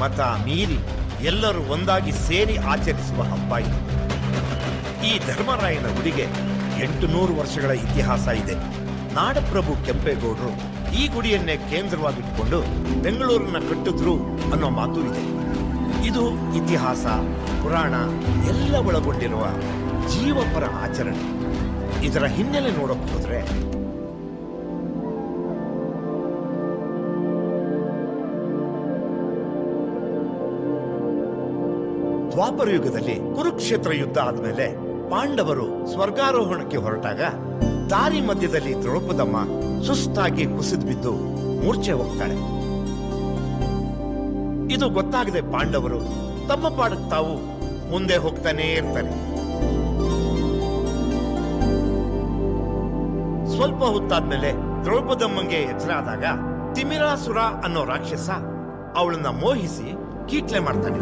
ಮತ ಮೀರಿ ಎಲ್ಲರೂ ಒಂದಾಗಿ ಸೇರಿ ಆಚರಿಸುವ ಹಬ್ಬ ಇದು ಈ ಧರ್ಮರಾಯನ ಗುಡಿಗೆ ಎಂಟು ನೂರು ವರ್ಷಗಳ ಇತಿಹಾಸ ಇದೆ ನಾಡಪ್ರಭು ಕೆಂಪೇಗೌಡರು ಈ ಗುಡಿಯನ್ನೇ ಕೇಂದ್ರವಾಗಿಟ್ಟುಕೊಂಡು ಬೆಂಗಳೂರನ್ನ ಕಟ್ಟಿದ್ರು ಅನ್ನೋ ಮಾತು ಇದೆ ಇದು ಇತಿಹಾಸ ಪುರಾಣ ಎಲ್ಲ ಒಳಗೊಂಡಿರುವ ಜೀವಪರ ಆಚರಣೆ ಇದರ ಹಿನ್ನೆಲೆ ನೋಡಕ್ ಹೋದ್ರೆ ದ್ವಾಪರ ಯುಗದಲ್ಲಿ ಕುರುಕ್ಷೇತ್ರ ಯುದ್ಧ ಆದ್ಮೇಲೆ ಪಾಂಡವರು ಸ್ವರ್ಗಾರೋಹಣಕ್ಕೆ ಹೊರಟಾಗ ದಾರಿ ಮಧ್ಯದಲ್ಲಿ ದ್ರೌಪದಮ್ಮ ಸುಸ್ತಾಗಿ ಕುಸಿದು ಬಿದ್ದು ಮೂರ್ಛೆ ಹೋಗ್ತಾಳೆ ಇದು ಗೊತ್ತಾಗದೆ ಪಾಂಡವರು ತಮ್ಮ ಪಾಡಕ್ ತಾವು ಮುಂದೆ ಹೋಗ್ತಾನೇ ಇರ್ತಾರೆ ಸ್ವಲ್ಪ ಹೊತ್ತಾದ್ಮೇಲೆ ದ್ರೌಪದಮ್ಮಂಗೆ ಎಚ್ಚರ ಆದಾಗ ತಿಮಿರಾಸುರ ಅನ್ನೋ ರಾಕ್ಷಸ ಅವಳನ್ನ ಮೋಹಿಸಿ ಕೀಟ್ಲೆ ಮಾಡ್ತಾನೆ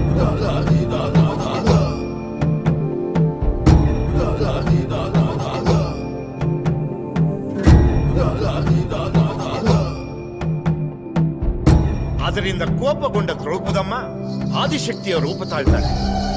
ಅದರಿಂದ ಕೋಪಗೊಂಡ ದ್ರೌಪದಮ್ಮ ಆದಿಶಕ್ತಿಯ ರೂಪ ತಾಳ್ತಾಳೆ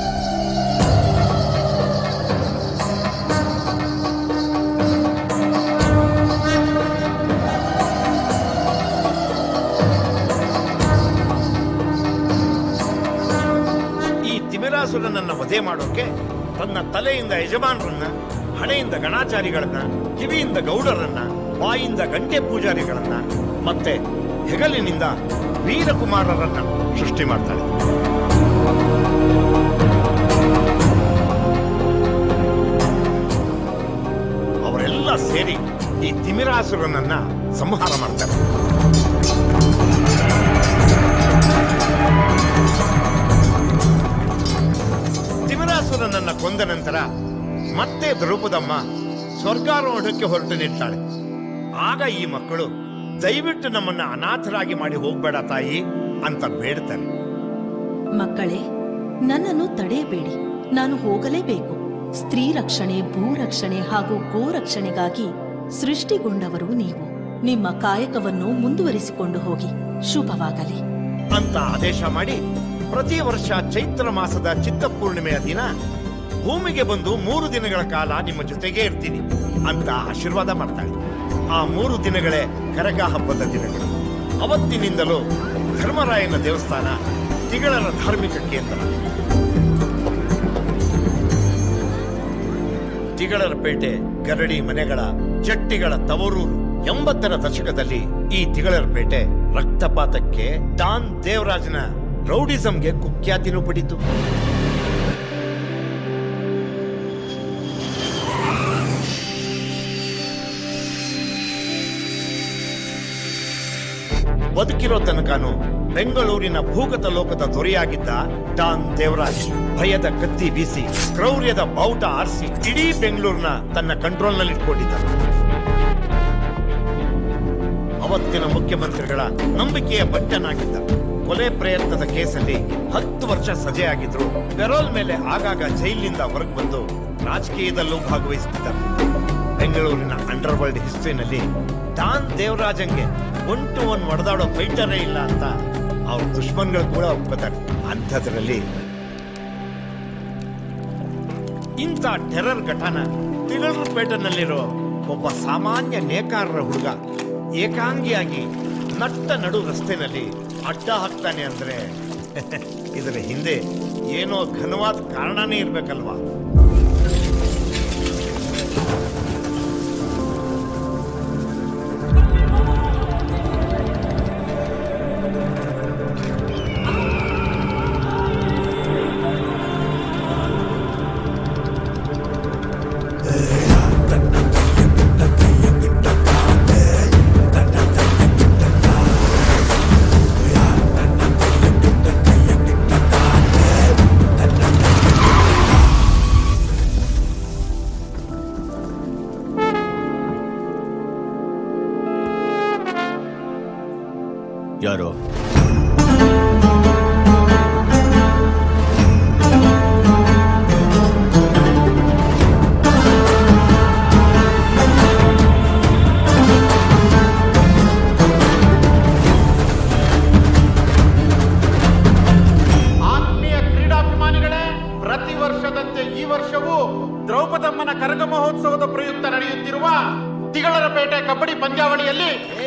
ಈ ತಿಮಿರಾಸುರನನ್ನ ವಧೆ ಮಾಡೋಕೆ ತನ್ನ ತಲೆಯಿಂದ ಯಜಮಾನರನ್ನ ಹಣೆಯಿಂದ ಗಣಾಚಾರಿಗಳನ್ನ ಕಿವಿಯಿಂದ ಗೌಡರನ್ನ ಬಾಯಿಂದ ಗಂಟೆ ಪೂಜಾರಿಗಳನ್ನ ಮತ್ತೆ ಹೆಗಲಿನಿಂದ ವೀರಕುಮಾರರನ್ನ ಸೃಷ್ಟಿ ಮಾಡ್ತಾಳೆ ಅವರೆಲ್ಲ ಸೇರಿ ಈ ತಿಮಿರಾಸುರನನ್ನ ಸಂಹಾರ ಮಾಡ್ತಾರೆ ತಿಮಿರಾಸುರನನ್ನ ಕೊಂದ ನಂತರ ಮತ್ತೆ ದ್ರೌಪದಮ್ಮ ಸ್ವರ್ಗಾರೋಹಣಕ್ಕೆ ಹೊರಟು ನಿಲ್ತಾಳೆ ಆಗ ಈ ಮಕ್ಕಳು ದಯವಿಟ್ಟು ನಮ್ಮನ್ನ ಅನಾಥರಾಗಿ ಮಾಡಿ ಹೋಗ್ಬೇಡ ತಾಯಿ ಅಂತ ಬೇಡ್ತಾರೆ ಮಕ್ಕಳೇ ನನ್ನನ್ನು ತಡೆಯಬೇಡಿ ನಾನು ಹೋಗಲೇಬೇಕು ಸ್ತ್ರೀ ರಕ್ಷಣೆ ಭೂ ರಕ್ಷಣೆ ಹಾಗೂ ಗೋ ರಕ್ಷಣೆಗಾಗಿ ಸೃಷ್ಟಿಗೊಂಡವರು ನೀವು ನಿಮ್ಮ ಕಾಯಕವನ್ನು ಮುಂದುವರಿಸಿಕೊಂಡು ಹೋಗಿ ಶುಭವಾಗಲಿ ಅಂತ ಆದೇಶ ಮಾಡಿ ಪ್ರತಿ ವರ್ಷ ಚೈತ್ರ ಮಾಸದ ಚಿತ್ತಪೂರ್ಣಿಮೆಯ ದಿನ ಭೂಮಿಗೆ ಬಂದು ಮೂರು ದಿನಗಳ ಕಾಲ ನಿಮ್ಮ ಜೊತೆಗೆ ಇರ್ತೀನಿ ಅಂತ ಆಶೀರ್ವಾದ ಮಾಡ್ತಾಳೆ ಆ ಮೂರು ದಿನಗಳೇ ಕರಗ ಹಬ್ಬದ ದಿನಗಳು ಅವತ್ತಿನಿಂದಲೂ ಧರ್ಮರಾಯನ ದೇವಸ್ಥಾನ ತಿಗಳರ ಧಾರ್ಮಿಕ ಕೇಂದ್ರ ತಿಗಳರ ಪೇಟೆ ಗರಡಿ ಮನೆಗಳ ಜಟ್ಟಿಗಳ ತವರೂರು ಎಂಬತ್ತರ ದಶಕದಲ್ಲಿ ಈ ತಿಗಳರ ಪೇಟೆ ರಕ್ತಪಾತಕ್ಕೆ ಡಾನ್ ದೇವರಾಜನ ರೌಡಿಸಂಗೆ ಕುಖ್ಯಾತಿನೂ ಪಡಿತು ಬದುಕಿರೋ ತನಕನೂ ಬೆಂಗಳೂರಿನ ಭೂಗತ ಲೋಕದ ದೊರೆಯಾಗಿದ್ದ ಡಾನ್ ದೇವರಾಜ್ ಭಯದ ಕತ್ತಿ ಬೀಸಿ ಕ್ರೌರ್ಯದ ಬಾವುಟ ಆರಿಸಿ ಇಡೀ ಬೆಂಗಳೂರಿನ ತನ್ನ ಕಂಟ್ರೋಲ್ನಲ್ಲಿ ಇಟ್ಕೊಂಡಿದ್ದ ಅವತ್ತಿನ ಮುಖ್ಯಮಂತ್ರಿಗಳ ನಂಬಿಕೆಯ ಬಂಟನಾಗಿದ್ದ ಕೊಲೆ ಪ್ರಯತ್ನದ ಕೇಸಲ್ಲಿ ಹತ್ತು ವರ್ಷ ಸಜೆ ಆಗಿದ್ರು ಪೆರೋಲ್ ಮೇಲೆ ಆಗಾಗ ಜೈಲಿನಿಂದ ಹೊರಗೆ ಬಂದು ರಾಜಕೀಯದಲ್ಲೂ ಭಾಗವಹಿಸುತ್ತಿದ್ದ ಬೆಂಗಳೂರಿನ ಅಂಡರ್ ವರ್ಲ್ಡ್ ಹಿಸ್ಟ್ರಿನಲ್ಲಿ ಡಾನ್ ದೇವರಾಜಂಗೆ ಒನ್ ಟು ಒನ್ ಒಡೆದಾಡೋ ಫೈಟರೇ ಇಲ್ಲ ಅಂತ ಅವ್ರ ದುಶ್ಮನ್ಗಳು ಕೂಡ ಒಪ್ಕೋತಾರೆ ಅಂಥದ್ರಲ್ಲಿ ಇಂಥ ಟೆರರ್ ಘಟನ ತಿಗಳರಪೇಟೆನಲ್ಲಿರೋ ಒಬ್ಬ ಸಾಮಾನ್ಯ ನೇಕಾರರ ಹುಡುಗ ಏಕಾಂಗಿಯಾಗಿ ನಟ್ಟ ನಡು ರಸ್ತೆನಲ್ಲಿ ಅಡ್ಡ ಹಾಕ್ತಾನೆ ಅಂದ್ರೆ ಇದರ ಹಿಂದೆ ಏನೋ ಘನವಾದ ಕಾರಣನೇ ಇರ್ಬೇಕಲ್ವಾ ಮಹೋತ್ಸವದ ಪ್ರಯುಕ್ತ ನಡೆಯುತ್ತಿರುವ ತಿಗಳರಪೇಟೆ ಕಬಡ್ಡಿ ಪಂದ್ಯಾವಳಿಯಲ್ಲಿ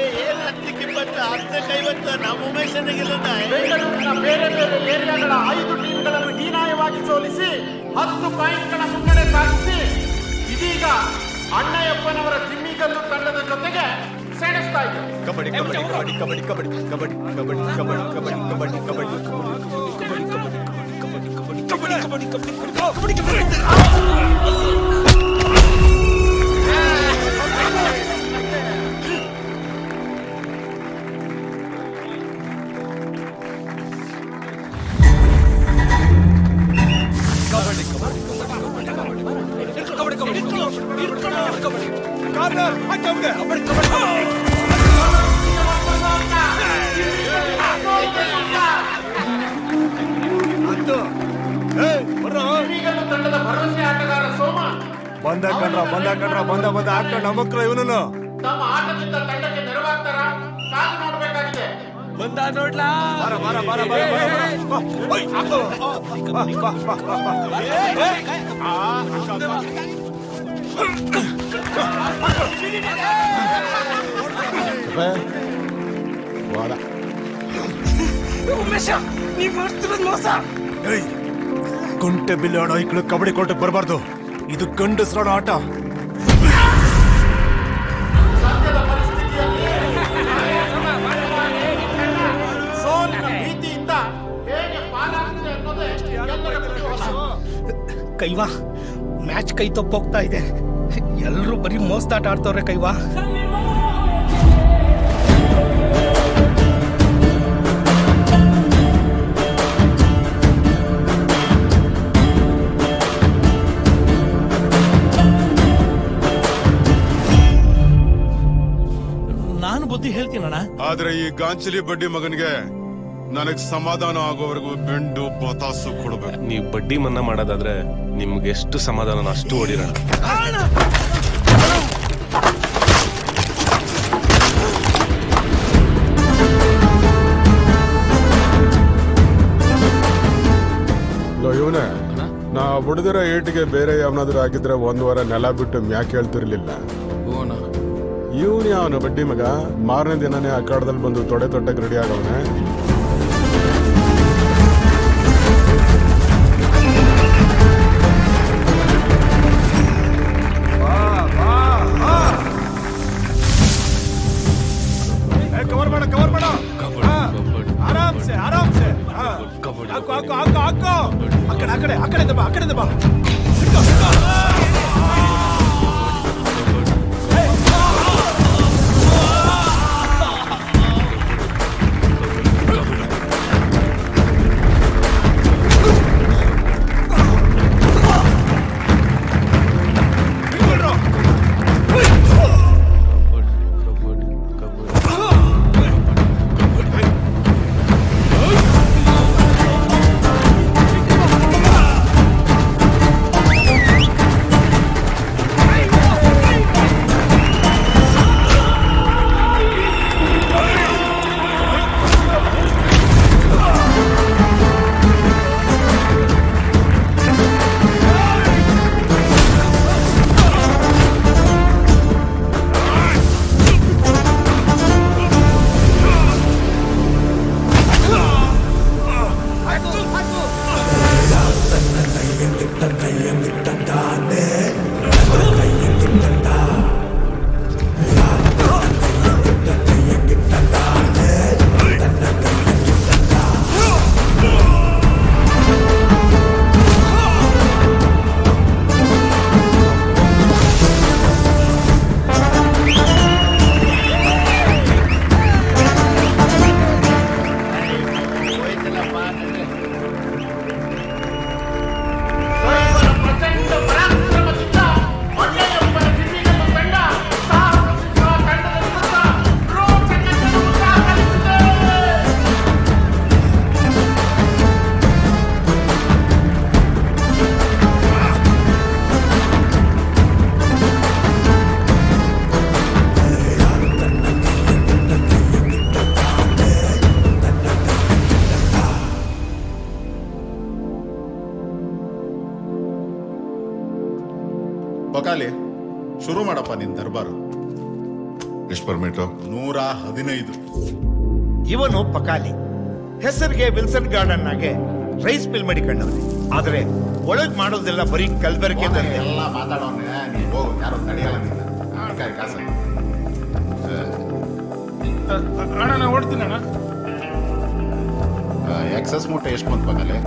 ಬೆಂಗಳೂರಿನ ಬೇರೆ ಬೇರೆ ಏರಿಯಾಗಳ ಐದು ಟೀಮ್ಗಳನ್ನು ಹೀನಾಯವಾಗಿ ಸೋಲಿಸಿ ಹತ್ತು ಪಾಯಿಂಟ್ಗಳ ಮುನ್ನಡೆ ಸಾಧಿಸಿ ಇದೀಗ ಅಣ್ಣಯ್ಯಪ್ಪನವರ ಜಿಮ್ಮಿಗಲ್ಲು ತಂಡದ ಜೊತೆಗೆ ಸೆಣಸ್ತಾ ಇದೆ ಕಬಡ್ಡಿ ಕಬಡ್ಡಿ ಕಬಡ್ಡಿ ಕಬಡ್ಡಿ ಕಬಡ್ಡಿ ಕಬಡ್ಡಿ ಕಬಡ್ಡಿ ಕಬಡ್ಡಿ ಕಬಡ್ಡಿ ಕಬಡ್ಡಿ ಕಬಡ್ಡಿ ಕಬಡ್ಡಿ ಕಬಡ್ಡಿ ಕಬಡ್ಡಿ ಕಬಡ್ಡಿ ಜಿಮ್ಮಿಗಲ್ಲು ತಂಡದ ಭರವಸೆ ಆಟಗಾರ ಸೋಮ ಬಂದ ಕಣ್ರ ಬಂದ ಕಣ್ರ ಬಂದ ಬಂದ ಹಾಕೊಂಡ ನಮಕ್ರ ಇವನನ್ನು ತಮ್ಮ ಆಟದಿಂದ ತಂಡಕ್ಕೆ ನೆರವಾಗ್ತಾರ ಕಾದು ನೋಡಬೇಕಾಗಿದೆ ಬಂದ ನೋಡ್ಲಾ ಬಾರ ಬಾರ ಬಾರ ಬಾರ ಬಾರ ಓಯ್ ಹಾಕು ಬಾ ಬಾ ಬಾ ಬಾ ಏಯ್ ಕುಂಟೆ ಬಿಲ್ಲು ಆಡೋ ಈ ಕಡೆ ಕಬಡ್ಡಿ ಕೋರ್ಟಿಗೆ ಬರಬಾರ್ದು ಇದು ಗಂಡಸ್ರಾಡೋ ಆಟ ಸದ್ಯದ ಪರಿಸ್ಥಿತಿಯಲ್ಲಿ ಸೋಲಿನ ಭೀತಿಯಿಂದ ಹೇಗೆ ಪಾಲಾಗ್ತದೆ ಅನ್ನೋದೇ ಎಲ್ಲರ ಕುತೂಹಲ ಕೈವಾ ಮ್ಯಾಚ್ ಕೈ ತಪ್ಪೋಗ್ತಾ ಇದೆ ಎಲ್ರೂ ಬರೀ ಮೋಸ್ತಾಟ ಆಡ್ತವ್ರೆ ಕೈವಾ ನಾನು ಬುದ್ಧಿ ಹೇಳ್ತೀನಣ್ಣ ಆದ್ರೆ ಈ ಗಾಂಚಲಿ ಬಡ್ಡಿ ಮಗನಿಗೆ ನನಗ್ ಸಮಾಧಾನ ಆಗೋವರೆಗೂ ಬೆಂಡು ಬತಾಸು ಕೊಡ್ಬೇಕು ನೀವು ಬಡ್ಡಿ ಮನ್ನಾ ಮಾಡೋದಾದ್ರೆ ನಿಮ್ಗೆ ಎಷ್ಟು ಸಮಾಧಾನ ಅಷ್ಟು ಹೊಡಿರೋಣ ಇವನೇ ನಾ ಹೊಡೆದಿರೋ ಏಟಿಗೆ ಬೇರೆ ಯಾವನಾದ್ರೂ ಹಾಕಿದ್ರೆ ಒಂದ್ ವಾರ ನೆಲ ಬಿಟ್ಟು ಮ್ಯಾಕ್ ಹೇಳ್ತಿರ್ಲಿಲ್ಲ ಇವನು ಅವನು ಬಡ್ಡಿ ಮಗ ಮಾರನೇ ದಿನನೇ ಅಖಾಡದಲ್ಲಿ ಬಂದು ತೊಡೆ ತೊಟ್ಟಕ್ಕೆ ರೆಡಿ ಆಗವನೆ ಕವರ್ ಮಾಡ ಕವರ್ ಮಾಡ ಆರಾಮ್ಸೆ ಆರಾಮ್ಸೆ ಹಾ. ಹಾಕು ಹಾಕು ಹಾಕು ಹಾಕು ಆ ಕಡೆ ಆ ಕಡೆ ಆ ಕಡೆ ಬಾ ಆ ಕಡೆ ಬಾ ಹಿಡ್ಕೊ, ಹಿಡ್ಕೊ. ಹಿಡ್ಕೊಳ್ರೋ. ಇವರ ಪ್ರಚಂಡ ಪರಾಕ್ರಮದಿಂದ ಅಣ್ಣಯ್ಯಪ್ಪನ ಜಿಮ್ಮಿಗಲ್ಲು ತಂಡ ಸಾಹಸಿಸುವ ತಂಡದ ವಿರುದ್ಧ ರೋಚಕ ಗೆಲುವು ದಾಖಲಿಸಿದೆ. ಬಕಾಲಿ ಶುರು ಮಾಡಪ್ಪ ನಿನ್ ದರ್ಬಾರು ಎಷ್ಟು ಪರ್ಮಿಟು ನೂರ ಹದಿನೈದು ಇವನು ಪಕಾಲಿ ಹೆಸರಿಗೆ ವಿಲ್ಸನ್ ಗಾರ್ಡನ್ ಆಗೆ ರೈಸ್ ಮಿಲ್ ಮಾಡಿಕೊಂಡವನೆ ಆದ್ರೆ ಒಳಗ್ ಮಾಡೋದೆಲ್ಲ ಬರೀ ಕಲ್ಬೆರಕೆ ದಂಧೆ. ಎಲ್ಲ ಮಾತಾಡೋನೆ ನೀನ್ ಹೋಗು ಯಾರು ತಡೆಯಲ್ಲ ನಿನ್ನ ಕಾಸು ಅಣ್ಣ ನಾ ಓಡ್ತೀನಿ ಅಣ್ಣ ಎಕ್ಸಸ್ ಮೂಟೆ ಎಷ್ಟು ಬಂತು ಪಕ್ಕಲ್ಲಿ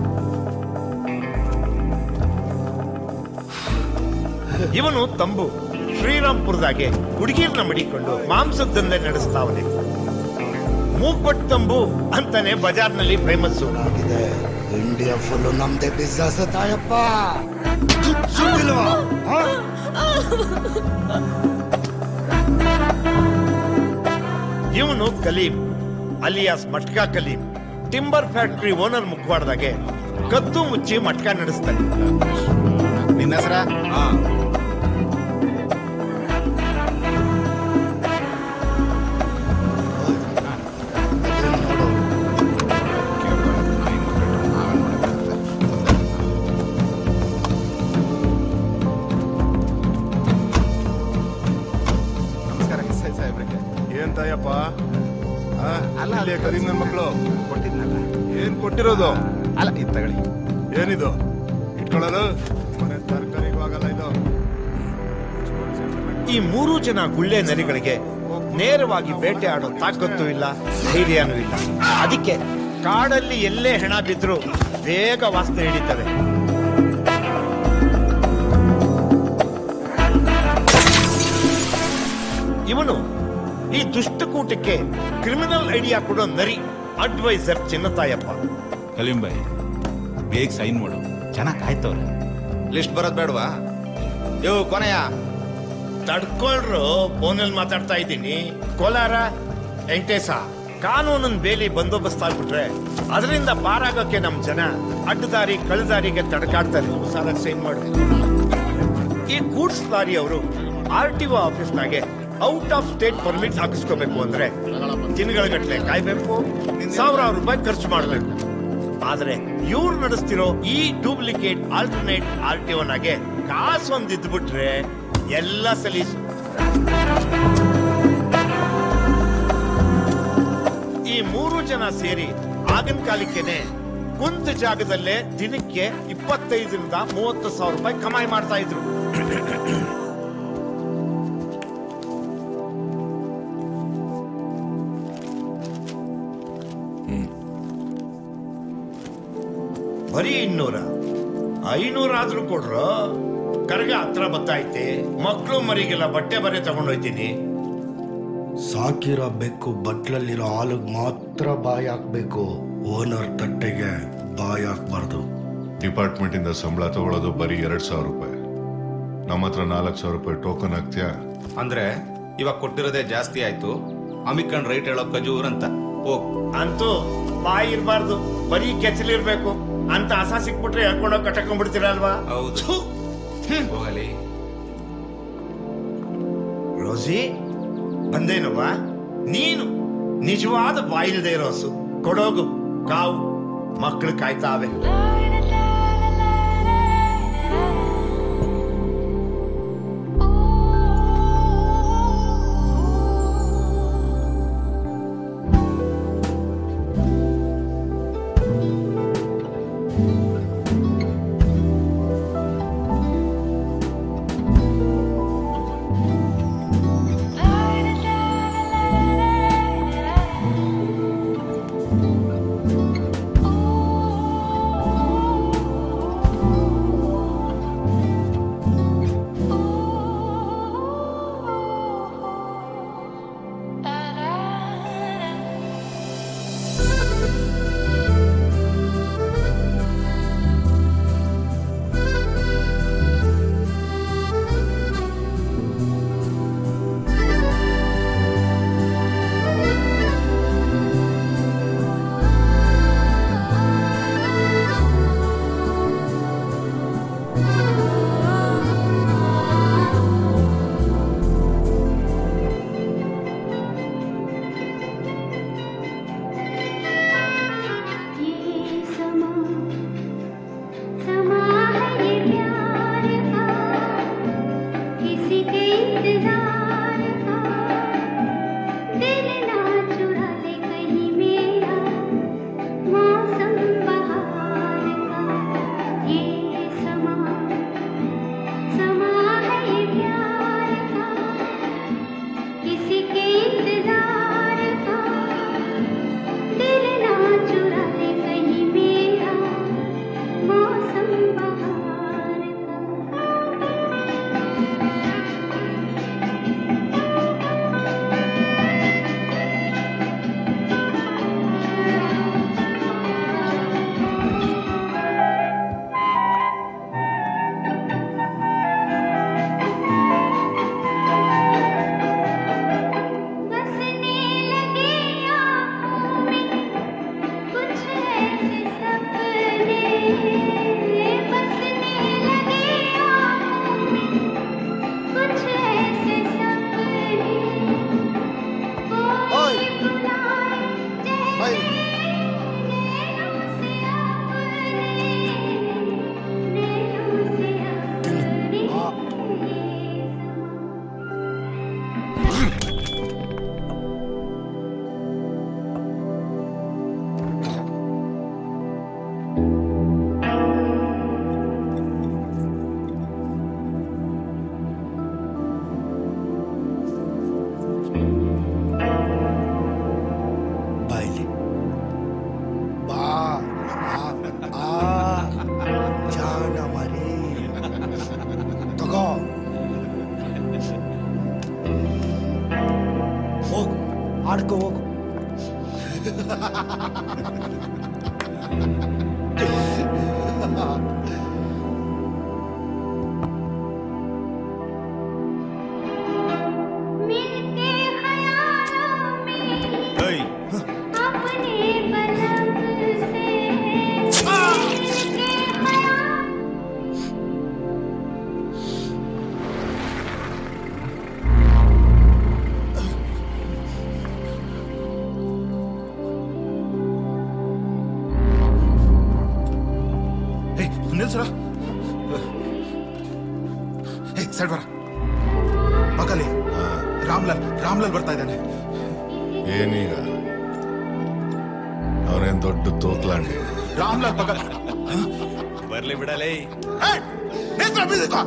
ಇವನು ತಂಬು ಶ್ರೀರಾಮ್ಪುರದಾಗೆ ಹುಡುಗಿರ್ನ ಮಡಿಕೊಂಡು ಮಾಂಸದ ದಂಧೆ ನಡೆಸ್ತಾವನೆ ಮೂಗ್ಬಟ್ ತಂಬು ಅಂತಾನೆ ಬಜಾರ್ನಲ್ಲಿ ಫೇಮಸ್ಸು ಇಂಡಿಯಾ ಫುಲ್ ನಮ್ದೇ ಬಿಸ್ನೆಸ್ ತಾಯಪ್ಪ ಇವನು Kaleem alias matka Kaleem timber factory owner ಮುಖವಾಡದಾಗೆ ಕದ್ದು ಮುಚ್ಚಿ ಮಟ್ಕ ನಡೆಸ್ತಾನೆ ನಿನ್ನ ಹೆಸರ ನಮಸ್ಕಾರ ಎಸ್ ಐ ಸಾಹೇಬ್ರಿಗೆ ಏನ್ ತಾಯಪ್ಪ ಆ, ಅಲ್ಲ, ಇಲ್ಲೇ ಅದು ಕರೀಂ ನನ್ ಮಕ್ಕಳು ಕೊಟ್ಟಿದ್ನಲ್ಲ ಏನ್ ಕೊಟ್ಟಿರೋದು ಅಲ್ಲ ಇದು ತಗೊಳ್ಳಿ ಏನಿದು ಇಟ್ಕೊಳ್ಳಲು ಮನೆ ತರಕಾರಿಗೂ ಆಗಲ್ಲ ಇದು ಈ ಮೂರು ಜನ ಗುಳ್ಳೆ ನರಿಗಳಿಗೆ ನೇರವಾಗಿ ಬೇಟೆ ಆಡೋ ತಾಕತ್ತು ಇಲ್ಲ ಧೈರ್ಯನೂ ಇಲ್ಲ ಅದಕ್ಕೆ ಕಾಡಲ್ಲಿ ಎಲ್ಲೇ ಹೆಣ ಬಿದ್ರು ಬೇಗ ವಾಸನೆ ಹಿಡಿತವೆ ಇವನು ಈ ದುಷ್ಟಕೂಟಕ್ಕೆ ಕ್ರಿಮಿನಲ್ ಐಡಿಯಾ ಕೊಡೋ ನರಿ ಅಡ್ವೈಸರ್ ಚಿನ್ನತಾಯಪ್ಪ ಕಲಿಂಬಾಯಿ ಬೇಗ ಸೈನ್ ಮಾಡು ಚೆನ್ನಾಗಿ ಕಾಯ್ತವ್ರೆ ಲಿಸ್ಟ್ ಬರೋದ್ ಬೇಡವಾ ಯೋ ಕೊನೆಯ ತಡ್ಕೊಳ್ರು ಫೋನಲ್ಲಿ ಮಾತಾಡ್ತಾ ಇದ್ದೀನಿ ಕೋಲಾರ ವೆಂಕಟೇಶ ಕಾನೂನನ್ ಬೇಲಿ ಬಂದೋಬಸ್ತ್ ಆಗ್ಬಿಟ್ರೆ ಅದರಿಂದ ಪಾರಾಗೋಕೆ ನಮ್ ಜನ ಅಡ್ಡದಾರಿ ಕಳ್ಳದಾರಿಗೆ ತಡ್ಕಾಡ್ತಾರೆ ಸಾಲ ಸೈನ್ ಮಾಡಿ ಈ ಗೂಡ್ಸ್ ಲಾರಿ ಅವರು ಆರ್ ಟಿ ಒ ಆಫೀಸ್ನಾಗೆ ಔಟ್ ಆಫ್ ಸ್ಟೇಟ್ ಪರ್ಮಿಟ್ ಹಾಕಿಸ್ಕೋಬೇಕು ಅಂದ್ರೆ ದಿನಗಳಗಟ್ಲೆ ಕಾಯ್ಬೇಕು ಸಾವಿರಾರು ರೂಪಾಯಿ ಖರ್ಚು ಮಾಡಬೇಕು ಆದ್ರೆ ಇವ್ರು ನಡೆಸ್ತಿರೋ ಈ ಡೂಪ್ಲಿಕೇಟ್ ಆಲ್ಟರ್ನೇಟ್ ಆರ್ ಟಿ ಒನಾಗೆ ಕಾಸು ಒಂದ್ ಇದ್ಬಿಟ್ರೆ ಎಲ್ಲ ಸಲೀಸು ಈ ಮೂರು ಜನ ಸೇರಿ ಆಗಿನ ಕಾಲಕ್ಕೇನೆ ಕುಂತ ಜಾಗದಲ್ಲೇ ದಿನಕ್ಕೆ ಇಪ್ಪತ್ತೈದರಿಂದ ಮೂವತ್ತು ಸಾವಿರ ರೂಪಾಯಿ ಕಮಾಯಿ ಮಾಡ್ತಾ ಇದ್ರು ಬರೀ ಇನ್ನೂರ ಐನೂರ ಆದ್ರೂ ಕೊಡ್ರು ಕರ್ಗ ಹತ್ರ ಬತ್ತೈತೆ ಮಕ್ಕಳು ಮರಿಗೆಲ್ಲ ಬಟ್ಟೆ ಬರೆ ತಗೊಂಡೋಯ್ತೀನಿ ಸಾಕಿರೋ ಬೆಕ್ಕು ಬಟ್ಲಲ್ಲಿರೋ ಹಾಲಿಗೆ ಮಾತ್ರ ಬಾಯಿ ಹಾಕ್ಬೇಕು ಓನರ್ ತಟ್ಟೆಗೆ ಬಾಯಿ ಹಾಕ್ಬಾರ್ದು ಡಿಪಾರ್ಟ್ಮೆಂಟ್ ಇಂದ ಸಂಬಳ ತಗೊಳ್ಳೋದು ಬರೀ ಎರಡ್ ಸಾವಿರ ರೂಪಾಯಿ ನಮ್ಮ ಹತ್ರ ನಾಲ್ಕು ಸಾವಿರ ರೂಪಾಯಿ ಟೋಕನ್ ಹಾಕ್ತೀಯಾ ಅಂದ್ರೆ ಇವಾಗ ಕೊಟ್ಟಿರೋದೇ ಜಾಸ್ತಿ ಆಯ್ತು ಅಮಿಕಂಡ್ ರೈಟ್ ಹೇಳೋ ಖಜೂರ್ ಅಂತ ಹೋಗ್ ಅಂತೂ ಬಾಯಿ ಇರಬಾರ್ದು ಬರೀ ಕೆಚ್ಚಲಿರ್ಬೇಕು ಅಂತ ಹಸ ಸಿಕ್ಬಿಟ್ರೆ ಹೇಳ್ಕೊಂಡೋಗಿ ಕಟ್ಟಕೊಂಡ್ಬಿಡ್ತೀರ ಅಲ್ವಾ ಹೌದು ಹೋಗಲಿ ರೋಸಿ ಬಂದೇನವ್ವ ನೀನು ನಿಜವಾದ ಬಾಯಿಲ್ದೇ ಇರೋ ಹಸು ಕೊಡೋಗು ಕಾವು ಮಕ್ಕಳು ಕಾಯ್ತಾವೆ ಆ ಜಾಣ ಮರಿ ತಗೋ ಹೋಗು ಆಡ್ಕೋ ಹೋಗು ಏ ನಿಲ್ಸರ ಏ ಸೈಡ್ ಬರ ಮಗಲಿ ರಾಮ್ಲಾಲ್ ರಾಮ್ಲಾಲ್ ಬರ್ತಾ ಇದ್ದಾನೆ ಏನೀಗ ಅವನೇನ್ ದೊಡ್ಡ ತೋತ್ಲಾಂಡಿ ರಾಮ್ಲಾಲ್ ಪಕ್ಕ ಬರ್ಲಿ ಬಿಡಲೇ ನೇತ್ರ ಬೀದಿಕೋ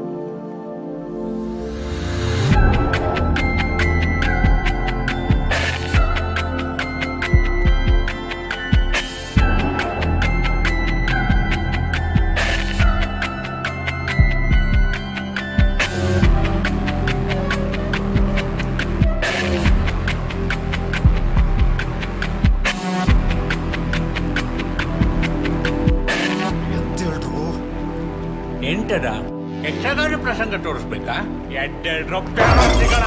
ಎದ್ದೇಳ್ರು ಎಂಟದ ಯಕ್ಷಗಾನ ಪ್ರಸಂಗ ತೋರಿಸ್ಬೇಕಾ ಎಡ್ಡೆರಡು ರೊಪ್ಪಿಗಳ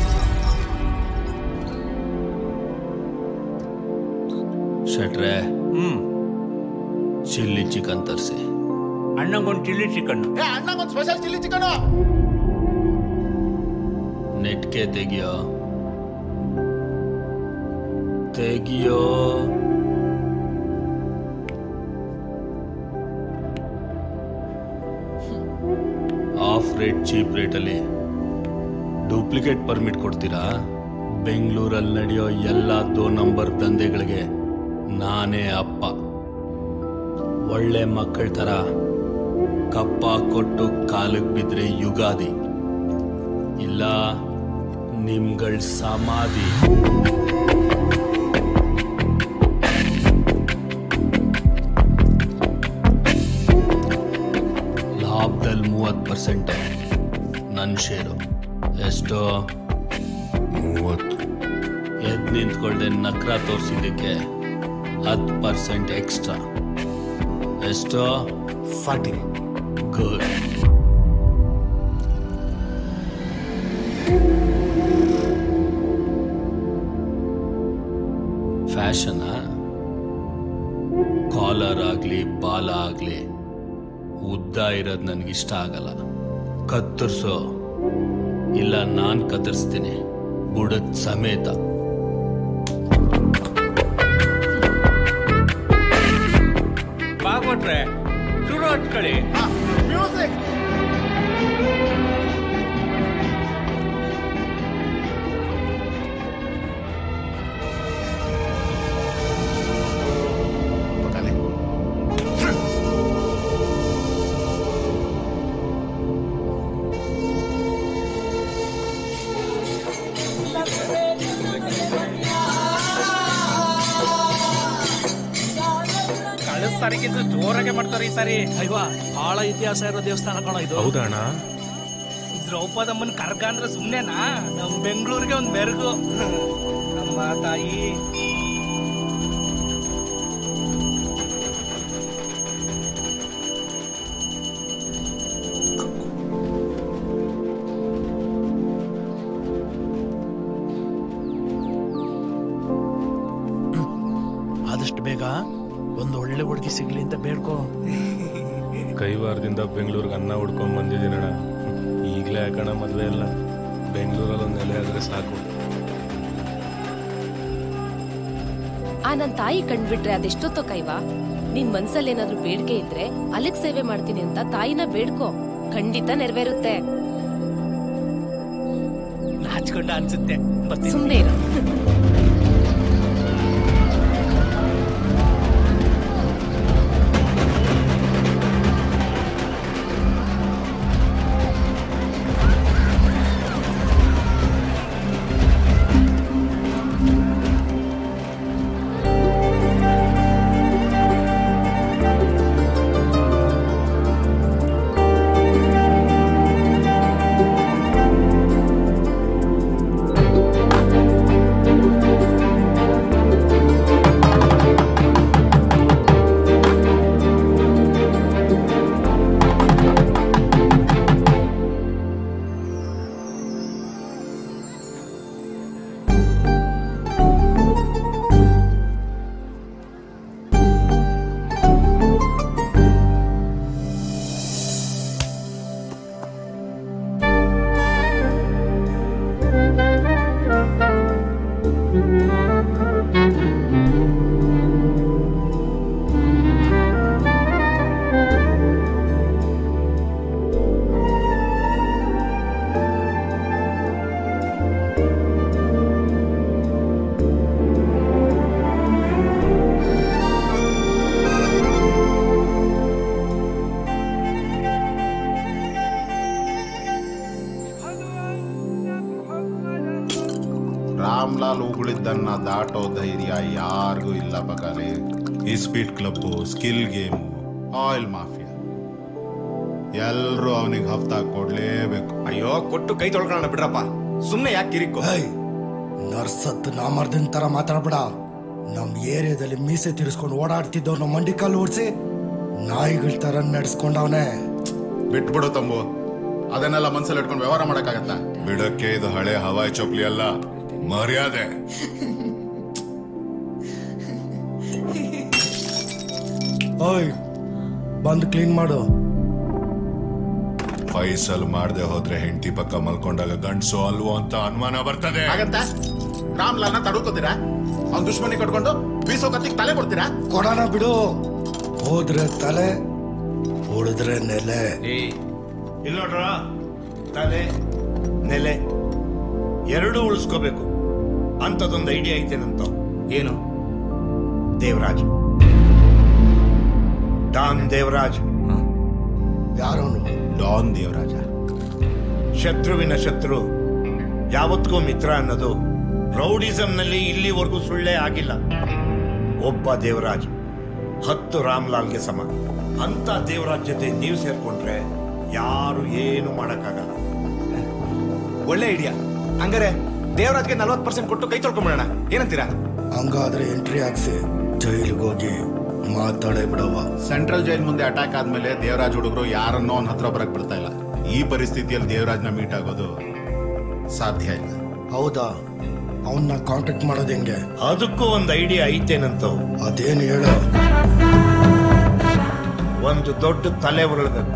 ಶೆಟ್ರೆ ಹ್ಮ್ ಚಿಲ್ಲಿ ಚಿಕನ್ ತರಿಸಿ ಅಣ್ಣಗೊಂದು ಚಿಲ್ಲಿ ಚಿಕನ್ ಏ ಅಣ್ಣಗೊಂದು ಸ್ಪೆಷಲ್ ಚಿಲ್ಲಿ ಚಿಕನ್ ನೆಟ್ಗೆ ತೆಗಿಯೋ ತೆಗಿಯೋ ಆಫ್ ರೇಟ್ ಚೀಪ್ ರೇಟಲ್ಲಿ ಡೂಪ್ಲಿಕೇಟ್ ಪರ್ಮಿಟ್ ಕೊಡ್ತೀರಾ ಬೆಂಗಳೂರಲ್ಲಿ ನಡೆಯೋ ಎಲ್ಲ ದೋ ನಂಬರ್ ದಂಧೆಗಳಿಗೆ ನಾನೇ ಅಪ್ಪ ಒಳ್ಳೆ ಮಕ್ಕಳ ಥರ ಕಪ್ಪ ಕೊಟ್ಟು ಕಾಲಿಗೆ ಬಿದ್ರೆ ಯುಗಾದಿ ಇಲ್ಲ ನಿಮ್ಗಳ ಸಮಾಧಿ ಲಾಭದಲ್ಲಿ ಮೂವತ್ತು ಪರ್ಸೆಂಟ್ ನನ್ನ ಶೇರು ಎಷ್ಟು ಮೂವತ್ತು ಎದ್ದು ನಿಂತ್ಕೊಳ್ದೆ ನಕ್ರ ತೋರಿಸಿದ್ದಕ್ಕೆ ಹತ್ತು ಪರ್ಸೆಂಟ್ ಎಕ್ಸ್ಟ್ರಾ ಎಷ್ಟು ಫಾರ್ಟಿ ಗುಡ್ ಫ್ಯಾಷನ್ ಕಾಲರ್ ಆಗಲಿ ಬಾಲ ಆಗಲಿ ಉದ್ದ ಇರೋದು ನನಗಿಷ್ಟ ಆಗಲ್ಲ ಕತ್ತರಿಸೋ ಇಲ್ಲ ನಾನು ಕತ್ತರಿಸ್ತೀನಿ ಬುಡದ ಸಮೇತ ಬಾಗ್ಬಿಟ್ರೆ ಶುರು ಹಚ್ಕೊಳ್ಳಿ ಮ್ಯೂಸಿಕ್ ಕಳೆದ ಸಾರಿಗಿಂತ ಜೋರಾಗೆ ಮಾಡ್ತಾರೆ ಈ ಸಾರಿ ಅಯ್ವಾ ಬಹಳ ಇತಿಹಾಸ ಇರೋ ದೇವಸ್ಥಾನ ಕಣ ಇದು ಹೌದಣ್ಣ ದ್ರೌಪದಮ್ಮನ್ ಕರ್ಗ ಅಂದ್ರೆ ಸುಮ್ನೆನಾ ನಮ್ ಬೆಂಗಳೂರಿಗೆ ಒಂದ್ ಮೆರುಗು ನಮ್ಮ ತಾಯಿ ಆದಷ್ಟು ಬೇಗ ಒಂದು ಒಳ್ಳೆ ಹುಡುಗಿ ಸಿಗ್ಲಿ ಅಂತ ಬೇಡ್ಕೋ ಕೈವಾರದಿಂದ ಬೆಂಗಳೂರಿಗೆ ಅನ್ನ ಹುಡ್ಕೊಂಡ್ ಬಂದಿದ್ದೀನಣ್ಣ ಈಗಲೇ ಯಾಕಣ ಮದ್ವೆ ಎಲ್ಲ ಬೆಂಗಳೂರಲ್ಲಿ ಒಂದು ನೆಲೆ ಆದ್ರೆ ಸಾಕು ಆ ನನ್ ತಾಯಿ ಕಂಡ್ಬಿಟ್ರೆ ಅದೆಷ್ಟೊತ್ತೋ ಕೈವಾ ನಿನ್ ಮನ್ಸಲ್ಲಿ ಏನಾದ್ರೂ ಬೇಡಿಕೆ ಇದ್ರೆ ಅಲ್ಲಿಗ್ ಸೇವೆ ಮಾಡ್ತೀನಿ ಅಂತ ತಾಯಿನ ಬೇಡ್ಕೋ ಖಂಡಿತ ನೆರವೇರುತ್ತೆ ನಾಚ್ಕೊಂಡ ಅನ್ಸುತ್ತೆ ಬರ್ತೀನಿ ಸುಮ್ನೆ ಇರು ಇದನ್ನ ದಾಟೋ ಧೈರ್ಯ ಯಾರಿಗೂ ಇಲ್ಲ ಬಕಾಲಿ ಈ speed club skill game oil mafia ಎಲ್ರೂ ಅವನಿಗೆ ಹಫ್ತಾ ಕೊಡ್ಲೇಬೇಕು ಅಯ್ಯೋ ಕೊಟ್ಟು ಕೈ ತೊಳ್ಕೊಳ್ಳೋಣ ಬಿಡ್ರಪ್ಪ ಸುಮ್ನೆ ಯಾಕೆ ಕಿರಿಕು ನರ್ಸತ್ ನಾಮರ್ದಿನ ತರ ಮಾತಾಡ್ಬೇಡ ನಮ್ ಏರಿಯಾದಲ್ಲಿ ಮೀಸೆ ತಿರ್ಸ್ಕೊಂಡು ಓಡಾಡ್ತಿದ್ದವ್ ನಮ್ಮ ಮಂಡಿ ಕಾಲು ಓಡಿಸಿ ನಾಯಿಗಳ ತರ ನಡೆಸ್ಕೊಂಡವನೆ ಬಿಟ್ಬಿಡು ತಂಬು ಅದನ್ನೆಲ್ಲ ಮನ್ಸಲ್ಲಿ ಇಟ್ಕೊಂಡು ವ್ಯವಹಾರ ಮಾಡಕ್ಕಾಗತ್ತಾ ಬಿಡಕ್ಕೆ ಇದು ಹಳೆ ಹವಾಯಿ ಚಪ್ಪಲಿ ಅಲ್ಲ ಮರ್ಯಾದೆ ಓಯ್ ಬಂದು ಕ್ಲೀನ್ ಮಾಡು ಫೈಸಲ್ ಮಾಡದೆ ಹೋದ್ರೆ ಹೆಂಡತಿ ಪಕ್ಕ ಮಲ್ಕೊಂಡಾಗ ಗಂಡ್ಸು ಅಲ್ವೋ ಅಂತ ಅನುಮಾನ ಬರ್ತದೆ ಹಾಗಂತ ರಾಮ್ಲಾಲ್ನ ತಡ್ಕೋತೀರಾ ಅವ್ನ್ ದುಶ್ಮನಿ ಕಟ್ಕೊಂಡು ಬೀಸೋ ಕತ್ತಿಗೆ ತಲೆ ಕೊಡ್ತೀರಾ ಕೊಡೋಣ ಬಿಡು ಹೋದ್ರೆ ತಲೆ ಉಳಿದ್ರೆ ನೆಲೆ ಇಲ್ಲ ನೋಡ್ರ ತಲೆ ನೆಲೆ ಎರಡೂ ಉಳಿಸ್ಕೋಬೇಕು ಅಂತದೊಂದು ಐಡಿಯಾ ಐತೇನಂತ ಏನು ದೇವರಾಜ್ ಡಾನ್ ದೇವರಾಜ್ ಯಾರವನು ಡಾನ್ ದೇವರಾಜ ಶತ್ರುವಿನ ಶತ್ರು ಯಾವತ್ತಿಗೂ ಮಿತ್ರ ಅನ್ನೋದು ರೌಡಿಸಂನಲ್ಲಿ ಇಲ್ಲಿವರೆಗೂ ಸುಳ್ಳೇ ಆಗಿಲ್ಲ ಒಬ್ಬ ದೇವರಾಜ್ ಹತ್ತು ರಾಮ್ಲಾಲ್ಗೆ ಸಮ ಅಂತ ದೇವರಾಜ್ ಜೊತೆ ನೀವು ಸೇರ್ಕೊಂಡ್ರೆ ಯಾರು ಏನು ಮಾಡಕ್ಕಾಗಲ್ಲ ಒಳ್ಳೆ ಐಡಿಯಾ ಹಂಗಾರೆ ದೇವರಾಜ್ಗೆ ನಲ್ವತ್ತು ಪರ್ಸೆಂಟ್ ಕೊಟ್ಟು ಕೈ ತೊಳ್ಕೊಂಬಿಡೋಣ ಏನಂತೀರಾ ಹಂಗಾದ್ರೆ ಎಂಟ್ರಿ ಹಾಕ್ಸಿ ಜೈಲಿಗೆ ಹೋಗಿ ಮಾತಾಡೇ ಬಿಡವ ಸೆಂಟ್ರಲ್ ಜೈಲ್ ಮುಂದೆ ಅಟ್ಯಾಕ್ ಆದ್ಮೇಲೆ ದೇವರಾಜ್ ಹುಡುಗರು ಯಾರನ್ನೋ ಅವನ ಹತ್ರ ಬರಕ್ ಬಿಡ್ತಾ ಇಲ್ಲ ಈ ಪರಿಸ್ಥಿತಿಯಲ್ಲಿ ದೇವರಾಜ್ನ ಮೀಟ್ ಆಗೋದು ಸಾಧ್ಯ ಇಲ್ಲ ಹೌದಾ ಅವನ್ನ ಕಾಂಟ್ಯಾಕ್ಟ್ ಮಾಡೋದು ಹೆಂಗೆ ಅದಕ್ಕೂ ಒಂದು ಐಡಿಯಾ ಐತೇನಂತ ಅದೇನು ಹೇಳು ಒಂದು ದೊಡ್ಡ ತಲೆ ಉರುಳಬೇಕು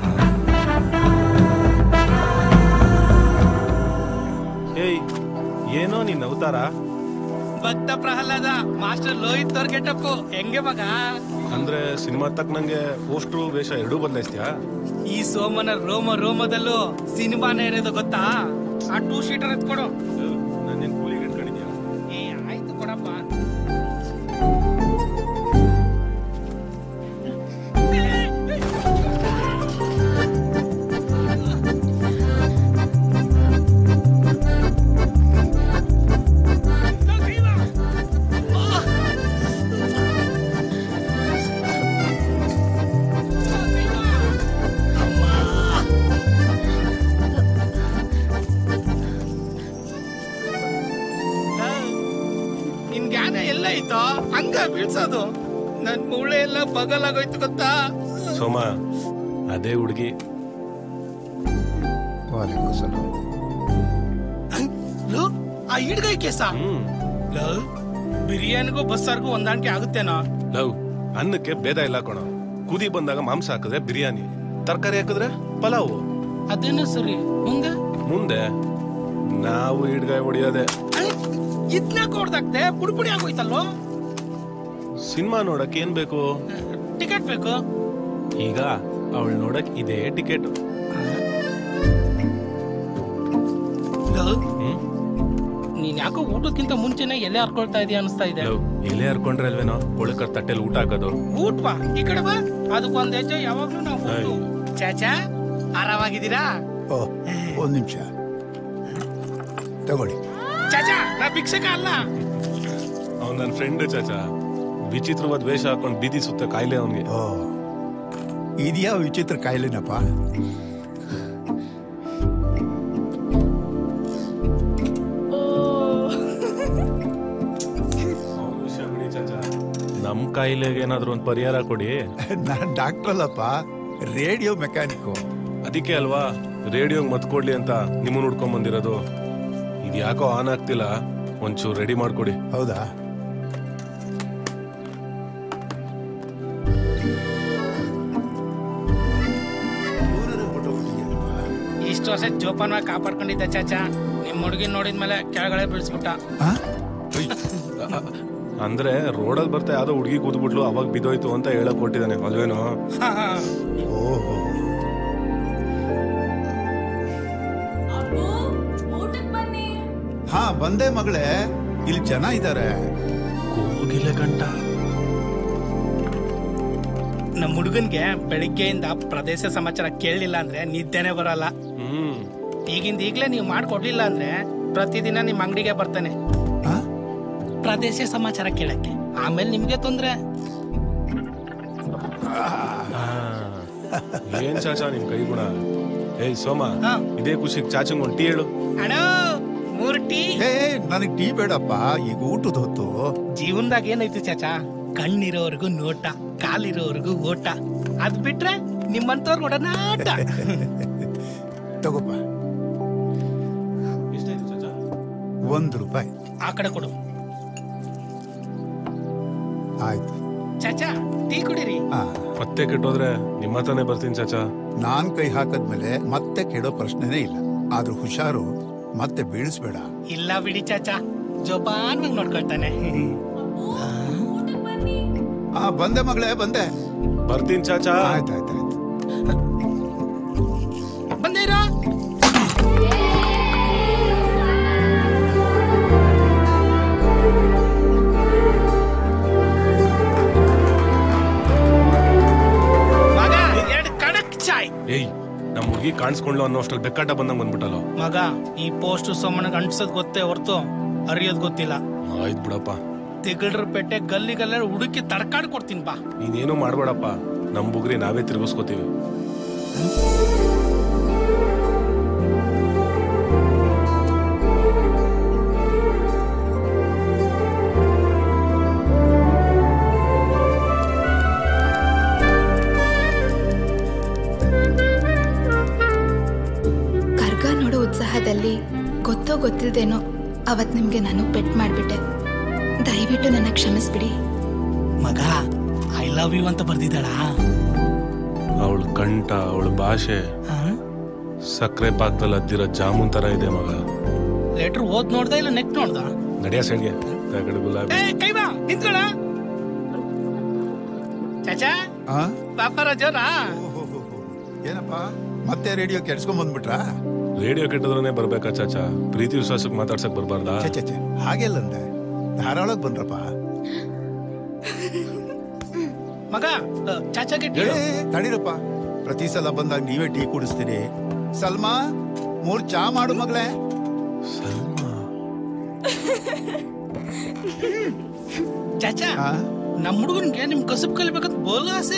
ಏಯ್ ಏನೋ ನಿನ್ನ ಅವತಾರ ಭಕ್ತ ಪ್ರಹ್ಲಾದ ಮಾಸ್ಟರ್ ಲೋಹಿತ್ ಅವ್ರ ಗೆಟಪ್ಪು ಹೆಂಗೆ ಮಗ ಅಂದ್ರೆ ಸಿನಿಮಾ ತಕ್ಕನಂಗೆ ಪೋಸ್ಟ್ರು ವೇಷ ಎರಡೂ ಬದಲಾಯಿಸ್ತೀಯಾ ಈ ಸೋಮನ ರೋಮ ರೋಮದಲ್ಲೂ ಸಿನಿಮಾನೇ ಇರೋದು ಗೊತ್ತಾ ಆ ಟೂ ಶೀಟರ್ ಎತ್ಕೊಡು ನಾನು ಕೂಲಿಗೆ ಇಟ್ಕೊಂಡಿದ್ಯಾ ಏ ಆಯ್ತು ಕೊಡಪ್ಪ ನಿನ್ ಜ್ಞಾನ ಎಲ್ಲ ಐತೋ ಹಂಗ ಬೀಳ್ಸೋದು ನನ್ ಮೂಳೆ ಎಲ್ಲ ಬಗಲಾಗೋಯ್ತು ಗೊತ್ತಾ ಸೋಮ ಅದೇ ಹುಡುಗಿ ಲೋ, ಆ ಹಿಡ್ಗೈ ಕೇಸ ಲೋ, ಬಿರಿಯಾನಿಗೂ ಬಸ್ಸಾರ್ಗೂ ಹೊಂದಾಣಿಕೆ ಆಗುತ್ತೇನೋ ಲವ್ ಅನ್ನಕ್ಕೆ ಭೇದ ಇಲ್ಲ ಕಣ ಕುದಿ ಬಂದಾಗ ಮಾಂಸ ಹಾಕಿದ್ರೆ ಬಿರಿಯಾನಿ ತರಕಾರಿ ಹಾಕಿದ್ರೆ ಪಲಾವು ಅದೇನು ಸರಿ ಮುಂದೆ ಮುಂದೆ ನಾವು ಹಿಡ್ಗಾಯ್ ಹೊಡಿಯೋದೆ ಇದ್ನ ಕೊಡ್ದಾಕ್ತೆ ಪುಡಿ ಪುಡಿ ಆಗೋಯ್ತಲ್ಲೋ ಸಿನಿಮಾ ನೋಡಕ್ ಏನ್ ಬೇಕು ಟಿಕೆಟ್ ಬೇಕು ಈಗ ಅವಳು ನೋಡಕ್ ಇದೇ ಟಿಕೆಟ್ ಲೋ, ನೀನ್ ಯಾಕೋ ಊಟಕ್ಕಿಂತ ಮುಂಚೆನೆ ಎಲೆ ಹರ್ಕೊಳ್ತಾ ಇದೀಯ ಅನಿಸ್ತಾ ಇದೆ ಎಲೆ ಹರ್ಕೊಂಡ್ರೆ ಅಲ್ವೇನೋ ಒಳಕರ್ ತಟ್ಟೆಲಿ ಊಟ ಹಾಕೋದು ಊಟ ಬಾ ಈ ಕಡೆ ಬಾ ಅದಕ್ಕೊಂದ್ ಹೆಜ್ಜೆ ಯಾವಾಗ್ಲೂ ನಾವು ಹೋಗ್ತು. ಚಾಚಾ ಆರಾಮಾಗಿದ್ದೀರಾ ಓ ಒಂದ್ ನಿಮಿಷ ತಗೊಳ್ಳಿ ಚಾಚಾ ನಾ ಭಿಕ್ಷಕ ಅಲ್ಲ ಅವ್ನ್ ನನ್ನ ಫ್ರೆಂಡ್ ಚಾಚಾ ವಿಚಿತ್ರವಾದ ವೇಷ ಹಾಕೊಂಡ್ ಬೀದಿ ಸುತ್ತ ಕಾಯಿಲೆ ಅವನಿಗೆ ಇದ್ಯಾವ ವಿಚಿತ್ರ ಕಾಯಿಲೆನಪ್ಪ ನಮ್ ಕಾಯಿಲೆಗೆ ಏನಾದ್ರು ಒಂದ್ ಪರಿಹಾರ ಕೊಡಿ ನಾನ್ ಡಾಕ್ಟರ್ ಅಲ್ಲಪ್ಪ ರೇಡಿಯೋ ಮೆಕ್ಯಾನಿಕ್ಕು ಅದಕ್ಕೆ ಅಲ್ವಾ ರೇಡಿಯೋಗ್ ಮತ್ ಕೊಡ್ಲಿ ಅಂತ ನಿಮ್ಮನ್ನ ಹುಡ್ಕೊಂಡ್ ಬಂದಿರೋದು ಇದ್ ಯಾಕೋ ಆನ್ ಆಗ್ತಿಲ್ಲ ಒಂಚೂರು ರೆಡಿ ಮಾಡ್ಕೊಡಿ ಹೌದಾ ಇಷ್ಟು ವರ್ಷ ಜೋಪಾನ ಕಾಪಾಡ್ಕೊಂಡಿದ್ದ ಚಾಚಾ ನಿಮ್ ಹುಡುಗಿನ ನೋಡಿದ್ಮೇಲೆ ಕೆಳಗಡೆ ಬೀಳ್ಸ್ಬಿಟ್ಟ ಅಂದ್ರೆ ರೋಡಲ್ಲಿ ಬರ್ತಾ ಯಾವ್ದೋ ಹುಡುಗಿ ಕೂತ್ಬಿಟ್ಲು ಅವಾಗ ಬಿದ್ದೋಯ್ತು ಅಂತ ಹೇಳಕ್ ಕೊಟ್ಟಿದ್ದಾನೆ ಅಲ್ವೇನೋ ಓಹೋ ಹಾ ಬಂದೆ ಮಗಳೇ ಇಲ್ಲಿ ಜನ ಇದ್ದಾರೆ ಕೂಗಿಲ್ಲ ಗಂಟ ನಮ್ ಹುಡುಗನ್ಗೆ ಬೆಳಿಗ್ಗೆಯಿಂದ ಪ್ರದೇಶ ಸಮಾಚಾರ ಕೇಳಲಿಲ್ಲ ಅಂದ್ರೆ ನಿದ್ದೆನೆ ಬರಲ್ಲ ಈಗಿಂದ ಈಗ್ಲೇ ನೀವು ಮಾಡ್ಕೊಡ್ಲಿಲ್ಲ ಅಂದ್ರೆ ಪ್ರತಿದಿನ ನಿಮ್ ಅಂಗಡಿಗೆ ಬರ್ತಾನೆ ಪ್ರದೇಶ ಸಮಾಚಾರ ಕೇಳಕ್ಕೆ ಆಮೇಲೆ ನಿಮ್ಗೆ ತೊಂದ್ರೆ ಏನ್ ಚಾಚಾ ನಿಮ್ ಕೈ ಗುಣ ಏಯ್ ಸೋಮ ಇದೇ ಖುಷಿಗ್ ಚಾಚಂಗ್ ಒಂದ್ ಟೀ ಹೇಳು ಅಣ್ಣ ಮೂರ್ ಟೀ ಏ ನನಗ್ ಟೀ ಬೇಡಪ್ಪ ಈಗ ಊಟದ ಹೊತ್ತು ಜೀವನದಾಗ ಏನೈತಿ ಚಾಚಾ ಕಣ್ಣಿರೋವರೆಗೂ ನೋಟ ಕಾಲಿರೋವರೆಗೂ ಓಟ ಅದ್ ಬಿಟ್ರೆ ನಿಮ್ಮಂತವ್ರ ಒಡನಾಟ ತಗೋಪ್ಪ ಒಂದು ರೂಪಾಯಿ ಆ ಕಡೆ ಕೊಡು ಆಯ್ತು ಚಾಚಾ ಟೀ ಕುಡೀರಿ ಮತ್ತೆ ಕೆಟ್ಟೋದ್ರೆ ನಿಮ್ಮ ಹತ್ರನೇ ಬರ್ತೀನಿ ಚಾಚಾ ನಾನ್ ಕೈ ಹಾಕದ್ಮೇಲೆ ಮತ್ತೆ ಕೆಡೋ ಪ್ರಶ್ನೆನೇ ಇಲ್ಲ ಆದ್ರೂ ಹುಷಾರು ಮತ್ತೆ ಬೀಳಿಸ್ಬೇಡ ಇಲ್ಲ ಬಿಡಿ ಚಾಚಾ ಜೋಪಾನ್ವಾಗಿ ನೋಡ್ಕೊಳ್ತಾನೆ ಆ ಬಂದೆ ಮಗಳೇ ಬಂದೆ ಬರ್ತೀನಿ ಚಾಚಾ ಆಯ್ತಾಯ್ತಾಯ್ತು ಬಂದೇರಾ ಮಗ ಎರಡು ಕಡಕ್ ಚಾಯ್ ಏಯ್ ನಮ್ ಹುಡುಗಿ ಕಾಣಿಸ್ಕೊಂಡ್ಲು ಅನ್ನೋ ಅಷ್ಟ್ರಲ್ಲಿ ಬೆಕ್ಕಾಟ ಬಂದಂಗ್ ಬಂದ್ಬಿಟ್ಟಲ್ಲ ಮಗ ಈ ಪೋಸ್ಟ್ ಸೋಮಣ್ಣಗೆ ಅಂಟಿಸೋದ್ ಗೊತ್ತೇ ಹೊರ್ತು ಅರಿಯೋದ್ ಗೊತ್ತಿಲ್ಲ ಆಯ್ತು ಬಿಡಪ್ಪ ತಿಗಳ್ರ ಪೇಟೆ ಗಲ್ಲಿಗಲ್ಲ ಹುಡುಕಿ ತಡ್ಕಾಡ್ ಕೊಡ್ತೀನಿ ಬಾ ನೀನೇನು ಮಾಡ್ಬೇಡಪ್ಪ ನಮ್ ಬುಗ್ರಿ ನಾವೇ ತಿರ್ಗಿಸ್ಕೋತೀವಿ ಕರ್ಗ ನೋಡೋ ಉತ್ಸಾಹದಲ್ಲಿ ಗೊತ್ತೋ ಗೊತ್ತಿಲ್ದೇನೋ ಅವತ್ ನಿಮ್ಗೆ ನಾನು ಪೆಟ್ ಮಾಡ್ಬಿಟ್ಟೆ ದಯವಿಟ್ಟು ನನ್ನ ಕ್ಷಮಿಸ್ಬಿಡಿ ಮಗ ಐ ಲವ್ ಯು ಅಂತ ಬರ್ದಿದ್ದಾಳ ಅವಳ ಕಂಠ ಅವಳ ಭಾಷೆ ಸಕ್ಕರೆ ಪಾಕದಲ್ಲಿ ಅದ್ದಿರೋ ಜಾಮೂನ್ ತರ ಇದೆ ಮಗ ಲೆಟರ್ ಓದ್ ನೋಡ್ದ ಇಲ್ಲ ನೆಕ್ ನೋಡ್ದ ನಡಿಯ ಸೈಡ್ಗೆ ತಗಡು ಗುಲಾಬಿ ಏ ಕೈ ಬಾ ನಿಂತ್ಕೊಳ ಚಾಚಾ ಆ? ಪಾಪ ಜೋರಾ ಏನಪ್ಪ ಮತ್ತೆ ರೇಡಿಯೋ ಕೆಡ್ಸ್ಕೊಂಡ್ ಬಂದ್ಬಿಟ್ರಾ ರೇಡಿಯೋ ಕೆಟ್ಟದ್ರೇ ಬರ್ಬೇಕಾ ಚಾಚಾ ಪ್ರೀತಿ ವಿಶ್ವಾಸಕ್ಕೆ ಮಾತಾಡ್ಸಕ್ ಬರ್ಬಾರ್ದಾ ಛೆ, ಛೆ, ಛೆ. ಹಾಗೆಲ್ಲಂದೆ ಧಾರಾಳಕ್ ಬಂದ್ರಪ್ಪ ಮಗ ಅ, ಚಾಚಾಗೆ ಏ, ತಡೀರಪ್ಪ ಪ್ರತಿ ಸಲ ಬಂದಾಗ ನೀವೇ ಟೀ ಕುಡಿಸ್ತೀರಿ ಸಲ್ಮಾ ಮೂರ್ ಚಾ ಮಾಡು ಮಗಳೇ ಚಾಚಾ ನಮ್ ಹುಡುಗನ್ಗೆ ನಿಮ್ ಕಸಬ್ ಕಲಿಬೇಕಂತ ಬೋಲ ಆಸೆ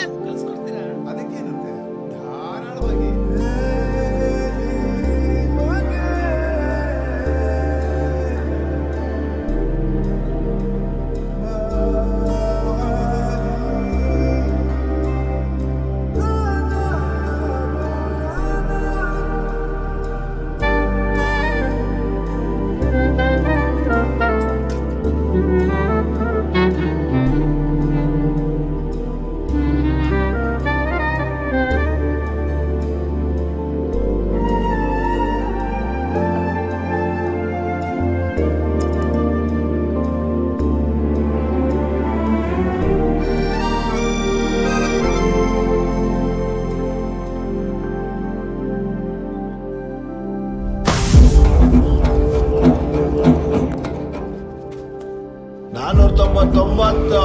ನಾನೂರ ತೊಂಬತ್ತೊಂಬತ್ತು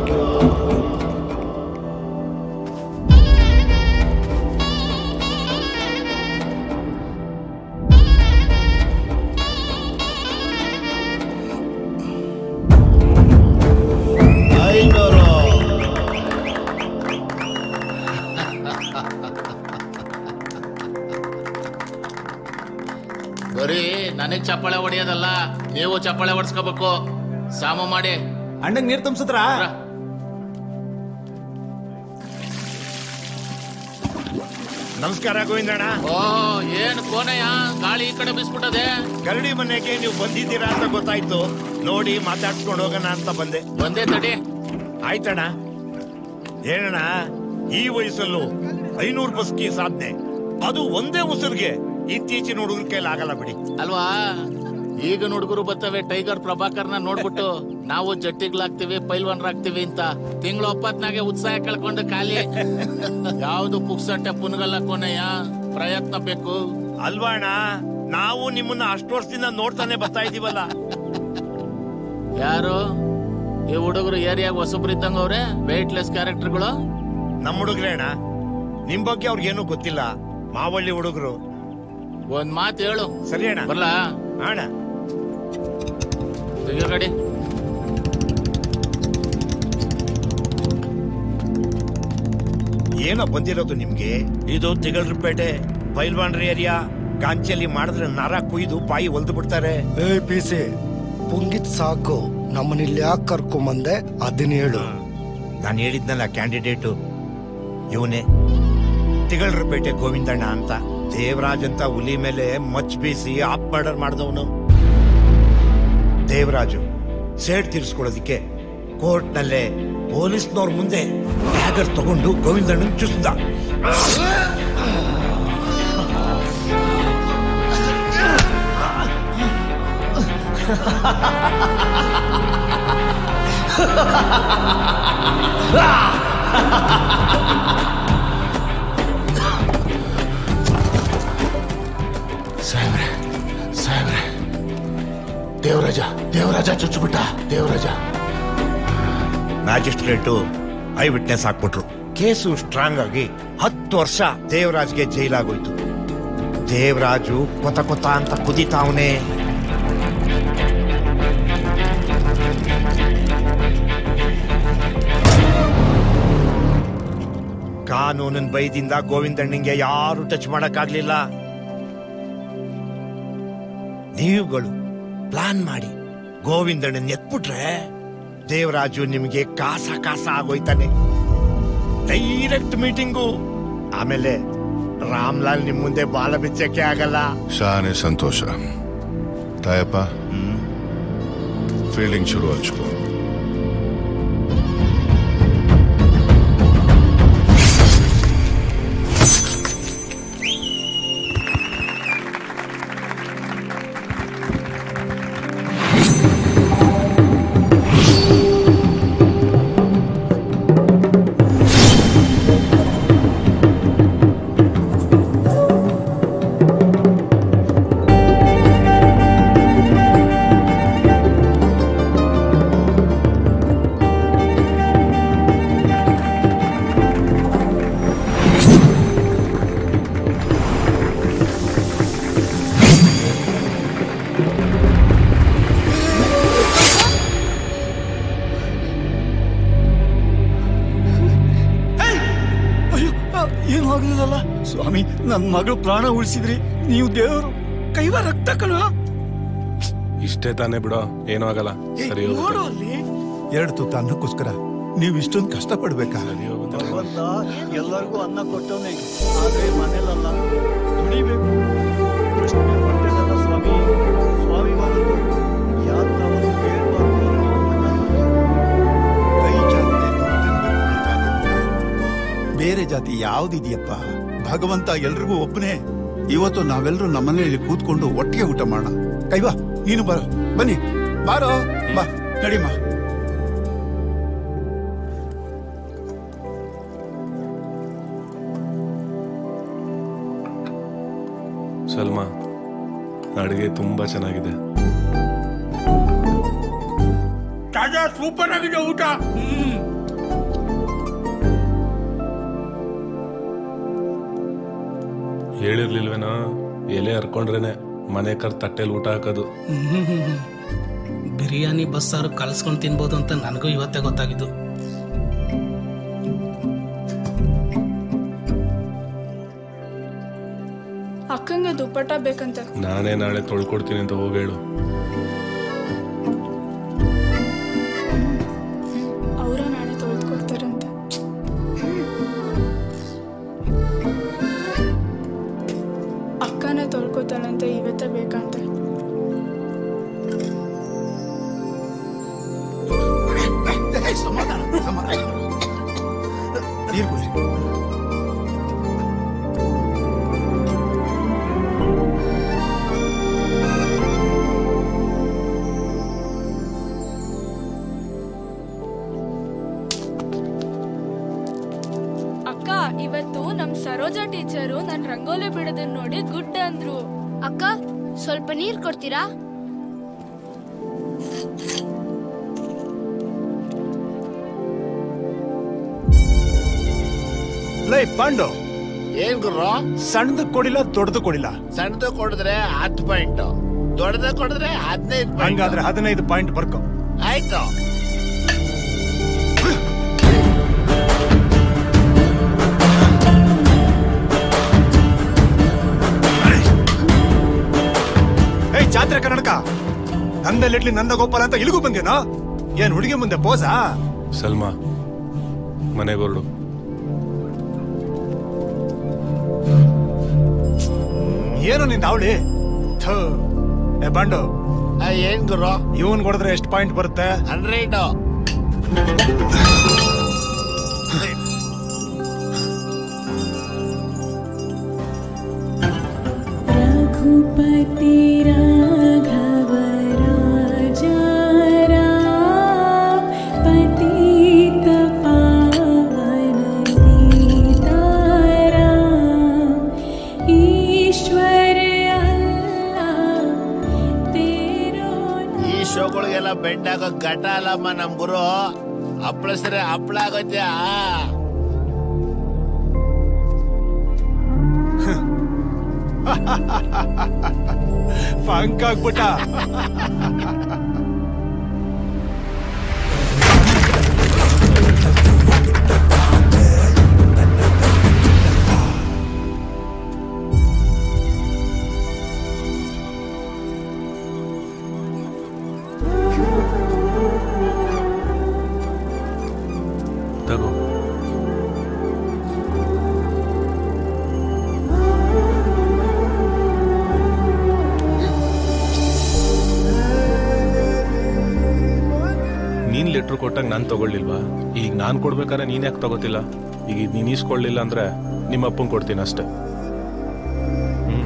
ಐನೂರು ಬರೀ ನನಗ್ ಚಪ್ಪಾಳೆ ಹೊಡೆಯೋದಲ್ಲ ನೀವು ಚಪ್ಪಾಳೆ ಹೊಡ್ಸ್ಕೋಬೇಕು ಸಾಮ ಮಾಡಿ ಅಂಡಂಗ್ ನೀರ್ ತುಂಬಿಸಿದ್ರ ನಮಸ್ಕಾರ ಗೋವಿಂದಣ್ಣ ಓ ಏನ್ ಕೋನೆಯ ಗಾಳಿ ಈ ಕಡೆ ಬಿಸ್ಬಿಟ್ಟದೆ ಗರಡಿ ಮನೆಗೆ ನೀವು ಬಂದಿದ್ದೀರಾ ಅಂತ ಗೊತ್ತಾಯ್ತು ನೋಡಿ ಮಾತಾಡ್ಸ್ಕೊಂಡು ಹೋಗೋಣ ಅಂತ ಬಂದೆ ಬಂದೆ ತಡಿ ಆಯ್ತಣ್ಣ ಏನಣ್ಣ ಈ ವಯಸ್ಸಲ್ಲೂ ಐನೂರು ಬಸ್ಕಿ ಸಾಧನೆ ಅದು ಒಂದೇ ಉಸಿರಿಗೆ ಇತ್ತೀಚಿನ ಹುಡುಗರ ಕೈಲಿ ಆಗಲ್ಲ ಬಿಡಿ ಅಲ್ವಾ ಈಗ ಹುಡುಗರು ಬರ್ತವೆ ಟೈಗರ್ ಪ್ರಭಾಕರ್ನ ನೋಡ್ಬಿಟ್ಟು ನಾವು ಜಟ್ಟಿಗ್ಲಾಗ್ತೀವಿ ಪೈಲ್ವಾನ್ರಾಗ್ತೀವಿ ಅಂತ ತಿಂಗಳು ಒಪ್ಪತ್ನಾಗೆ ಉತ್ಸಾಹ ಕಳ್ಕೊಂಡು ಖಾಲಿ ಯಾವ್ದು ಪುಕ್ಸಟ್ಟೆ ಪುನ್ಗಲ್ಲ ಕೊನೆಯ ಪ್ರಯತ್ನ ಬೇಕು ಅಲ್ವಾ ಅಣ್ಣ ನಾವು ನಿಮ್ಮನ್ನ ಅಷ್ಟು ವರ್ಷದಿಂದ ನೋಡ್ತಾನೆ ಬರ್ತಾ ಇದೀವಲ್ಲ ಯಾರು ಈ ಹುಡುಗರು ಏರಿಯಾಗ ಹೊಸಬ್ರಿದ್ದಂಗ ಅವ್ರೆ ವೆಯ್ಟ್ಲೆಸ್ ಕ್ಯಾರೆಕ್ಟರ್ಗಳು ನಮ್ಮ ಹುಡುಗ್ರೇ ಅಣ್ಣ ನಿಮ್ ಬಗ್ಗೆ ಅವ್ರಿಗೇನು ಗೊತ್ತಿಲ್ಲ ಮಾವಳ್ಳಿ ಹುಡುಗರು ಒಂದ್ ಮಾತು ಹೇಳು ಸರಿ ಅಣ್ಣ ಬರ್ಲಾ ಅಣ್ಣ ತೆಗಿಯೋ ಗಾಡಿ ಏನೋ ಬಂದಿರೋದು ನಿಮ್ಗೆ ಇದು ತಿಗಳರಪೇಟೆ ಪೈಲ್ವಾನ್ರಿ ಏರಿಯಾ ಗಾಂಚಲಿ ಮಾಡಿದ್ರೆ ನರ ಕುಯ್ದು ಬಾಯಿ ಒಲ್ದು ಬಿಡ್ತಾರೆ ಏ ಪಿ ಸಿ ಪುಂಗಿತ್ ಸಾಕು ನಮ್ಮನಿಲ್ಲಿ ಯಾಕೆ ಕರ್ಕೊಂಬಂದೆ ಅದನ್ನ ಹೇಳು ನಾನು ಹೇಳಿದ್ನಲ್ಲ ಕ್ಯಾಂಡಿಡೇಟು ಇವನೇ ತಿಗಳರಪೇಟೆ ಗೋವಿಂದಣ್ಣ ಅಂತ ದೇವರಾಜ್ ಅಂತ ಹುಲಿ ಮೇಲೆ ಮಚ್ ಬೀಸಿ ಆಪ್ ಮರ್ಡರ್ ಮಾಡಿದವನು ದೇವರಾಜು ಸೇಡ್ ತೀರಿಸ್ಕೊಳ್ಳೋದಿಕ್ಕೆ ಕೋರ್ಟ್ನಲ್ಲೇ ಪೊಲೀಸ್ನವ್ರ ಮುಂದೆ ಟ್ಯಾಗರ್ ತಗೊಂಡು ಗೋವಿಂದಣ್ಣನ್ ಚುಸ್ದ ಸಾಹೇಬ್ರೆ ಸಾಹೇಬ್ರೆ ದೇವರಾಜ ದೇವರಾಜ ಚುಚ್ಚುಬಿಟ್ಟ ದೇವರಾಜ ಮ್ಯಾಜಿಸ್ಟ್ರೇಟು ಐ ವಿಟ್ನೆಸ್ ಹಾಕ್ಬಿಟ್ರು ಕೇಸು ಸ್ಟ್ರಾಂಗ್ ಆಗಿ ಹತ್ತು ವರ್ಷ ದೇವರಾಜ್ಗೆ ಜೈಲಾಗೋಯ್ತು ದೇವರಾಜು ಕೊತ ಕೊತ ಅಂತ ಕುದಿತಾವನೆ ಕಾನೂನಿನ ಬೈದಿಂದ ಗೋವಿಂದಣ್ಣಂಗೆ ಯಾರು ಟಚ್ ಮಾಡಕ್ಕಾಗ್ಲಿಲ್ಲ ನೀವುಗಳು ಪ್ಲಾನ್ ಮಾಡಿ ಗೋವಿಂದಣ್ಣನ್ ಎತ್ಬಿಟ್ರೆ ದೇವರಾಜು ನಿಮಗೆ ಕಾಸ ಕಾಸ ಆಗೋಯ್ತಾನೆ ಡೈರೆಕ್ಟ್ ಮೀಟಿಂಗು ಆಮೇಲೆ ರಾಮ್ಲಾಲ್ ನಿಮ್ ಮುಂದೆ ಬಾಲ ಬಿಚ್ಚಕ್ಕೆ ಆಗಲ್ಲ ಶಾನೆ ಸಂತೋಷ ತಾಯಪ್ಪ ಫೀಲ್ಡಿಂಗ್ ಶುರು ಹಚ್ಕೋ ಏನು ಆಗ್ಲಿಲ್ಲಲ್ಲ ಸ್ವಾಮಿ ನನ್ನ ಮಗಳು ಪ್ರಾಣ ಉಳಿಸಿದ್ರಿ ನೀವು ದೇವರು ಕೈವ ರಕ್ತ ಕಣ ಇಷ್ಟೇ ತಾನೇ ಬಿಡೋ ಏನೂ ಆಗಲ್ಲ ಸರಿ ಹೋಗುತ್ತೆ ನೋಡು ಅಲ್ಲಿ ಎರಡು ತುತ್ತ ಅನ್ನಕ್ಕೋಸ್ಕರ ನೀವು ಇಷ್ಟೊಂದು ಕಷ್ಟ ಪಡ್ಬೇಕಾ ಭಗವಂತ ಎಲ್ಲರಿಗೂ ಅನ್ನ ಕೊಟ್ಟವನೇ ಆದ್ರೆ ಮನೇಲಲ್ಲ ದುಡಿಬೇಕು ಪ್ರಶ್ನೆ ಹೊಟ್ಟೆದಲ್ಲ ಸ್ವಾಮಿ ಸ್ವಾಮಿ ಬಂದು ಯಾತ್ರ ಒಂದು ಬೇಡಬಾರ್ದು ಕೈ ಜಾತಿ ಬೇರೆ ಜಾತಿ ಯಾವ್ದಿದೆಯಪ್ಪ ಭಗವಂತ ಎಲ್ರಿಗೂ ಒಬ್ಬನೇ ಇವತ್ತು ನಾವೆಲ್ಲರೂ ನಮ್ಮನೇಲಿ ಕೂತ್ಕೊಂಡು ಒಟ್ಟಿಗೆ ಊಟ ಮಾಡೋಣ ಕೈವಾ ನೀನು ಬರೋ ಬನ್ನಿ ಬಾರೋ ಬಾ ನಡಿಮ್ಮ ಸಲ್ಮಾ ಅಡುಗೆ ತುಂಬಾ ಚೆನ್ನಾಗಿದೆ ತಾಜಾ ಸೂಪರ್ ಆಗಿದೆ ಊಟ ಹೇಳಿರ್ಲಿಲ್ವೇನೋ ಎಲೆ ಹರ್ಕೊಂಡ್ರೇನೆ ಮನೆ ಕರ್ ತಟ್ಟೆಲ್ ಊಟ ಹಾಕೋದು ಬಿರಿಯಾನಿ ಬಸ್ಸಾರು ಕಲ್ಸ್ಕೊಂಡು ತಿನ್ಬೋದು ಅಂತ ನನಗೂ ಇವತ್ತೇ ಗೊತ್ತಾಗಿದ್ದು ಅಕ್ಕಂಗೆ ದುಪ್ಪಟ್ಟ ಬೇಕಂತೆ ನಾನೇ ನಾಳೆ ತೊಳ್ಕೊಡ್ತೀನಿ ಅಂತ ಹೋಗಿ ಹೇಳು ಅವರ ನಾಳೆ ತೊಳೆದ್ಕೊಡ್ತಾರಂತೆ ಅಕ್ಕನೇ ತೊಳ್ಕೊತಾಳಂತೆ ಇವತ್ತೇ ಬೇಕಂತೆ ಸಮಾಧಾನ ಸಮಾಧಾನ ನೀರು ಕುಡಿ ಅಕ್ಕ ಇವತ್ತು ನಮ್ ಸರೋಜಾ ಟೀಚರು ನನ್ ರಂಗೋಲಿ ಬಿಡೋದನ್ನ ನೋಡಿ ಗುಡ್ ಅಂದ್ರು ಅಕ್ಕ ಸ್ವಲ್ಪ ನೀರ್ ಕೊಡ್ತೀರಾ ಲೈ ಪಾಂಡು ಏನ್ ಗುರು ಸಣ್ಣದು ಕೊಡಿಲ್ಲ ದೊಡ್ಡದು ಕೊಡಿಲ್ಲ ಸಣ್ಣದು ಕೊಡಿದ್ರೆ ಹತ್ತು ಪಾಯಿಂಟ್ ದೊಡ್ಡದ ಕೊಡಿದ್ರೆ ಹದಿನೈದು ಪಾಯಿಂಟ್ ಹಂಗಾದ್ರೆ ಹದಿನೈದು ಪಾಯಿಂಟ್ ಬರ್ಕೊ ಆಯ್ತು ಜಾತ್ರೆ ಕನ್ನಡಕ ನಂದಲ್ಲಿಟ್ಲಿ ನಂದ ಗೋಪಾಲ ಅಂತ ಇಲ್ಲಿಗೂ ಬಂದೇನೋ ಏನ್ ಹುಡುಗಿ ಮುಂದೆ ಪೋಸಾ ಸಲ್ಮಾ ಮನೆಗೊರಡು ಏನು ನಿಂದ ಅವಳಿ ಥು. ಏ ಬಂಡು ಏನ್ ಗುರು ಇವನ್ ಕೊಡಿದ್ರೆ ಎಷ್ಟು ಪಾಯಿಂಟ್ ಬರುತ್ತೆ ಹಂಡ್ರೆಡ್ रघुपति राघव राजा राम पतित पावन सीताराम ईश्वर अल्लाह तेरो ಈ ಶೋಗಳಿಗೆಲ್ಲ ಬೆಂಡ್ ಆಗೋ ಘಟ ಅಲ್ಲಮ್ಮ ನಮ್ ಗುರು ಹಪ್ಳ ಸರಿ ಹಪ್ಳ ಆಗೋತ್ಯಾ ಫಂಕ್ ಆಗ್ಬಿಟ್ಟ ತಗೋ ನೀನ್ ಲೆಟ್ರ್ ಕೊಟ್ಟಾಗ ನಾನ್ ತಗೊಳ್ಳಿಲ್ವಾ ಈಗ ನಾನ್ ಕೊಡ್ಬೇಕಾದ್ರೆ ನೀನ್ ಯಾಕೆ ತಗೋತಿಲ್ಲ ಈಗ ಇದ್ ನೀನ್ ಈಸ್ಕೊಳ್ಳಿಲ್ಲ ಅಂದ್ರೆ ನಿಮ್ಮ ಅಪ್ಪಂಗ್ ಕೊಡ್ತೀನಿ ಅಷ್ಟೇ ಹ್ಮ್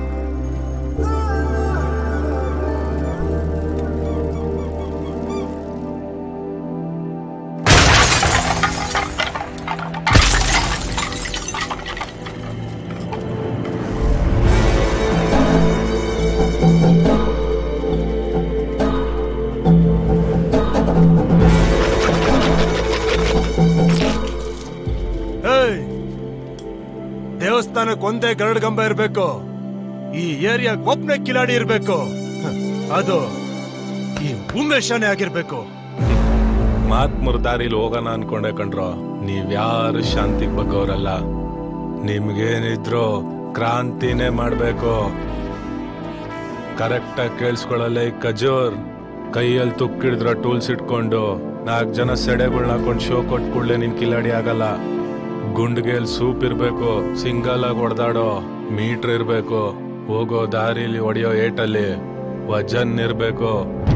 ಏಯ್ ದೇವಸ್ಥಾನಕ್ಕೆ ಒಂದೇ ಗರಡ್ ಗಂಬ ಇರ್ಬೇಕು ಈ ಏರಿಯಾ ಒಬ್ನೇ ಕಿಲಾಡಿ ಇರ್ಬೇಕು ಹ, ಅದು ಈ ಉಮೇಶನೇ ಆಗಿರ್ಬೇಕು ಮಾತ್ ದಾರಿಲಿ ಹೋಗೋಣ ಅನ್ಕೊಂಡೆ ಕಣ್ರೋ ನೀವ್ಯಾರು ಶಾಂತಿಗ್ ಬಗ್ಗವ್ರಲ್ಲ ನಿಮ್ಗೇನಿದ್ರು ಕ್ರಾಂತಿನೇ ಮಾಡ್ಬೇಕು ಕರೆಕ್ಟಾಗಿ ಕೇಳಿಸ್ಕೊಳ್ಳಲ್ಲ ಈ ಕಜೋರ್ ಕೈಯಲ್ಲಿ ತುಕ್ಕಿಡಿದ್ರ ಟೂಲ್ಸ್ ಇಟ್ಕೊಂಡು ನಾಲ್ಕು ಜನ ಸೆಡೆಗಳ್ನ ಹಾಕೊಂಡು ಶೋ ಕೊಟ್ ಕೂಡ್ಲೆ ನಿನ್ ಕಿಲಾಡಿ ಆಗಲ್ಲ ಗುಂಡ್ಗೇಲ್ ಸೂಪ್ ಇರ್ಬೇಕು ಸಿಂಗಲ್ ಆಗಿ ಹೊಡೆದಾಡೋ ಮೀಟರ್ ಇರ್ಬೇಕು ಹೋಗೋ ದಾರಿಲಿ ಹೊಡೆಯೋ ಏಟಲ್ಲಿ ವಜನ್ ಇರ್ಬೇಕು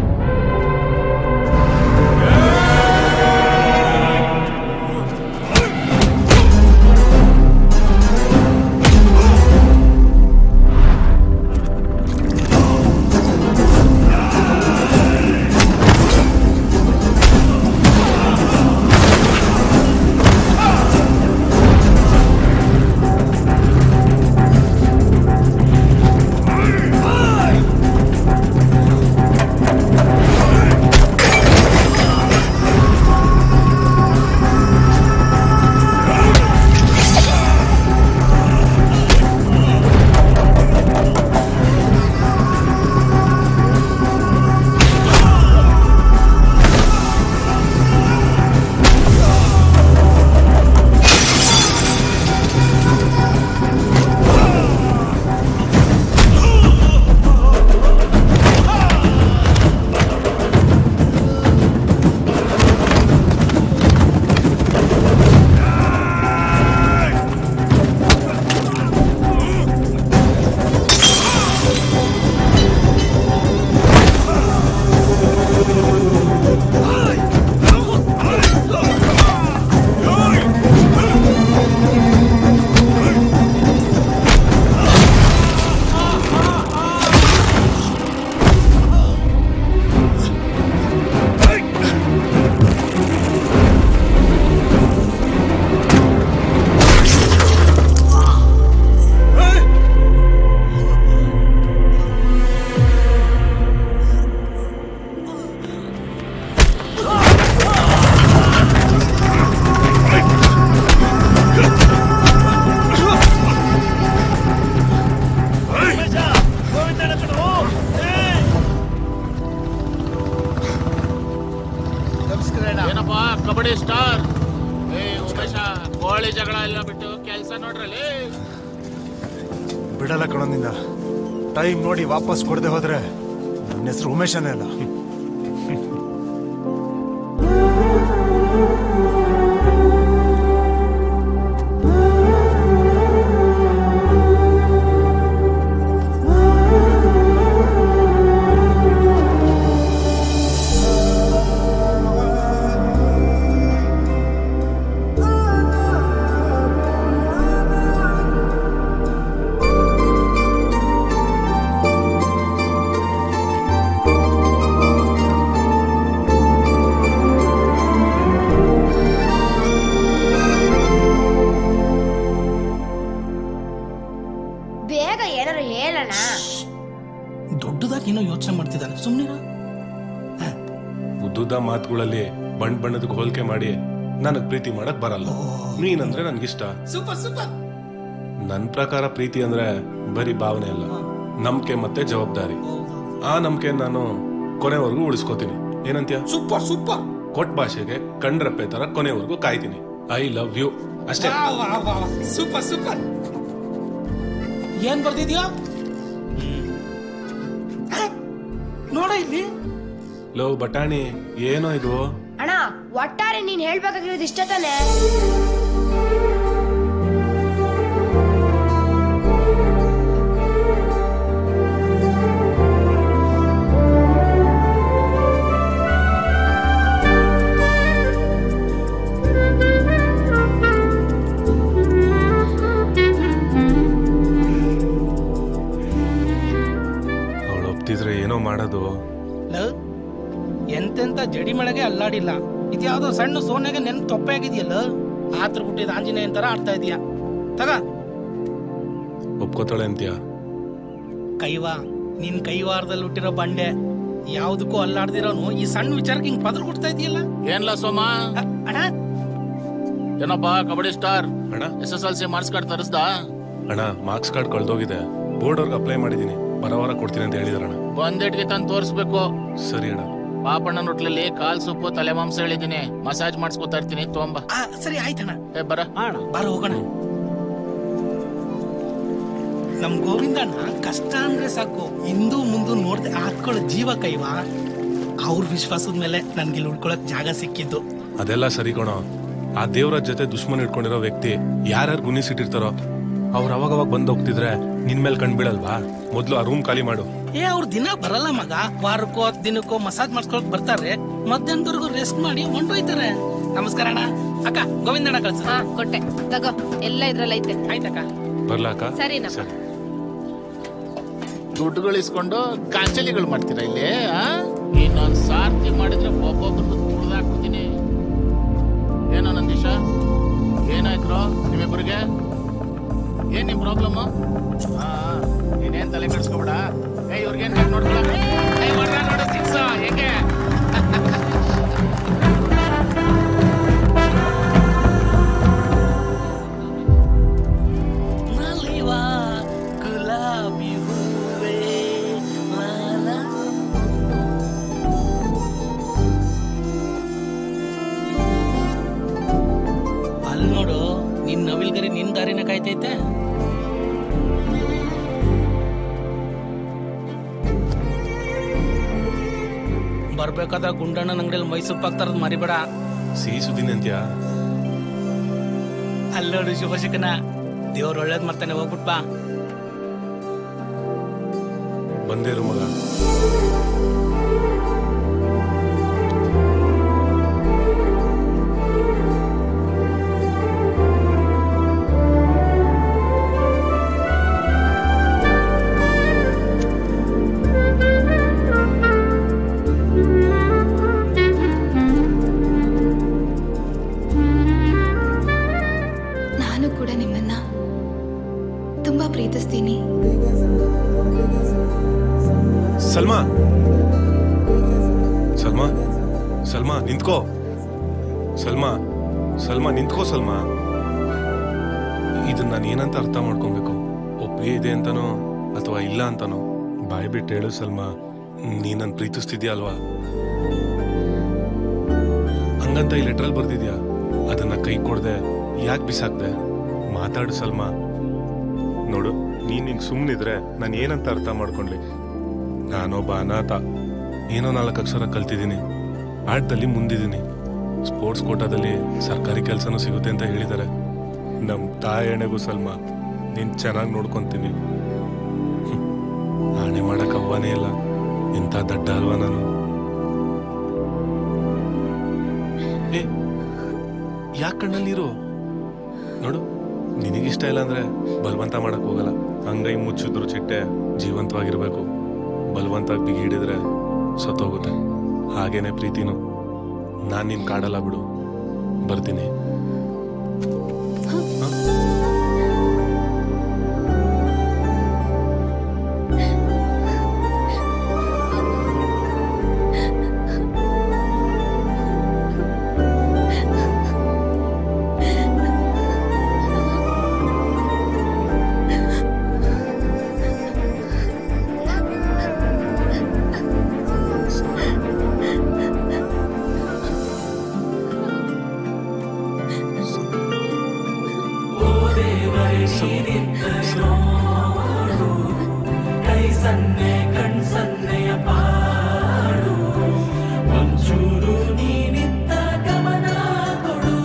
ಏನಪ್ಪ ಕಬಡ್ಡಿ ಸ್ಟಾರ್ ಏ ಉಮೇಶ ಕೋಳಿ ಜಗಳ ಎಲ್ಲ ಬಿಟ್ಟು ಕೆಲಸ ನೋಡ್ರಲ್ಲಿ ಬಿಡಲ್ಲ ಕಣೋ ನಿನ್ನ ಟೈಮ್ ನೋಡಿ ವಾಪಸ್ ಕೊಡದೆ ಹೋದ್ರೆ ನಿನ್ನ ಹೆಸರು ಉಮೇಶನೇ ಅಲ್ಲ ಬೇಗ ಏನಾರು ಹೇಳೋಣ ದೊಡ್ಡದಾಗಿ ಏನೋ ಯೋಚನೆ ಮಾಡ್ತಿದ್ದಾನೆ ಸುಮ್ಮನಿರ ಉದ್ದುದ್ದ ಮಾತುಗಳಲ್ಲಿ ಬಣ್ಣ ಬಣ್ಣದ ಹೋಲಿಕೆ ಮಾಡಿ ನನಗ್ ಪ್ರೀತಿ ಮಾಡಕ್ ಬರಲ್ಲ ನೀನಂದ್ರೆ ನನ್ಗಿಷ್ಟ ಸೂಪರ್ ಸೂಪರ್ ನನ್ ಪ್ರಕಾರ ಪ್ರೀತಿ ಅಂದ್ರೆ ಬರೀ ಭಾವನೆ ಅಲ್ಲ ನಂಬಿಕೆ ಮತ್ತೆ ಜವಾಬ್ದಾರಿ ಆ ನಂಬಿಕೆ ನಾನು ಕೊನೆವರೆಗೂ ಉಳಿಸ್ಕೋತೀನಿ ಏನಂತ್ಯ ಸೂಪರ್ ಸೂಪರ್ ಕೊಟ್ ಭಾಷೆಗೆ ಕಂಡ್ರಪ್ಪೆ ತರ ಕೊನೆವರೆಗೂ ಕಾಯ್ತೀನಿ ಐ ಲವ್ ಯು ಅಷ್ಟೇ ಸೂಪರ್ ಸೂಪರ್ ಏನ್ ಬರ್ದಿದ್ಯಾ ನೋಡ ಇಲ್ಲಿ ಲವ್ ಬಟಾಣಿ ಏನೋ ಇದು ಅಣ್ಣ ಒಟ್ಟಾರೆ ನೀನ್ ಹೇಳ್ಬೇಕಾಗಿರೋದು ಇಷ್ಟ ತಾನೆ ಅವಳು ಒಪ್ತಿದ್ರೆ ಏನೋ ಮಾಡೋದು ಲವ್, ಎಂತೆಂತ ಜಡಿ ಮಳೆಗೆ ಅಲ್ಲಾಡಿಲ್ಲ ಇದ್ಯಾವುದೋ ಸಣ್ಣ ಸೋನೆಗೆ ನೆನ್ ತೊಪ್ಪೆ ಆಗಿದೆಯಲ್ಲ ಆತ್ರ ಹುಟ್ಟಿದ ಆಂಜನೇಯನ್ ತರ ಆಡ್ತಾ ಇದೀಯ ತಗ ಒಪ್ಕೋತಾಳೆ ಅಂತ್ಯ ಕೈವಾ ನಿನ್ ಕೈವಾರದಲ್ಲಿ ಹುಟ್ಟಿರೋ ಬಂಡೆ ಯಾವ್ದಕ್ಕೂ ಅಲ್ಲಾಡ್ದಿರೋನು ಈ ಸಣ್ಣ ವಿಚಾರಕ್ಕೆ ಹಿಂಗ್ ಪದ್ರ ಕೊಡ್ತಾ ಇದೆಯಲ್ಲ ಏನ್ಲ ಸೋಮ ಅಣ್ಣ ಏನಪ್ಪ ಕಬಡ್ಡಿ ಸ್ಟಾರ್ ಅಣ್ಣ S S L C marks card ತರಿಸ್ದ ಅಣ್ಣ ಮಾರ್ಕ್ಸ್ ಕಾರ್ಡ್ ಕಳ್ದೋಗಿದೆ ಬೋರ್ಡ್ ಅವ್ರಿಗೆ ಅಪ್ಲೈ ಮಾಡಿದೀನಿ ಬರೋ ವಾರ ಕೊಡ್ತೀನಿ ಅಂತ ಹೇಳಿದಾರಣ್ಣ ಬಂದೇಟ್ಗೆ ತಂದು ತೋರಿಸ್ಬೇಕು ಸರಿ ಅಣ್ಣ ಪಾಪಣ್ಣನ ಹೊಟ್ಲಲ್ಲಿ ಕಾಲ್ ಸೊಪ್ಪು ತಲೆ ಮಾಂಸ ಹೇಳಿದೀನಿ ಮಸಾಜ್ ಮಾಡಿಸ್ಕೊತಾ ಇರ್ತೀನಿ ತೊಂಬ ಆ, ಸರಿ ಆಯ್ತಣ್ಣ ಏ ಬರ ಬಾರ ಹೋಗೋಣ ನಮ್ ಗೋವಿಂದಣ್ಣ ಕಷ್ಟ ಅಂದ್ರೆ ಸಾಕು ಹಿಂದೂ ಮುಂದೆ ನೋಡ್ದೆ ಹಾಕೊಳ್ಳೋ ಜೀವ ಕೈವಾ ಅವ್ರ ವಿಶ್ವಾಸದ ಮೇಲೆ ನನ್ಗೆ ಇಲ್ಲಿ ಉಳ್ಕೊಳಕ್ ಜಾಗ ಸಿಕ್ಕಿದ್ದು ಅದೆಲ್ಲ ಸರಿ ಕಣೋ ಆ ದೇವ್ರ ಜೊತೆ ದುಶ್ಮನ್ ಇಟ್ಕೊಂಡಿರೋ ವ್ಯಕ್ತಿ ಯಾರ್ಯಾರು ಗುಣಿಸಿಟ್ಟಿರ್ತಾರೋ ಅವ್ರು ಅವಾಗ ಅವಾಗ ಬಂದ್ ಹೋಗ್ತಿದ್ರೆ ನಿನ್ ಮೇಲೆ ಕಣ್ಬಿಡಲ್ವಾ ಮೊದ್ಲು ಆ ರೂಮ್ ಖಾಲಿ ಮಾಡು ಏ ಅವ್ರ ದಿನ ಬರಲ್ಲ ಮಗ ವಾರಕ್ಕೋ ಹತ್ತು ದಿನಕ್ಕೋ ಮಸಾಜ್ ಮಾಡ್ಸ್ಕೊಳಕ್ ಬರ್ತಾರೆ ಮಧ್ಯಾಹ್ನದವರೆಗೂ ರೆಸ್ಟ್ ಮಾಡಿ ಹೊಂಟೋಯ್ತಾರೆ ನಮಸ್ಕಾರ ಅಣ್ಣ ಅಕ್ಕ ಗೋವಿಂದಣ್ಣ ಕಳ್ಸ ಕೊಟ್ಟೆ ತಗೋ ಎಲ್ಲ ಇದ್ರಲ್ಲೈತೆ ಆಯ್ತಕ್ಕ ಬರ್ಲಾಕ ಸರಿನಪ್ಪ ದುಡ್ಡುಗಳು ಇಸ್ಕೊಂಡು ಕಾಂಚಲಿಗಳು ಮಾಡ್ತೀರಾ ಇಲ್ಲಿ ಆ? ಇನ್ನೊಂದ್ ಸಾರ್ತಿ ಮಾಡಿದ್ರೆ ಒಬ್ಬೊಬ್ರದ್ದು ತುಳಿದಾಕ್ಬಿಡ್ತೀನಿ ಏನೋ ನಂದೀಶ ಏನಾಯ್ತು ನಿಮ್ಮಿಬ್ಬರಿಗೆ ಏನ್ ನಿಮ್ ಪ್ರಾಬ್ಲಮ್ ನೀನೇನ್ ತಲೆ ಕೆಡಿಸ್ಕೊಬೇಡ ಏ ಇವ್ರಿಗೇನ್ ಬೇಕು ನೋಡ್ಕೊಳ ಏ ಹೊಡ್ರ ನೋಡು ಸಿಕ್ಸ್ ಹೆಂಗೆ ನಲಿವಾ ಗುಲಾಬಿ ಹೂವೇ ಲಾಲಾ. ಅಲ್ ನೋಡು ನಿನ್ ನವಿಲ್ಗರಿ ನಿನ್ ದಾರಿನ ಕಾಯ್ತೈತೆ ಬರ್ಬೇಕಾದ ಗುಂಡಣ್ಣನ ಅಂಗಡಿಯಲ್ಲಿ ಮೈಸೂರು ಪಾಕ್ ತರದ್ ಮರಿಬೇಡ ಸಿಹಿ ಸುದ್ದಿನ ಅಂತ್ಯ ಅಲ್ಲೋಡು ಶುಭಶಕನ ದೇವ್ರ ಒಳ್ಳೇದ್ ಮಾಡ್ತಾನೆ ಹೋಗ್ಬಿಟ್ ಬಾ ಬಂದೇರು ಮಗ ನಾನು ಕೂಡ ನಿಮ್ಮನ್ನ ತುಂಬಾ ಪ್ರೀತಿಸ್ತೀನಿ ಸಲ್ಮಾ ಸಲ್ಮಾ ಸಲ್ಮಾ ನಿಂತ್ಕೋ ಸಲ್ಮಾ ಸಲ್ಮಾ ನಿಂತ್ಕೋ ಸಲ್ಮಾ ಇದನ್ನ ನಾನು ಏನಂತ ಅರ್ಥ ಮಾಡ್ಕೊಬೇಕು ಒಪ್ಪಿಗೆ ಇದೆ ಅಂತನೋ ಅಥವಾ ಇಲ್ಲ ಅಂತನೋ ಬಾಯ್ ಬಿಟ್ಟು ಹೇಳು ಸಲ್ಮಾ ನೀ ನನ್ ಪ್ರೀತಿಸ್ತಿದ್ಯಾ ಅಲ್ವಾ ಹಂಗಂತ ಈ ಲೆಟ್ರಲ್ಲಿ ಬರ್ದಿದ್ಯಾ ಅದನ್ನ ಕೈ ಕೊಡ್ದೆ ಯಾಕೆ ಬಿಸಾಕ್ದೆ ಮಾತಾಡು ಸಲ್ಮಾ ನೋಡು ನೀನ್ ಹಿಂಗ್ ಸುಮ್ನಿದ್ರೆ ನಾನು ಏನಂತ ಅರ್ಥ ಮಾಡ್ಕೊಂಡ್ಲಿ ನಾನೊಬ್ಬ ಅನಾಥ ಏನೋ ನಾಲ್ಕು ಅಕ್ಷರ ಕಲ್ತಿದ್ದೀನಿ ಆಟದಲ್ಲಿ ಮುಂದಿದ್ದೀನಿ ಸ್ಪೋರ್ಟ್ಸ್ ಕೋಟಾದಲ್ಲಿ ಸರ್ಕಾರಿ ಕೆಲಸನೂ ಸಿಗುತ್ತೆ ಅಂತ ಹೇಳಿದ್ದಾರೆ ನಮ್ಮ ತಾಯಣೆಗೂ ಸಲ್ಮಾ ನೀನ್ ಚೆನ್ನಾಗಿ ನೋಡ್ಕೊಂತೀನಿ ಹ್ಮ್. ಆಣೆ ಮಾಡಕ್ ಅವ್ವಾನೇ ಇಲ್ಲ ಇಂಥ ದಡ್ಡ ಅಲ್ವಾ ನಾನು ಏ ಯಾಕೆ ಕಣ್ಣಲ್ಲಿ ನೀರು ನೋಡು ನಿನಗಿಷ್ಟ ಇಲ್ಲ ಅಂದ್ರೆ ಬಲವಂತ ಮಾಡಕ್ ಹೋಗಲ್ಲ ಅಂಗೈ ಮುಚ್ಚಿದ್ರು ಚಿಟ್ಟೆ ಜೀವಂತವಾಗಿರ್ಬೇಕು ಬಲವಂತ ಬಿಗಿ ಹಿಡಿದ್ರೆ ಸತ್ತೋಗುತ್ತೆ ಹಾಗೇನೆ ಪ್ರೀತಿನು ನಾನ್ ನಿನ್ ಕಾಡಲ್ಲ ಬಿಡು ಬರ್ತೀನಿ ಹ? ಕೈ ಸನ್ನೆ ಕಣ್ ಸನ್ನೆಯ ಪಾಡು ಒಂಚೂರು ನೀನಿತ್ತ ಗಮನ ಕೊಡು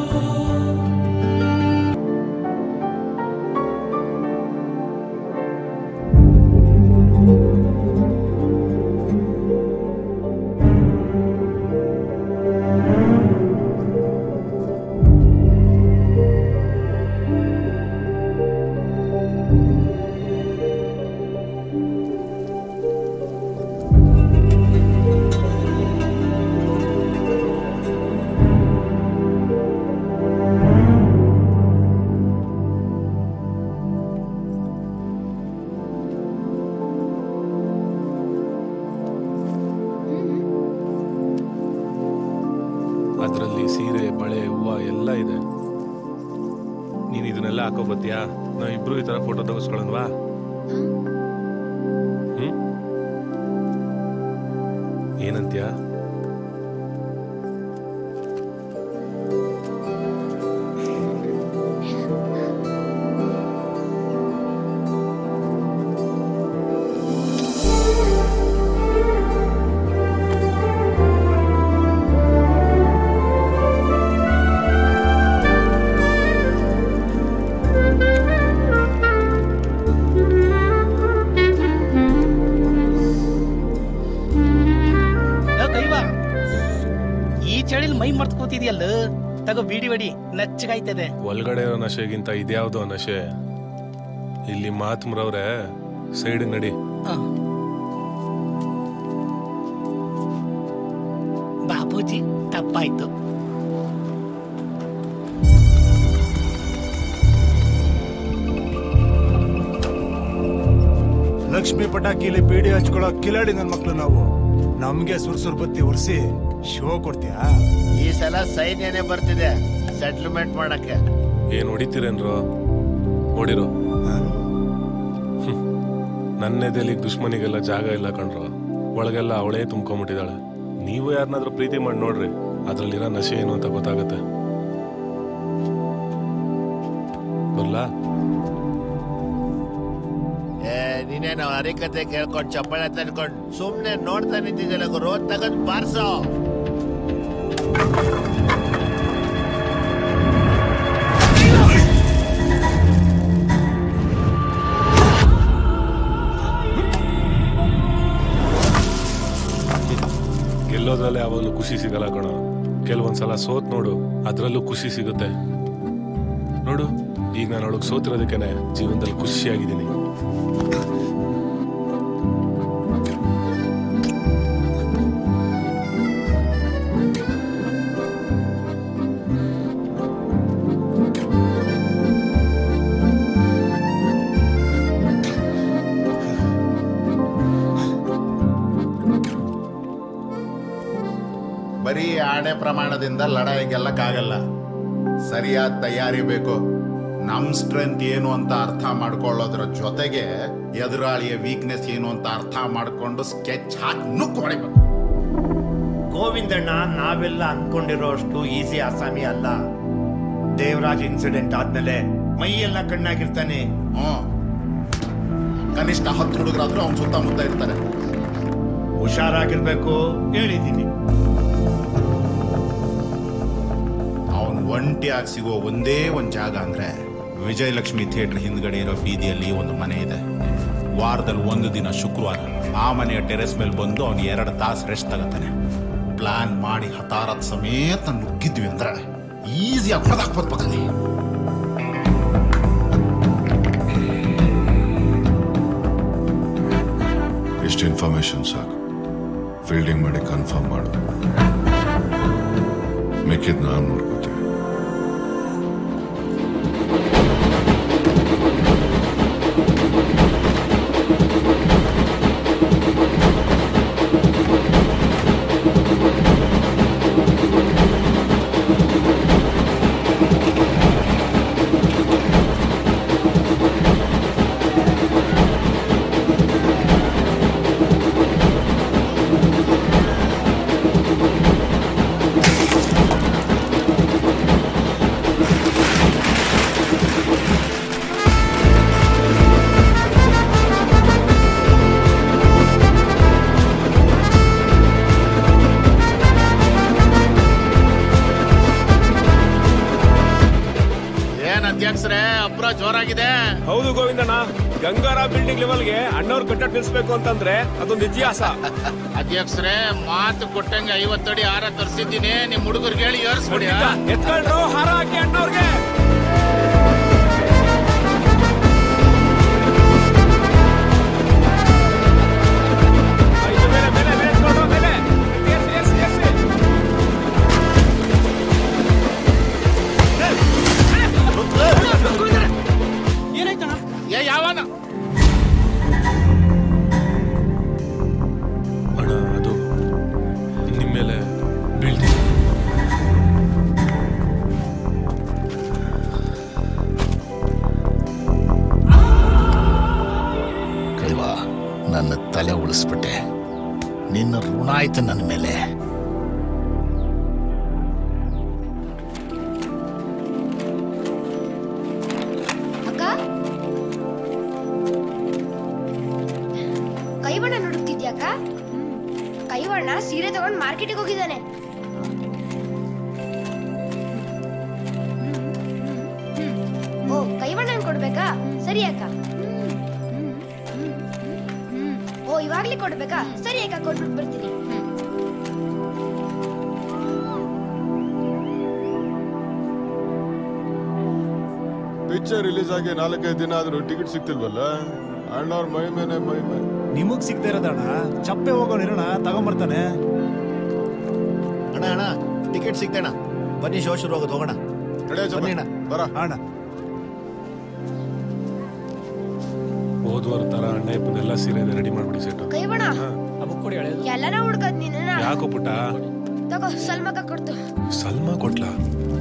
ಅದ್ರಲ್ಲಿ ಸೀರೆ ಬಳೆ ಹೂವ ಎಲ್ಲ ಇದೆ ನೀನ್ ಇದನ್ನೆಲ್ಲ ಹಾಕೋ ಬತ್ತೀಯಾ ನಾವ್ ಇಬ್ರು ಈ ತರ ಫೋಟೋ ತೆಗೆಸ್ಕೊಳ್ಳೋಣವಾ ಹ್ಮ್ ಏನಂತ್ಯ ಲೋ ಕೈವಾ ಈ ಚಳಿಲ್ ಮೈ ಮರ್ತ್ಕೋತಿದ್ಯಲ್ಲ ತಗೋ ಬಿಡಿ ಬಡಿ ನಚ್ಚಗಾಯ್ತದೆ ಒಳಗಡೆ ಇರೋ ನಶೆಗಿಂತ ಇದ್ಯಾವ್ದೋ ನಶೆ ಇಲ್ಲಿ ಮಾತ್ ಮುರವ್ರೆ ಸೈಡ್ ನಡಿ ಬಾಪೂಜಿ ತಪ್ಪಾಯ್ತು ಲಕ್ಷ್ಮಿ ಪಟಾಕಿಲಿ ಬೀಡಿ ಹಚ್ಕೊಳ್ಳೋ ಕಿಲಾಡಿ ನನ್ ಮಕ್ಳು ನಾವು ನಮ್ಗೆ ಸುರ್ಸುರ್ ಬತ್ತಿ ಉರ್ಸಿ ಶೋ ಕೊಡ್ತೀಯಾ ಈ ಸಲ ಸೈನ್ಯನೇ ಬರ್ತಿದೆ ಸೆಟ್ಲ್ಮೆಂಟ್ ಮಾಡಕ್ಕೆ ಏನ್ ಹೊಡಿತೀರೇನ್ರೋ ಹೊಡಿರೋ ನನ್ನ ಎದೆಲಿ ದುಶ್ಮನಿಗೆಲ್ಲ ಜಾಗ ಇಲ್ಲ ಕಣ್ರೋ ಒಳಗೆಲ್ಲ ಅವಳೇ ತುಂಬ್ಕೊಂಬಿಟ್ಟಿದ್ದಾಳೆ ನೀವು ಯಾರನ್ನಾದ್ರೂ ಪ್ರೀತಿ ಮಾಡಿ ನೋಡ್ರಿ ಅದ್ರಲ್ಲಿರೋ ನಶೆ ಏನು ಅಂತ ಗೊತ್ತಾಗತ್ತೆ ಬರ್ಲಾ ಏ ನೀನೇನು ಹರಿಕತೆ ಕೇಳ್ಕೊಂಡು ಚಪ್ಪಳೆ ತನ್ಕೊಂಡು ಸುಮ್ನೆ ನೋಡ್ತಾ ನಿಂತಿದ್ದಲ್ಲ ಗುರು ತಗೊಂಡ್ ಬಾರ್ಸೋ ಗೆಲ್ಲೋದ್ರಲ್ಲೇ ಯಾವಾಗಲೂ ಖುಷಿ ಸಿಗಲ್ಲ ಕಣೋ ಕೆಲವೊಂದ್ಸಲ ಸೋತ್ ನೋಡು ಅದ್ರಲ್ಲೂ ಖುಷಿ ಸಿಗುತ್ತೆ ನೋಡು ಈಗ ನಾನು ಅವಳಿಗೆ ಸೋತಿರೋದಕ್ಕೇನೆ ಜೀವನದಲ್ಲಿ ಖುಷಿಯಾಗಿದ್ದೀನಿ ಬರೀ ಆಣೆ ಪ್ರಮಾಣದಿಂದ ಲಡಾಯಿ ಗೆಲ್ಲಕ್ಕಾಗಲ್ಲ ಸರಿಯಾದ ತಯಾರಿ ಬೇಕು ನಮ್ ಸ್ಟ್ರೆಂತ್ ಏನು ಅಂತ ಅರ್ಥ ಮಾಡ್ಕೊಳ್ಳೋದ್ರ ಜೊತೆಗೆ ಎದುರಾಳಿಯ ವೀಕ್ನೆಸ್ ಏನು ಅಂತ ಅರ್ಥ ಮಾಡ್ಕೊಂಡು ಸ್ಕೆಚ್ ಹಾಕಿ ನುಕ್ ಹೊಡಿಬೇಕು ಗೋವಿಂದಣ್ಣ ನಾವೆಲ್ಲ ಅನ್ಕೊಂಡಿರೋ ಅಷ್ಟು ಈಸಿ ಅಸಾಮಿ ಅಲ್ಲ ದೇವರಾಜ್ ಇನ್ಸಿಡೆಂಟ್ ಆದ್ಮೇಲೆ ಮೈಯೆಲ್ಲ ಕಣ್ಣಾಗಿರ್ತಾನೆ ಹ್ಮ್ ಕನಿಷ್ಠ ಹತ್ತು ಹುಡುಗರಾದ್ರೂ ಅವ್ನ ಸುತ್ತಮುತ್ತ ಇರ್ತಾರೆ ಹುಷಾರಾಗಿರ್ಬೇಕು ಹೇಳಿದ್ದೀನಿ ಅವನು ಒಂಟಿಯಾಗಿ ಸಿಗೋ ಒಂದೇ ಒಂದು ಜಾಗ ಅಂದ್ರೆ ವಿಜಯಲಕ್ಷ್ಮಿ ಥಿಯೇಟರ್ ಹಿಂದ್ಗಡೆ ಇರೋ ಬೀದಿಯಲ್ಲಿ ಒಂದು ಮನೆ ಇದೆ ವಾರದಲ್ಲಿ ಒಂದು ದಿನ ಶುಕ್ರವಾರ ಆ ಮನೆಯ ಟೆರೆಸ್ ಮೇಲೆ ಬಂದು ಅವನು ಎರಡು ತಾಸು ರೆಸ್ಟ್ ತಗೋತಾನೆ ಪ್ಲಾನ್ ಮಾಡಿ ಹತಾರತ್ ಸಮೇತ ನುಗ್ಗಿದ್ವಿ ಅಂದ್ರೆ ಈಸಿಯಾಗಿ ಹೊಡೆದಾಕ್ಬೋದು ಪಕ್ಕದಲ್ಲಿ ಇಷ್ಟು ಇನ್ಫಾರ್ಮೇಶನ್ ಸಾಕು ಫೀಲ್ಡಿಂಗ್ ಮಾಡಿ ಕನ್ಫರ್ಮ್ ಮಾಡು ಮಿಕ್ಕಿದ್ ನಾನು ನೋಡ್ಕೋತೀನಿ ಏನ್ ಅಧ್ಯಕ್ಷರೇ ಅಪ್ರ ಜೋರಾಗಿದೆ ಹೌದು ಗೋವಿಂದಣ್ಣ ಗಂಗಾರ ಬಿಲ್ಡಿಂಗ್ ಲೆವೆಲ್ಗೆ ಅಣ್ಣವ್ರ ಕಟ್ಟಡ ನಿಲ್ಸ್ಬೇಕು ಅಂತಂದ್ರೆ ಅದೊಂದು ಇತಿಹಾಸ ಅಧ್ಯಕ್ಷರೇ ಮಾತು ಕೊಟ್ಟಂಗೆ ಐವತ್ತಡಿ ಹಾರ ತರಿಸಿದ್ದೀನಿ ನಿಮ್ ಹುಡುಗರಿಗೆ ಹೇಳಿ ಏರ್ಸ್ಬಿಡಿ ಆ? ಎತ್ಕೊಂಡ್ರು ಹಾರ ಹಾಕಿ ಅಣ್ಣವ್ರಿಗೆ ಏನಾಯ್ತಣ್ಣ ಏ ಯಾವನ ಅಣ್ಣ ಅದು ನಿಮ್ಮ ಮೇಲೆ ಬೀಳ್ತೀನಿ ಕೈವಾ ನನ್ನ ತಲೆ ಉಳಿಸ್ಬಿಟ್ಟೆ ನಿನ್ನ ಋಣ ಆಯ್ತು ನನ್ನ ಮೇಲೆ ಅಕ್ಕ ಕೈವಣ್ಣ ನುಡುಕ್ತಿದ್ಯಾಕ ಕೈವಣ್ಣ ಸೀರೆ ತಗೊಂಡ್ ಮಾರ್ಕೆಟಿಗೆ ಹೋಗಿದ್ದಾನೆ ಓ ಕೈವಣ್ಣನ್ ಕೊಡ್ಬೇಕಾ ಸರಿ ಅಕ್ಕ ಓ ಇವಾಗ್ಲೇ ಕೊಡ್ಬೇಕಾ ಸರಿ ಅಕ್ಕ ಕೊಟ್ಬಿಟ್ಟು ಬರ್ತೀನಿ ಪಿಕ್ಚರ್ ರಿಲೀಸ್ ಆಗಿ ನಾಲ್ಕೈದು ದಿನ ಆದ್ರೂ ಟಿಕೆಟ್ ಸಿಗ್ತಿಲ್ವಲ್ಲ ಅಣ್ಣವ್ರ ಮೈ ಮೇಲೆ ಮೈ ಮೈ ನಿಮಗ್ ಸಿಗ್ತಾ ಇರೋದಣ್ಣ ಚಪ್ಪೆ ಹೋಗೋಣ ಇರೋಣ ತಗೊಂಬರ್ತಾನೆ ಅಣ್ಣ ಅಣ್ಣ ಟಿಕೆಟ್ ಸಿಗ್ತೇಣ ಬನ್ನಿ ಶೋ ಶುರು ಆಗೋದು ಹೋಗೋಣ ಬನ್ನಿ ಅಣ್ಣ ಬರ ಅಣ್ಣ ಹೋದ್ವಾರ ತರ ಅಣ್ಣ ಇಪ್ಪನ್ನೆಲ್ಲ ಸೀರೆ ರೆಡಿ ಮಾಡ್ಬಿಡಿ ಸೆಟ್ ಕೈವಣ್ಣ ಎಲ್ಲನ ಹುಡ್ಕದ್ ನಿನ್ನ ಯಾಕೋ ಪುಟ್ಟ ತಗೋ ಸಲ್ಮಕ್ಕ ಕೊಡ್ತು ಸಲ್ಮಾ ಕೊಟ್ಲಾ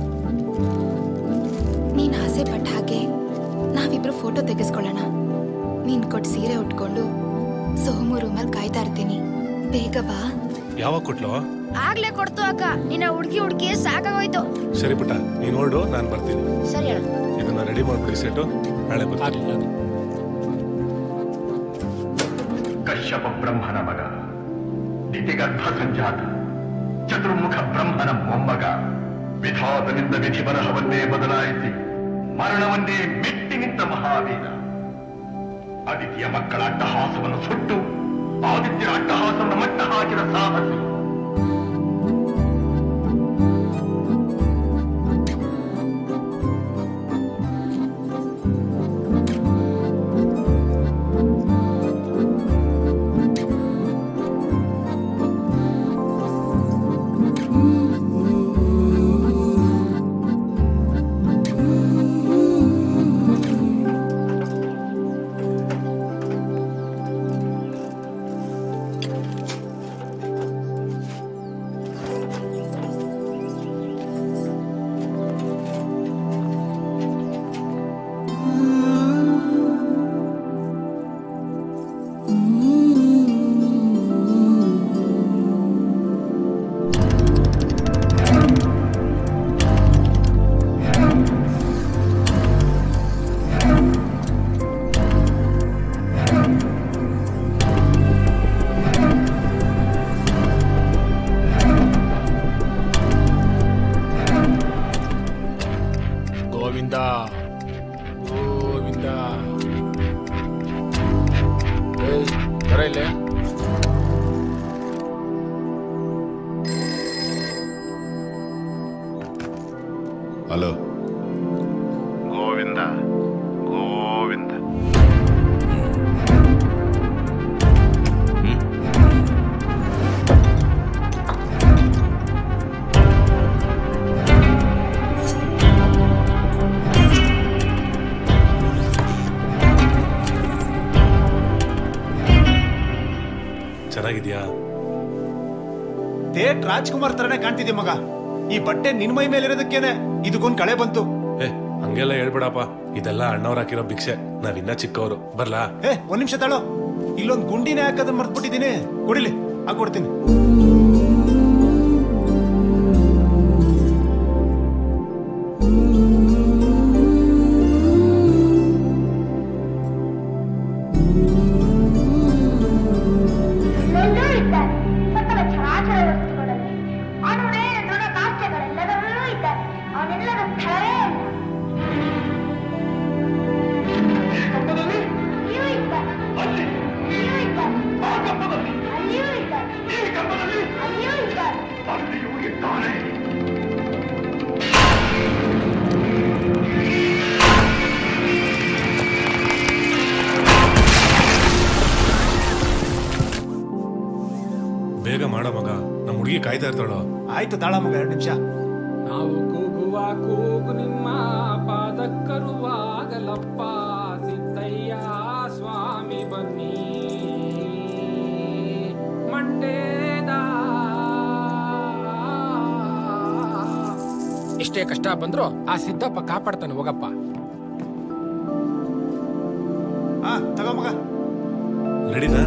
ನೀನ್ ಆಸೆ ಪಟ್ಟ ಹಾಗೆ ನಾವಿಬ್ರು ಫೋಟೋ ತೆಗೆಸ್ಕೊಳ್ಳೋಣ ನೀನ್ ಕೊಟ್ಟು ಸೀರೆ ಉಟ್ಕೊಂಡು ಸೋಮು ರೂಮಲ್ಲಿ ಕಾಯ್ತಾ ಇರ್ತೀನಿ ಬೇಗ ಬಾ ಯಾವಾಗ ಕೊಟ್ಲು ಆಗ್ಲೇ ಕೊಡ್ತು ಅಕ್ಕ ನಿನ್ನ ಹುಡ್ಕಿ ಹುಡ್ಕಿ ಸಾಕಾಗೋಯ್ತು ಸರಿ ಪುಟ್ಟ ನೀನ್ ಹೊರಡು ನಾನು ಬರ್ತೀನಿ ಸರಿ ಅಣ್ಣ ಇದನ್ನ ರೆಡಿ ಮಾಡ್ಬಿಡಿ ಸೆಟ್ಟು ನಾಳೆ ಬರ್ತೀನಿ ಕಶ್ಯಪ ಬ್ರಹ್ಮನ ಮಗ ದಿತಿಗರ್ಭ ಸಂಜಾತ ಚತುರ್ಮುಖ ಬ್ರಹ್ಮನ ಮೊಮ್ಮಗ ವಿಧಾತನಿಂದ ವಿಧಿ ಬರಹವನ್ನೇ ಬದಲಾಯಿಸಿ ಮರಣವನ್ನೇ ಮೆಟ್ಟಿ ನಿಂತ ಮಹಾವೀರ ಆದಿತ್ಯ ಮಕ್ಕಳ ಅಟ್ಟಹಾಸವನ್ನು ಸುಟ್ಟು ಆದಿತ್ಯರ ಅಟ್ಟಹಾಸವನ್ನು ಮಟ್ಟ ಹಾಕಿದ ಸಾಹಸಿ ಗೋವಿಂದ ಗೋವಿಂದ ಏಯ್, ಬರ ಇಲ್ಲಿ ಹಲೋ ಗೋವಿಂದ ಗೋವಿಂದ ಚೆನ್ನಾಗಿದ್ಯಾ ತೇಟ್ ರಾಜ್ಕುಮಾರ್ ತರನೇ ಕಾಣ್ತಿದ್ದೆ ಮಗ ಈ ಬಟ್ಟೆ ನಿನ್ ಮೈ ಮೇಲೆ ಇರೋದಕ್ಕೇನೆ ಇದಕ್ಕೊಂದ್ ಕಳೆ ಬಂತು ಏ ಹಂಗೆಲ್ಲ ಹೇಳ್ಬೇಡಪ್ಪ ಇದೆಲ್ಲ ಅಣ್ಣವ್ರ ಹಾಕಿರೋ ಭಿಕ್ಷೆ ನಾವಿನ್ನ ಚಿಕ್ಕವರು ಬರ್ಲಾ ಏ ಒಂದ್ ನಿಮಿಷ ತಾಳೋ ಇಲ್ಲೊಂದ್ ಗುಂಡಿನೇ ಹಾಕೋದನ್ನ ಮರ್ತ್ಬಿಟ್ಟಿದೀನಿ ಕೊಡಿಲಿ ಹಾಕೊಡ್ತೀನಿ ಎಲ್ಲೆಲ್ಲೂ ಇದ್ದಾರೆ ಸಕಲ ಚರಾಚರ ವಸ್ತುಗಳಲ್ಲಿ ಅವನುಡೇ ದೃಢ ಕಾಸ್ಯಗಳೆಲ್ಲದರಲ್ಲೂ ಇದ್ದಾರೆ ಅವನೆಲ್ಲರ ಸ್ಥಳವೇ ಅಲ್ಲಿಯೂ ಇದ್ದಾರೆ ಅಲ್ಲಿಯೂ ಇದ್ದಾರೆ ಅಲ್ಲಿಯೂ ಇದ್ದಾರೆ ಅಲ್ಲಿಯೂ ಇದ್ದಾರೆ ಬೇಗ ಮಾಡೋ ಮಗ ನಮ್ಮ ಹುಡುಗಿ ಕಾಯ್ತಾ ಇರ್ತಾಳೋ ಆಯ್ತು ತಾಳ ಮಗ ಎರಡು ನಿಮಿಷ ನಾವು ಕೂಗುವ ಕೂಗು ನಿಮ್ಮ ಪಾದಕ್ಕರುವಾಗಲಪ್ಪ ಸಿದ್ದಯ್ಯ ಸ್ವಾಮಿ ಬನ್ನಿ ಮಂಡೇದ ಎಷ್ಟೇ ಕಷ್ಟ ಬಂದ್ರು ಆ ಸಿದ್ದಪ್ಪ ಕಾಪಾಡ್ತಾನೆ ಹೋಗಪ್ಪ ಹಾ ತಗೋ ಮಗ ರೆಡಿನಾ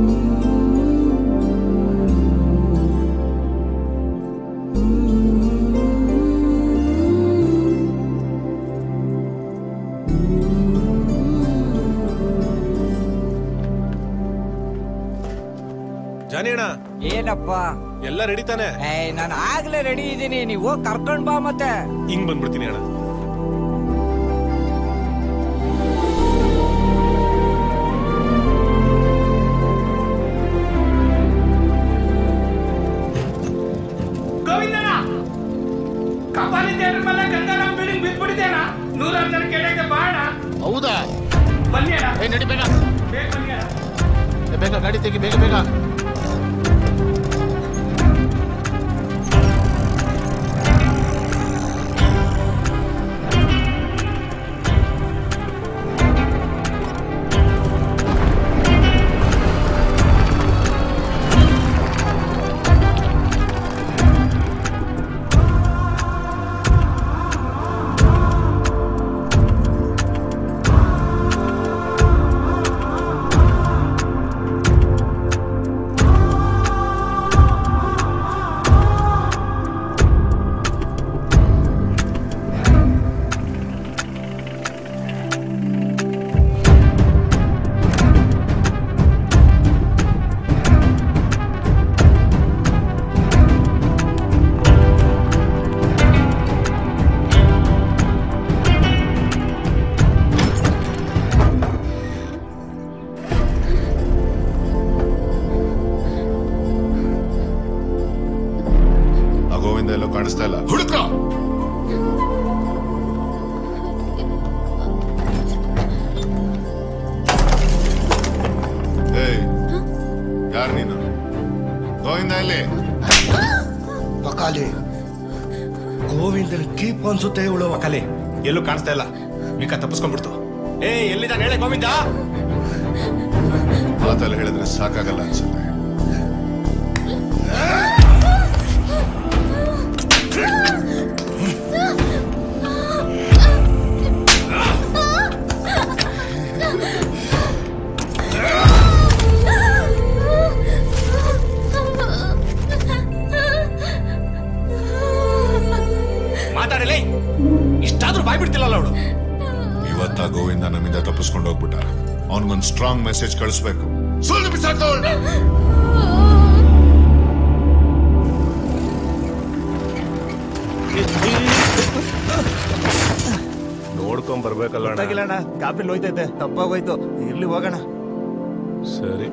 ಜಾನಿ ಅಣ್ಣ ಏನಪ್ಪ ಎಲ್ಲ ರೆಡಿ ತಾನೆ ಏ ನಾನು ಆಗ್ಲೇ ರೆಡಿ ಇದ್ದೀನಿ ನೀವು ಹೋಗ್ ಕರ್ಕೊಂಡ್ ಬಾ ಮತ್ತೆ ಹಿಂಗ್ ಬಂದ್ಬಿಡ್ತೀನಿ ಅಣ್ಣ ಗೋವಿಂದನ ಕಪಾಲಿ ಥಿಯೇಟರ್ ಮೇಲೆ ಗಂಗಾರಾಮ್ ಬಿಲ್ಡಿಂಗ್ ಬಿದ್ದ್ಬಿಟ್ಟಿದ್ದೇನ ನೂರಾರು ಜನ ಕೆಳಗೆ ಬಾಣ ಹೌದಾ ಬನ್ನಿ ಅಣ್ಣ ಏ ನಡಿ ಬೇಗ ಬೇಗ ಬನ್ನಿ ಅಣ್ಣ ಏ, ಬೇಗ ಗಾಡಿ ತೆಗಿ ಬೇಗ ಬೇಗ ಆ ಗೋವಿಂದ ಎಲ್ಲೋ ಕಾಣಿಸ್ತಾ ಇಲ್ಲ ಹುಡುಕ ಏಯ್ ಯಾರು ನೀನು ಗೋವಿಂದ ಎಲ್ಲಿ ಬಕಾಲಿ ಗೋವಿಂದನ್ ಕೀಪ್ ಅನ್ಸುತ್ತೆ ಇವಳು ಕಲೆ ಎಲ್ಲೂ ಕಾಣಿಸ್ತಾ ಇಲ್ಲ ಮಿಕ್ಕ ತಪ್ಪಿಸ್ಕೊಂಡ್ಬಿಡ್ತು ಏ ಎಲ್ಲಿದ್ದಾನೆ ಹೇಳೆ ಗೋವಿಂದ ಮಾತಲ್ಲಿ ಹೇಳಿದ್ರೆ ಸಾಕಾಗಲ್ಲ ಅನ್ಸುತ್ತೆ ಮಾತಾಡಲೇ ಇಷ್ಟಾದ್ರೂ ಬಾಯ್ ಬಿಡ್ತಿಲ್ಲಲ್ಲ ಅವಳು ಇವತ್ತ ಗೋವಿಂದ ನಮ್ಮಿಂದ ತಪ್ಪಿಸ್ಕೊಂಡು ಹೋಗ್ಬಿಟ್ಟ ಅವನಿಗೊಂದು ಸ್ಟ್ರಾಂಗ್ ಮೆಸೇಜ್ ಕಳಿಸ್ಬೇಕು ಸುಳ್ಳು ಬಿಸಾಕೋಳ್ ನೋಡ್ಕೊಂಡ್ ಬರ್ಬೇಕಲ್ಲ ಅಣ್ಣ. ಗೊತ್ತಾಗಿಲ್ಲ ಅಣ್ಣ ಕಾಪಿಲ್ ಹೋಯ್ತೈತೆ ತಪ್ಪಾಗೋಯ್ತು ಇರ್ಲಿ ಹೋಗೋಣ ಸರಿ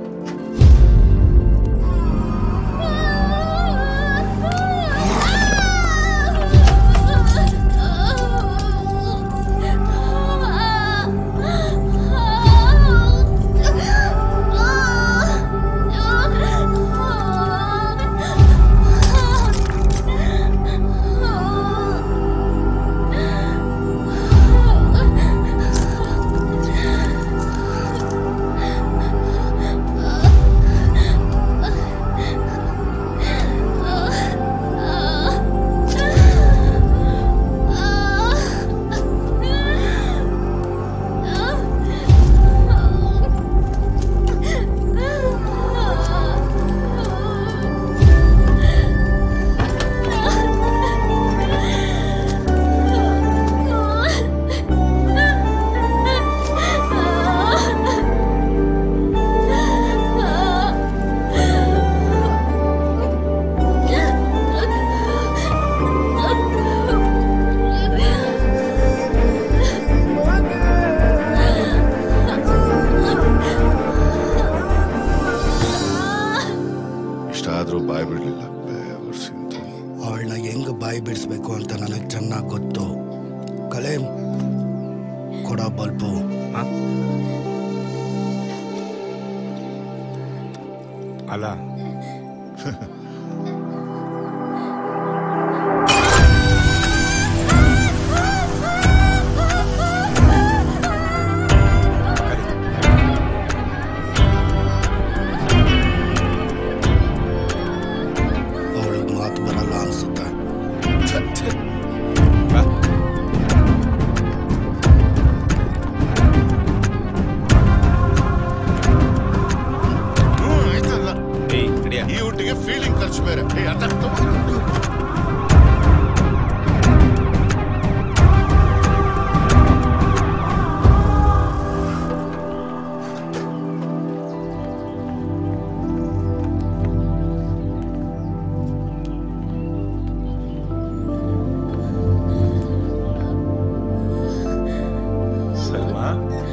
ಇಷ್ಟಾದ್ರೂ ಬಾಯ್ ಬಿಡ್ಲಿಲ್ಲ ಬೇವರ್ಸಿ ಅಂತ. ಅವಳನ್ನ ಹೆಂಗ್ ಬಾಯಿ ಬಿಡಿಸ್ಬೇಕು ಅಂತ ನನಗೆ ಚೆನ್ನಾಗಿ ಗೊತ್ತು ಕಲೇಂ ಕೊಡ ಬಲ್ಪು ಅಲ್ಲ ಅವಳಿಗೆ ಮಾತು ಬರಲ್ಲ ಅನ್ಸುತ್ತೆ ಈ ಒಟ್ಟಿಗೆ ಫೀಲಿಂಗ್ ಖರ್ಚು ಬೇರೆ ಏ, ಅರ್ಥ ತಗೋ. ಸಲ್ಮಾ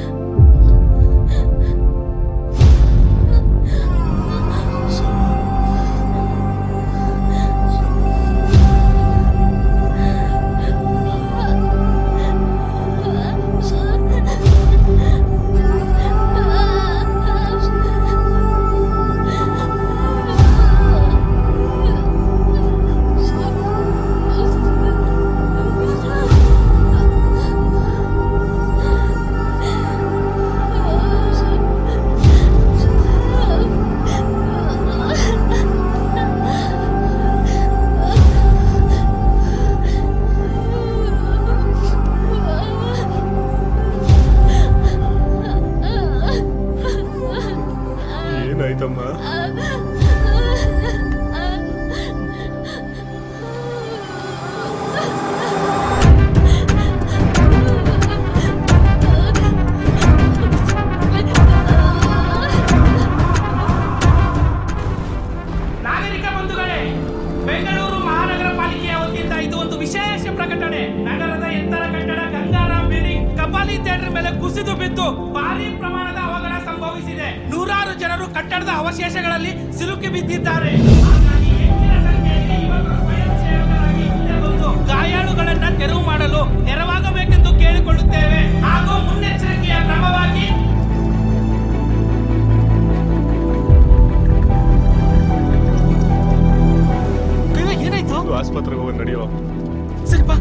ಏನಾಯ್ತಮ್ಮ ನಾಗರಿಕ ಬಂಧುಗಳೇ ಬೆಂಗಳೂರು ಮಹಾನಗರ ಪಾಲಿಕೆಯ ವತಿಯಿಂದ ಇದು ಒಂದು ವಿಶೇಷ ಪ್ರಕಟಣೆ ನಗರದ ಎತ್ತರ ಕಟ್ಟಡ ಗಂಗಾರಾಮ್ ಬಿಲ್ಡಿಂಗ್ ಕಪಾಲಿ ಥಿಯೇಟರ್ ಮೇಲೆ ಕುಸಿದು ಬಿದ್ದು ಭಾರಿ ಪ್ರಮಾಣದ ಅವಘಡ ಸಂಭವಿಸಿದೆ ನೂರಾರು ಜನರು ಕಟ್ಟಡದ ಅವಶೇಷಗಳಲ್ಲಿ ಸಿಲುಕಿ ಬಿದ್ದಿದ್ದಾರೆ ಹಾಗಾಗಿ ಹೆಚ್ಚಿನ ಸಂಖ್ಯೆಯಲ್ಲಿ ಯುವಕರು ಸ್ವಯಂ ಸೇವಕರಾಗಿ ಮುಂದೆ ಬಂದು ಗಾಯಾಳುಗಳನ್ನ ತೆರವು ಮಾಡಲು ನೆರವಾಗಬೇಕೆಂದು ಕೇಳಿಕೊಳ್ಳುತ್ತೇವೆ ಹಾಗೂ ಮುನ್ನೆಚ್ಚರಿಕೆಯ ಕ್ರಮವಾಗಿ ಏನಾಯ್ತು ಆಸ್ಪತ್ರೆಗೆ ಹೋಗಿ ನಡೆಯೋ ಸರಿಪಾ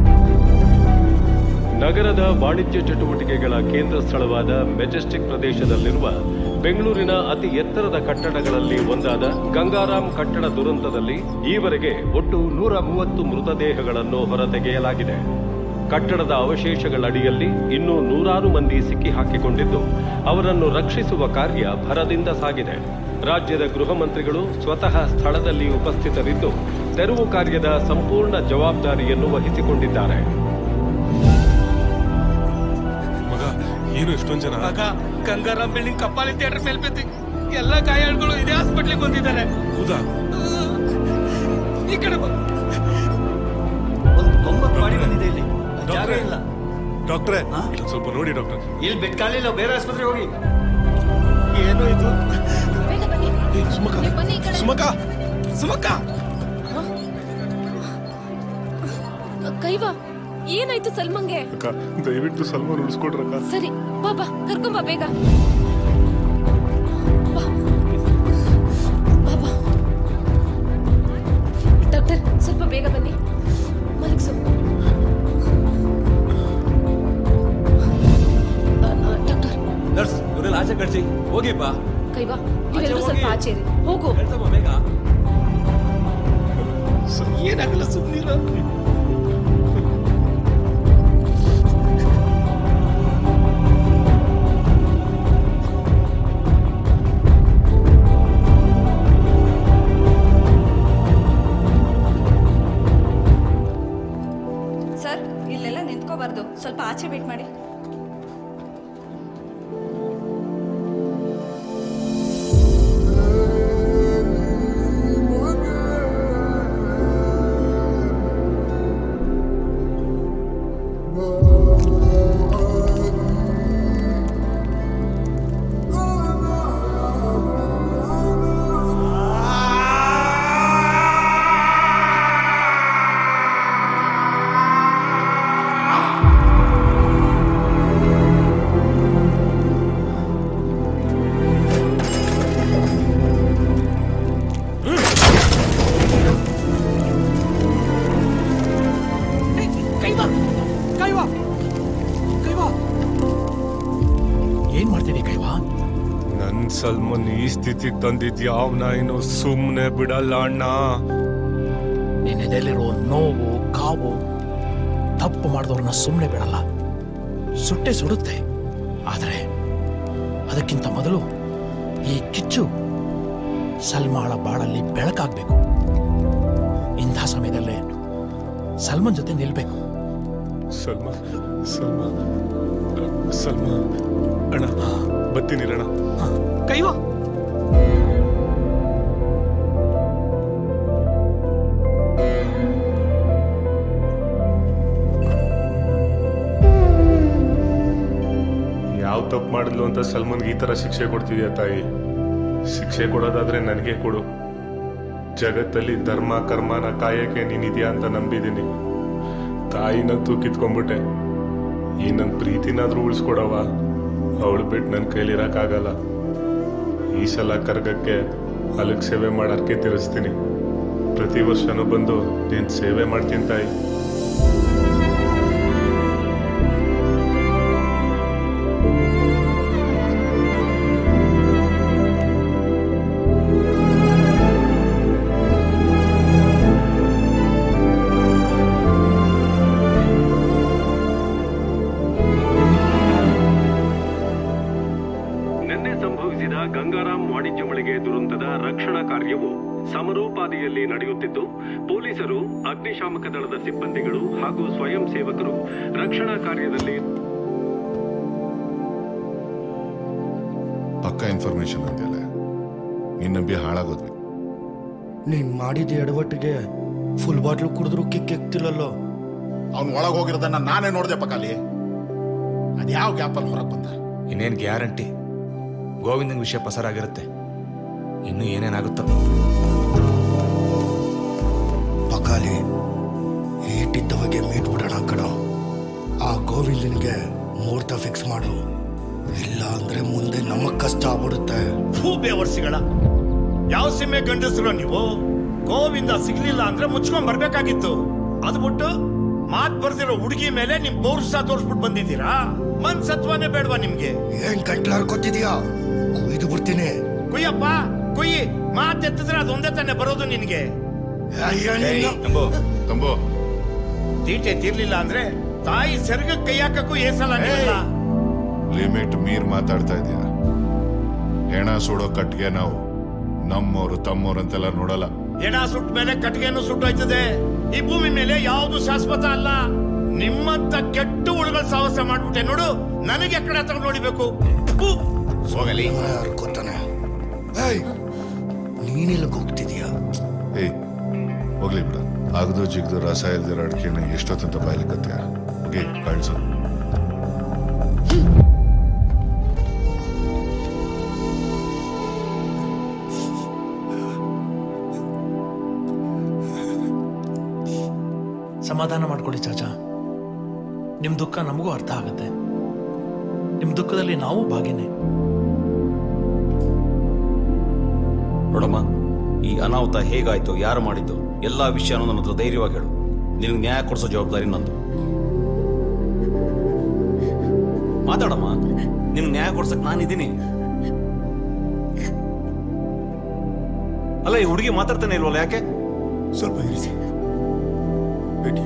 ನಗರದ ವಾಣಿಜ್ಯ ಚಟುವಟಿಕೆಗಳ ಕೇಂದ್ರ ಸ್ಥಳವಾದ ಮೆಜೆಸ್ಟಿಕ್ ಪ್ರದೇಶದಲ್ಲಿರುವ ಬೆಂಗಳೂರಿನ ಅತಿ ಎತ್ತರದ ಕಟ್ಟಡಗಳಲ್ಲಿ ಒಂದಾದ ಗಂಗಾರಾಮ್ ಕಟ್ಟಡ ದುರಂತದಲ್ಲಿ ಈವರೆಗೆ ಒಟ್ಟು ನೂರ ಮೂವತ್ತು ಮೃತದೇಹಗಳನ್ನು ಹೊರತೆಗೆಯಲಾಗಿದೆ ಕಟ್ಟಡದ ಅವಶೇಷಗಳಡಿಯಲ್ಲಿ ಇನ್ನೂ ನೂರಾರು ಮಂದಿ ಸಿಕ್ಕಿ ಹಾಕಿಕೊಂಡಿದ್ದು ಅವರನ್ನು ರಕ್ಷಿಸುವ ಕಾರ್ಯ ಭರದಿಂದ ಸಾಗಿದೆ ರಾಜ್ಯದ ಗೃಹ ಮಂತ್ರಿಗಳು ಸ್ವತಃ ಸ್ಥಳದಲ್ಲಿ ಉಪಸ್ಥಿತರಿದ್ದು ತೆರವು ಕಾರ್ಯದ ಸಂಪೂರ್ಣ ಜವಾಬ್ದಾರಿಯನ್ನು ವಹಿಸಿಕೊಂಡಿದ್ದಾರೆ ಮಗ ಏನು ಎಷ್ಟೊಂದ್ ಜನ ಮಗ ಗಂಗಾರಾಮ್ ಬಿಲ್ಡಿಂಗ್ ಕಪ್ಪಾಲಿ ಥಿಯೇಟರ್ ಮೇಲೆ ಬಿದ್ದು ಎಲ್ಲ ಗಾಯಾಳುಗಳು ಇದೇ ಹಾಸ್ಪಿಟ್ಲಿಗೆ ಬಂದಿದ್ದಾರೆ ಹೌದಾ ಈ ಕಡೆ ಬಾ. ಒಂದು ತೊಂಬತ್ತು ಮಾಡಿ ಬಂದಿದೆ ಇಲ್ಲಿ ಜಾಗ ಇಲ್ಲ ಡಾಕ್ಟ್ರೆ ಇಲ್ಲೊಂದ್ ಸ್ವಲ್ಪ ನೋಡಿ ಡಾಕ್ಟರ್ ಇಲ್ಲಿ ಬೆಡ್ ಕಾಲಿಲ್ಲ ಬೇರೆ ಆಸ್ಪತ್ರೆಗೆ ಹೋಗಿ ಏನು ಇದು ಸುಮಕ ಸುಮಕ ಸುಮಕ ಕೈವಾ ಏನಾಯ್ತು ಸಲ್ಮಂಗೆ ಅಕ್ಕ ದಯವಿಟ್ಟು ಸಲ್ಮಾನ್ ಉಳಿಸ್ಕೊಡ್ರಕ್ಕ ಸರಿ ಬಾ ಬಾ ಕರ್ಕೊಂಬಾ ಬೇಗ ಬಾ. ಬಾ, ಬಾ. ಡಾಕ್ಟರ್ ಸ್ವಲ್ಪ ಬೇಗ ಬನ್ನಿ ಮಲಗಿಸು ಡಾಕ್ಟರ್ ನರ್ಸ್ ಇವರೆಲ್ಲ ಆಚೆ ಕಳ್ಸಿ ಹೋಗಿಪ್ಪ ಕೈವಾ ನೀವೆಲ್ಲರೂ ಸ್ವಲ್ಪ ಆಚೆ ಇರಿ ಹೋಗು ಬೇಗ ಏನಾಗಲ್ಲ ಸುಮ್ಮನಿರ ಸರ್ ಇಲ್ಲೆಲ್ಲ ನಿಂತ್ಕೋಬಾರ್ದು ಸ್ವಲ್ಪ ಆಚೆ ವೇಟ್ ಮಾಡಿ ಕೈವಾ ಕೈವಾ ಕೈವಾ ಏನ್ ಮಾಡ್ತಿದ್ದೆ ಕೈವಾ ನನ್ ಸಲ್ಮನ್ ಈ ಸ್ಥಿತಿಗೆ ತಂದಿದ್ ಯಾವ ನಾಯಿನೂ ಸುಮ್ನೆ ಬಿಡಲ್ಲ ಅಣ್ಣ ನಿನ್ನ ಎದೆಲಿರೋ ನೋವು ಕಾವು ತಪ್ಪು ಮಾಡಿದವ್ರನ್ನ ಸುಮ್ಮನೆ ಬಿಡಲ್ಲ ಸುಟ್ಟೆ ಸುಡುತ್ತೆ ಆದರೆ ಅದಕ್ಕಿಂತ ಮೊದಲು ಈ ಕಿಚ್ಚು ಸಲ್ಮಾಳ ಬಾಳಲ್ಲಿ ಬೆಳಕಾಗ್ಬೇಕು ಇಂಥ ಸಮಯದಲ್ಲೇ ಸಲ್ಮನ್ ಜೊತೆ ನಿಲ್ಬೇಕು ಸಲ್ಮಾ ಸಲ್ಮಾ ಸಲ್ಮಾ ಅಣ್ಣ ಬರ್ತೀನಿ ಅಣ್ಣ ಕೈವಾ ಯಾವ ತಪ್ಪು ಮಾಡಿದ್ಲು ಅಂತ ಸಲ್ಮನ್ಗೆ ಈ ತರ ಶಿಕ್ಷೆ ಕೊಡ್ತಿದ್ಯಾ ತಾಯಿ ಶಿಕ್ಷೆ ಕೊಡೋದಾದ್ರೆ ನನಗೆ ಕೊಡು ಜಗತ್ತಲ್ಲಿ ಧರ್ಮ ಕರ್ಮನ ಕಾಯಕ್ಕೆ ನೀನಿದ್ಯಾ ಅಂತ ನಂಬಿದ್ದೀನಿ ತಾಯಿನಂತೂ ಕಿತ್ಕೊಂಡ್ಬಿಟ್ಟೆ ಈ ನನ್ನ ಪ್ರೀತಿನಾದ್ರೂ ಉಳಿಸ್ಕೊಡವ ಅವಳು ಬಿಟ್ಟು ನನ್ನ ಕೈಲಿರಕ್ಕಾಗಲ್ಲ ಈ ಸಲ ಕರ್ಗಕ್ಕೆ ಅಲ್ಲಿಗೆ ಸೇವೆ ಮಾಡಕ್ಕೆ ತಿರ್ಸ್ತೀನಿ ಪ್ರತಿ ವರ್ಷನೂ ಬಂದು ನೀನು ಸೇವೆ ಮಾಡ್ತೀನಿ ತಾಯಿ ನಿನ್ನೆ ಸಂಭವಿಸಿದ ಗಂಗಾರಾಮ್ ವಾಣಿಜ್ಯ ಮಳಿಗೆ ದುರಂತದ ರಕ್ಷಣಾ ಕಾರ್ಯವು ಸಮರೋಪಾದಿಯಲ್ಲಿ ನಡೆಯುತ್ತಿದ್ದು ಪೊಲೀಸರು ಅಗ್ನಿಶಾಮಕ ದಳದ ಸಿಬ್ಬಂದಿಗಳು ಹಾಗೂ ಸ್ವಯಂ ಸೇವಕರು ರಕ್ಷಣಾ ಕಾರ್ಯದಲ್ಲಿ ಪಕ್ಕ ಇನ್ಫಾರ್ಮೇಶನ್ ಅಂತೆಲ್ಲ ನಿನ್ನ ನಂಬಿ ಹಾಳಾಗೋದ್ವಿ ನೀನ್ ಮಾಡಿದ ಎಡವಟ್ಟಿಗೆ ಫುಲ್ ಬಾಟ್ಲು ಕುಡಿದ್ರು ಕಿಕ್ ಎಕ್ತಿಲ್ಲಲ್ಲೋ ಅವ್ನು ಒಳಗೆ ಹೋಗಿರೋದನ್ನ ನಾನೇ ನೋಡ್ದೆ ಪಕ್ಕಾಲಿ ಅದ್ಯಾವ ಗ್ಯಾಪಲ್ಲಿ ಹೊರಗೆ ಬಂದ ಇನ್ನೇನ್ ಗ್ಯಾರಂಟಿ ಗೋವಿಂದನ್ ವಿಷಯ ಪಸರಾಗಿರುತ್ತೆ ಇನ್ನು ಏನೇನಾಗುತ್ತೋ ಪಕಾಲಿ ಏಟಿದ್ದವಗೆ ಮೀಟ್ ಬಿಡೋಣ ಕಣೋ ಆ ಗೋವಿಂದನಿಗೆ ಮುಹೂರ್ತ ಫಿಕ್ಸ್ ಮಾಡು ಇಲ್ಲ ಅಂದ್ರೆ ಮುಂದೆ ನಮಗ್ ಕಷ್ಟ ಆಗ್ಬಿಡುತ್ತೆ ಭೂ ಬೇವರ್ಸಿಗಳ ಯಾವ ಸೀಮೆ ಗಂಡಸ್ರು ನೀವು ಗೋವಿಂದ ಸಿಗ್ಲಿಲ್ಲ ಅಂದ್ರೆ ಮುಚ್ಕೊಂಡ್ ಬರ್ಬೇಕಾಗಿತ್ತು ಅದು ಬಿಟ್ಟು ಮಾತ್ ಬರ್ದಿರೋ ಹುಡುಗಿ ಮೇಲೆ ನಿಮ್ ಪೌರುಷ ತೋರ್ಸ್ಬಿಟ್ಟು ಬಂದಿದ್ದೀರಾ ಮನ್ಸತ್ವನೇ ಬೇಡವಾ ನಿಮ್ಗೆ ಏನ್ ಗಂಟ್ಲಾರ್ ಕೊತ್ತಿದ್ಯಾ ಕುಯ್ದು ಬಿಡ್ತೀನಿ ಕುಯ್ಯಪ್ಪ ಕುಯ್ಯಿ ಮಾತ್ ಎತ್ತಿದ್ರೆ ಅದೊಂದೇ ತಾನೆ ಬರೋದು ನಿನ್ಗೆ ತಂಬೋ ತಂಬೋ ತೀಟೆ ತೀರ್ಲಿಲ್ಲ ಅಂದ್ರೆ ತಾಯಿ ಸೆರಗಕ್ಕೆ ಕೈ ಹಾಕಕ್ಕೂ ಏಸಲ್ಲ ನೀವೆಲ್ಲ. ಲಿಮಿಟ್ ಮೀರ್ ಮಾತಾಡ್ತಾ ಇದೀಯ ಹೆಣ ಸುಡೋ ಕಟ್ಗೆ ನಾವು ನಮ್ಮೋರು ತಮ್ಮೋರು ಅಂತೆಲ್ಲ ನೋಡಲ್ಲ ಎಡ ಸುಟ್ಟ ಮೇಲೆ ಕಟ್ಗೆನು ಸುಟ್ಟೋಯ್ತದೆ ಈ ಭೂಮಿ ಮೇಲೆ ಯಾವುದು ಶಾಶ್ವತ ಅಲ್ಲ ನಿಮ್ಮಂತ ಕೆಟ್ಟ ಹುಳುಗಳ ಸಾಹಸ ಮಾಡ್ಬಿಟ್ಟೆ ನೋಡು ನನಗೆ ಕಡೆ ತಗೊಂಡು ನೋಡಿಬೇಕು ಹೋಗಲಿ ಯಾರು ಗೊತ್ತಾನೆ ಏಯ್ ನೀನೆಲ್ಲಿಗೆ ಹೋಗ್ತಿದ್ಯಾ ಏಯ್ ಹೋಗ್ಲಿ ಬಿಡ ಆಗದು ಜಿಗ್ದು ರಸ ಇಲ್ದಿರೋ ಅಡಿಕೆನ ಎಷ್ಟೊತ್ತಂತ ಬಾಯ್ಲಿಕತ್ತೆ ಹೋಗಿ ಕಳ್ಸು ಸಮಾಧಾನ ಮಾಡ್ಕೊಳ್ಳಿ ಚಾಚಾ ನಿಮ್ ದುಃಖ ನಮಗೂ ಅರ್ಥ ಆಗುತ್ತೆ ನಿಮ್ ದುಃಖದಲ್ಲಿ ನಾವು ಭಾಗಿನೇ ನೋಡಮ್ಮ ಈ ಅನಾಹುತ ಹೇಗಾಯ್ತು ಯಾರು ಮಾಡಿದ್ದು ಎಲ್ಲಾ ವಿಷಯನೂ ನನ್ನ ಹತ್ರ ಧೈರ್ಯವಾಗಿ ಹೇಳು ನಿನಗೆ ನ್ಯಾಯ ಕೊಡಿಸೋ ಜವಾಬ್ದಾರಿ ನಂದು ಮಾತಾಡಮ್ಮ ನಿನ್ಗೆ ನ್ಯಾಯ ಕೊಡ್ಸಕ್ ನಾನಿದ್ದೀನಿ ಅಲ್ಲ ಈ ಹುಡುಗಿ ಮಾತಾಡ್ತಾನೆ ಇಲ್ವಲ್ಲ ಯಾಕೆ ಸ್ವಲ್ಪ ಇರಿಸಿ ಭೇಟಿ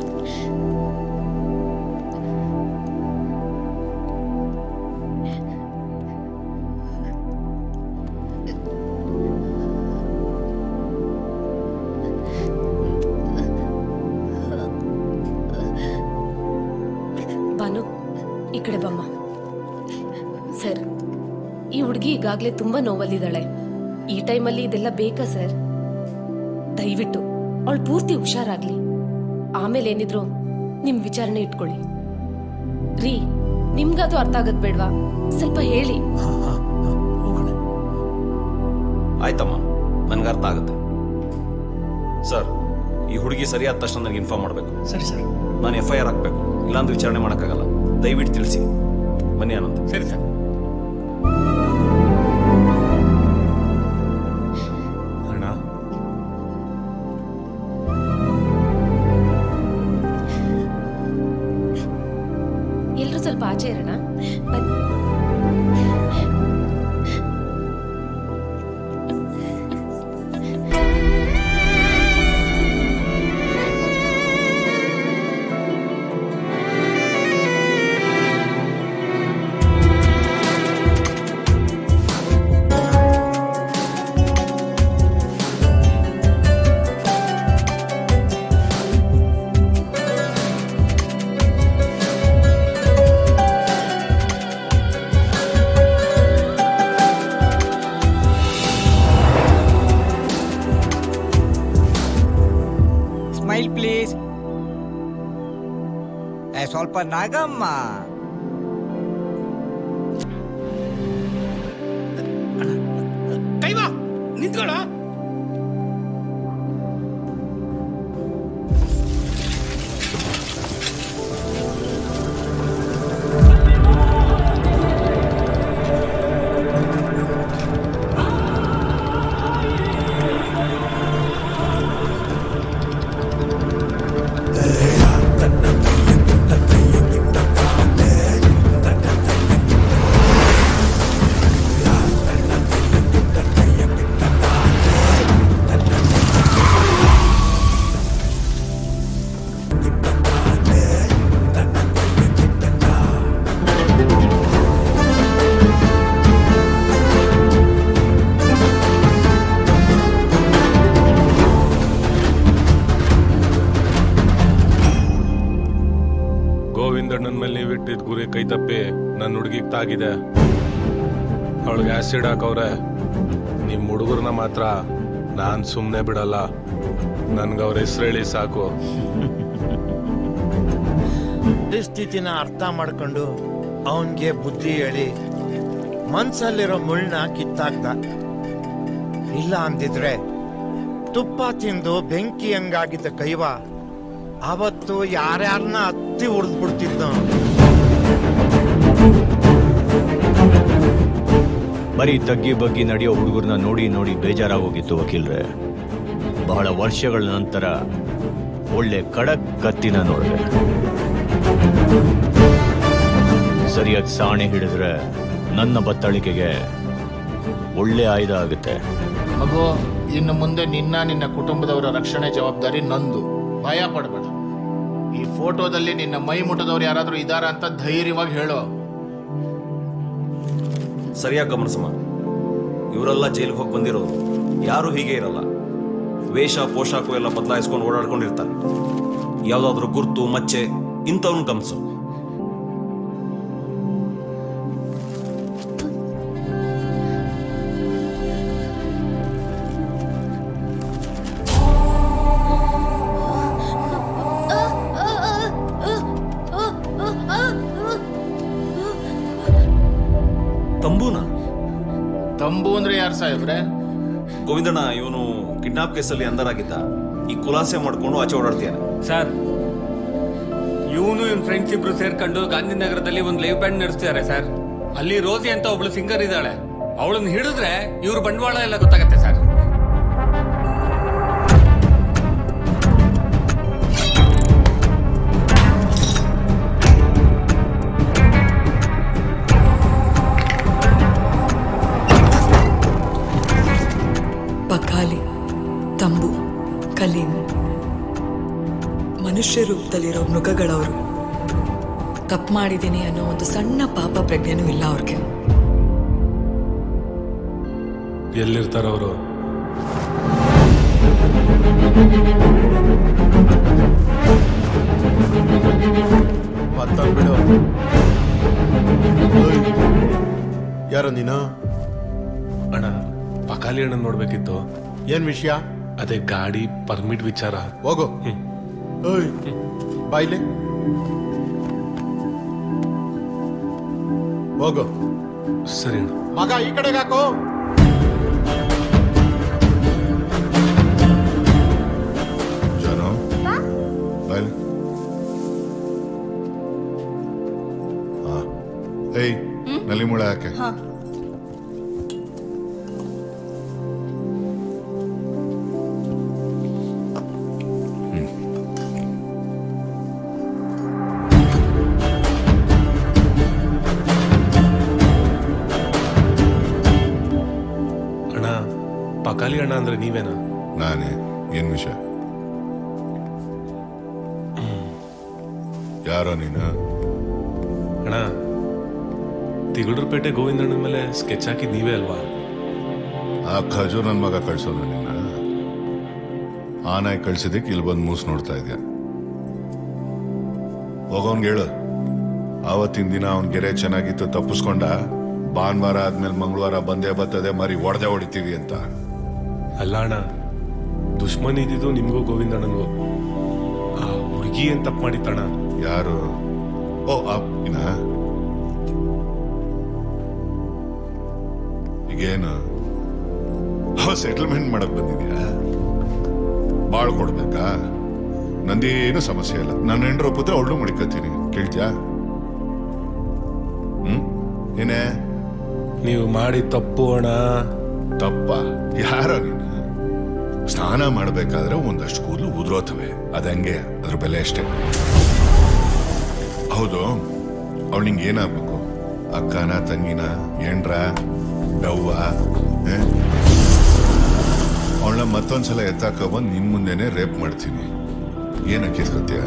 ಬಾನು ಈ ಕಡೆ ಬಮ್ಮ ಸರ್ ಈ ಹುಡುಗಿ ಈಗಾಗ್ಲೇ ತುಂಬಾ ನೋವಲ್ಲಿದ್ದಾಳೆ ಈ ಟೈಮಲ್ಲಿ ಇದೆಲ್ಲ ಬೇಕಾ ಸರ್ ದಯವಿಟ್ಟು ಅವಳು ಪೂರ್ತಿ ಹುಷಾರಾಗ್ಲಿ ಆಮೇಲೆ ಏನಿದ್ರು ನಿಮ್ ವಿಚಾರಣೆ ಇಟ್ಕೊಳ್ಳಿ ರೀ ನಿಮ್ಗದು ಅರ್ಥ ಆಗದ್ ಬೇಡ್ವಾ ಸ್ವಲ್ಪ ಹೇಳಿ ಆಯ್ತಮ್ಮ ನನ್ಗೆ ಅರ್ಥ ಆಗುತ್ತೆ ಸರ್ ಈ ಹುಡುಗಿ ಸರಿಯಾದ ತಕ್ಷಣ ನನಗೆ ಇನ್ಫಾರ್ಮ್ ಮಾಡಬೇಕು ಸರಿ ಸರ್ ನಾನು ಎಫ್ ಐ ಆರ್ ಹಾಕ್ಬೇಕು ಇಲ್ಲಾಂದ್ರೆ ವಿಚಾರಣೆ ಮಾಡೋಕ್ಕಾಗಲ್ಲ ದಯವಿಟ್ಟು ತಿಳಿಸಿ ಬನ್ನಿ ಆನಂದ್ ಸರಿ ಸರ್ ಅಣ್ಣ ಎಲ್ರು ಸ್ವಲ್ಪ ಆಚೆ ಇರೋಣ ಬನ್ನಿ ಸ್ಮೈಲ್ ಪ್ಲೀಸ್ ಸ್ವಲ್ಪ ನಾಗಮ್ಮ ಕೈವಾ ನಿಂತ್ಕೊಳ್ಳ ಗೋವಿಂದಣ್ಣನ ಮೇಲೆ ನೀವಿಟ್ಟಿದ್ ಗುರಿ ಕೈ ತಪ್ಪಿ ನನ್ನ ಹುಡುಗಿಗೆ ತಾಗಿದೆ ಅವಳಿಗೆ ಆಸಿಡ್ ಹಾಕವ್ರೆ ನಿಮ್ ಹುಡುಗರ್ನ ಮಾತ್ರ ನಾನ್ ಸುಮ್ನೆ ಬಿಡಲ್ಲ ನನ್ಗ ಅವ್ರ ಹೆಸರೇಳಿ ಸಾಕು ಪರಿಸ್ಥಿತಿನ ಅರ್ಥ ಮಾಡ್ಕೊಂಡು ಅವನ್ಗೆ ಬುದ್ಧಿ ಹೇಳಿ ಮನ್ಸಲ್ಲಿರೋ ಮುಳ್ಳ ಕಿತ್ತಾಕ್ದ ಇಲ್ಲ ಅಂದಿದ್ರೆ ತುಪ್ಪ ತಿಂದು ಬೆಂಕಿ ಹಂಗಾಗಿದ್ದ ಕೈವ ಅವತ್ತು ಯಾರ್ಯಾರನ್ನ ಹತ್ತಿ ಉಳಿದ್ಬಿಡ್ತಿದ್ದ ಬರೀ ತಗ್ಗಿ ಬಗ್ಗಿ ನಡೆಯೋ ಹುಡುಗರನ್ನ ನೋಡಿ ನೋಡಿ ಬೇಜಾರಾಗೋಗಿತ್ತು ವಕೀಲ್ರೆ ಬಹಳ ವರ್ಷಗಳ ನಂತರ ಒಳ್ಳೆ ಖಡಕ್ ಕತ್ತಿನ ನೋಡಿದೆ ಸರಿಯಾಗಿ ಸಾಣೆ ಹಿಡಿದ್ರೆ ನನ್ನ ಬತ್ತಳಿಕೆಗೆ ಒಳ್ಳೆ ಆಯುಧ ಆಗುತ್ತೆ ಮಗು ಇನ್ನು ಮುಂದೆ ನಿನ್ನ ನಿನ್ನ ಕುಟುಂಬದವರ ರಕ್ಷಣೆ ಜವಾಬ್ದಾರಿ ನಂದು ಭಯ ಪಡಬೇಡ ಈ ಫೋಟೋದಲ್ಲಿ ನಿನ್ನ ಮೈ ಮುಟ್ಟದವ್ರು ಯಾರಾದ್ರೂ ಇದಾರ ಅಂತ ಧೈರ್ಯವಾಗಿ ಹೇಳೋ ಸರಿಯಾಗಿ ಗಮನಿಸಮ್ಮ ಇವರೆಲ್ಲ ಜೈಲಿಗೆ ಹೋಗಿ ಬಂದಿರೋರು ಯಾರು ಹೀಗೆ ಇರಲ್ಲ ವೇಷ ಪೋಷಾಕು ಎಲ್ಲ ಬದಲಾಯಿಸ್ಕೊಂಡು ಓಡಾಡ್ಕೊಂಡಿರ್ತಾರೆ ಯಾವ್ದಾದ್ರು ಗುರ್ತು ಮಚ್ಚೆ ಇಂಥವ್ನ ಗಮನಿಸು ತಂಬೂನ ತಂಬು ಅಂದ್ರೆ ಯಾರು ಸಾಹೇಬ್ರೆ ಗೋವಿಂದಣ್ಣ ಇವನು ಕಿಡ್ನಾಪ್ ಕೇಸಲ್ಲಿ ಅಂದರಾಗಿದ್ದ ಈ ಖುಲಾಸೆ ಮಾಡ್ಕೊಂಡು ಆಚೆ ಓಡಾಡ್ತೀಯಾನೆ ಸರ್ ಇವನು ಇವ್ನ ಫ್ರೆಂಡ್ಸ್ ಇಬ್ರು ಸೇರ್ಕೊಂಡು ಗಾಂಧಿನಗರದಲ್ಲಿ ಒಂದು ಲೈವ್ ಬ್ಯಾಂಡ್ ನಡೆಸ್ತಿದ್ದಾರೆ ಸರ್ ಅಲ್ಲಿ ರೋಸಿ ಅಂತ ಒಬ್ಳು ಸಿಂಗರ್ ಇದ್ದಾಳೆ ಅವಳನ್ನ ಹಿಡಿದ್ರೆ ಇವ್ರ ಬಂಡವಾಳ ಎಲ್ಲ ಗೊತ್ತಾಗತ್ತೆ ಸರ್ ಪಕಾಲಿ ತಂಬು ಕಲೀಂ ಮನುಷ್ಯ ರೂಪದಲ್ಲಿರೋ ಮೃಗಗಳವರು ತಪ್ಪು ಮಾಡಿದ್ದೀನಿ ಅನ್ನೋ ಒಂದು ಸಣ್ಣ ಪಾಪ ಪ್ರಜ್ಞೆನೂ ಇಲ್ಲ ಅವ್ರಿಗೆ ಎಲ್ಲಿರ್ತಾರ ಅವರು ಮತ್ತೊಂದು ಬಿಡು ಓಯ್, ಯಾರೋ ನೀನು ಅಣ್ಣ ಪಕಾಲಿ ಅಣ್ಣ ನೋಡ್ಬೇಕಿತ್ತು ಏನ್ ವಿಷಯ ಅದೇ ಗಾಡಿ ಪರ್ಮಿಟ್ ವಿಚಾರ ಹೋಗು ಓಯ್ ಬಾಯ್ಲೆ ಹೋಗು ಸರಿ ಅಣ್ಣ ಮಗ ಈ ಕಡೆಗೆ ಹಾಕು ಜಾನು ಬಾಯ್ಲೆ ಹಾ ಏಯ್ ನಲ್ಲಿ ಮುಳೆ ಹಾಕೆ ಅಣ್ಣ ಪಕಾಲಿ ಅಣ್ಣ ಅಂದ್ರೆ ನೀವೇನಾ ನಾನೇ ಏನ್ ವಿಷಯ ಯಾರೋ ನೀನು ಅಣ್ಣ ತಿಗಳೂರುಪೇಟೆ ಗೋವಿಂದಣ್ಣನ ಮೇಲೆ ಸ್ಕೆಚ್ ಹಾಕಿದ್ ನೀವೇ ಅಲ್ವಾ ಆ ಖಜೂರ್ ನನ್ ಮಗ ಕಳ್ಸೋದು ನಿನ್ನ ಆ ನಾಯಿ ಕಳ್ಸಿದ್ದಕ್ಕೆ ಇಲ್ಲಿ ಬಂದು ಮೂಸ್ ನೋಡ್ತಾ ಇದ್ಯಾ ಹೋಗೋನ್ಗೆ ಹೇಳು ಆವತ್ತಿನ ದಿನ ಅವನ್ ಗೆರೆ ಚೆನ್ನಾಗಿತ್ತು ತಪ್ಪಿಸ್ಕೊಂಡ ಭಾನುವಾರ ಆದ್ಮೇಲೆ ಮಂಗಳವಾರ ಬಂದೇ ಬರ್ತದೆ ಮರಿ ಒಡೆದೇ ಹೊಡಿತೀವಿ ಅಂತ ಅಲ್ಲ ಅಣ್ಣ ದುಶ್ಮನ್ ಇದ್ದಿದ್ದು ನಿಮ್ಗೂ ಗೋವಿಂದಣ್ಣನ್ಗೂ ಆ ಹುಡುಗಿ ಏನ್ ತಪ್ಪು ಮಾಡಿತ್ತಣ್ಣ ಯಾರು ಓ ಅಪ್ಪಿನ ಈಗೇನು ಸೆಟಲ್ಮೆಂಟ್ ಮಾಡಕ್ ಬಂದಿದ್ಯಾ ಬಾಳ್ ಕೊಡ್ಬೇಕಾ ನಂದೇನು ಸಮಸ್ಯೆ ಇಲ್ಲ ನನ್ನ ಹೆಂಡ್ರ ಒಪ್ಪಿದ್ರೆ ಅವಳು ಮಡಿಕತ್ತೀನಿ ಕೇಳ್ತ್ಯಾ ಹ್ಮ್ ಏನೇ ನೀವು ಮಾಡಿ ತಪ್ಪು ಅಣ್ಣ ತಪ್ಪ ಯಾರ ನೀನು ಸ್ನಾನ ಮಾಡ್ಬೇಕಾದ್ರೆ ಒಂದಷ್ಟು ಕೂದಲು ಉದುರೋತವೆ ಅದಂಗೆ ಅದ್ರ ಬೆಲೆ ಅಷ್ಟೇ ಹೌದು ಅವಳು ನಿಂಗೆ ಏನಾಗ್ಬೇಕು ಅಕ್ಕನ ತಂಗಿನ ಏನ್ರ ಡವ್ವ ಅವಳನ್ನ ಮತ್ತೊಂದ್ಸಲ ಎತ್ತಾಕ ಬಂದು ನಿನ್ ಮುಂದೆನೆ ರೇಪ್ ಮಾಡ್ತೀನಿ ಏನಕ್ಕೆ ಎತ್ಕೊತೀಯ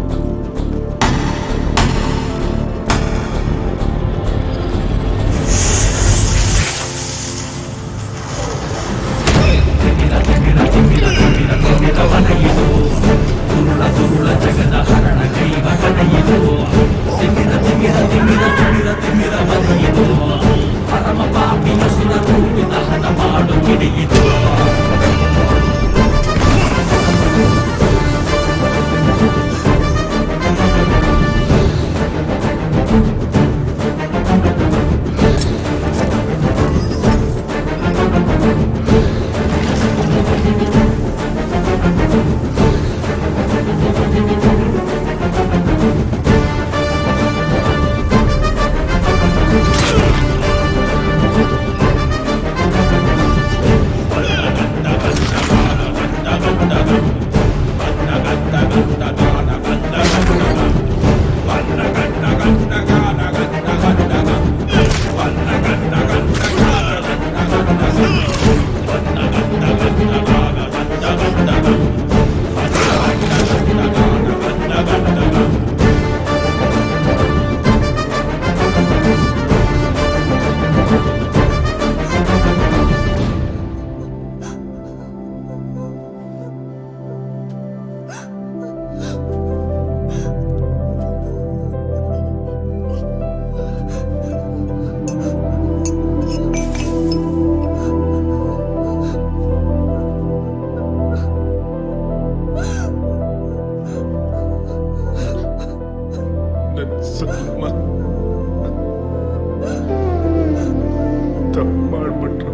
ತಪ್ಪು ಮಾಡ್ಬಿಟ್ರು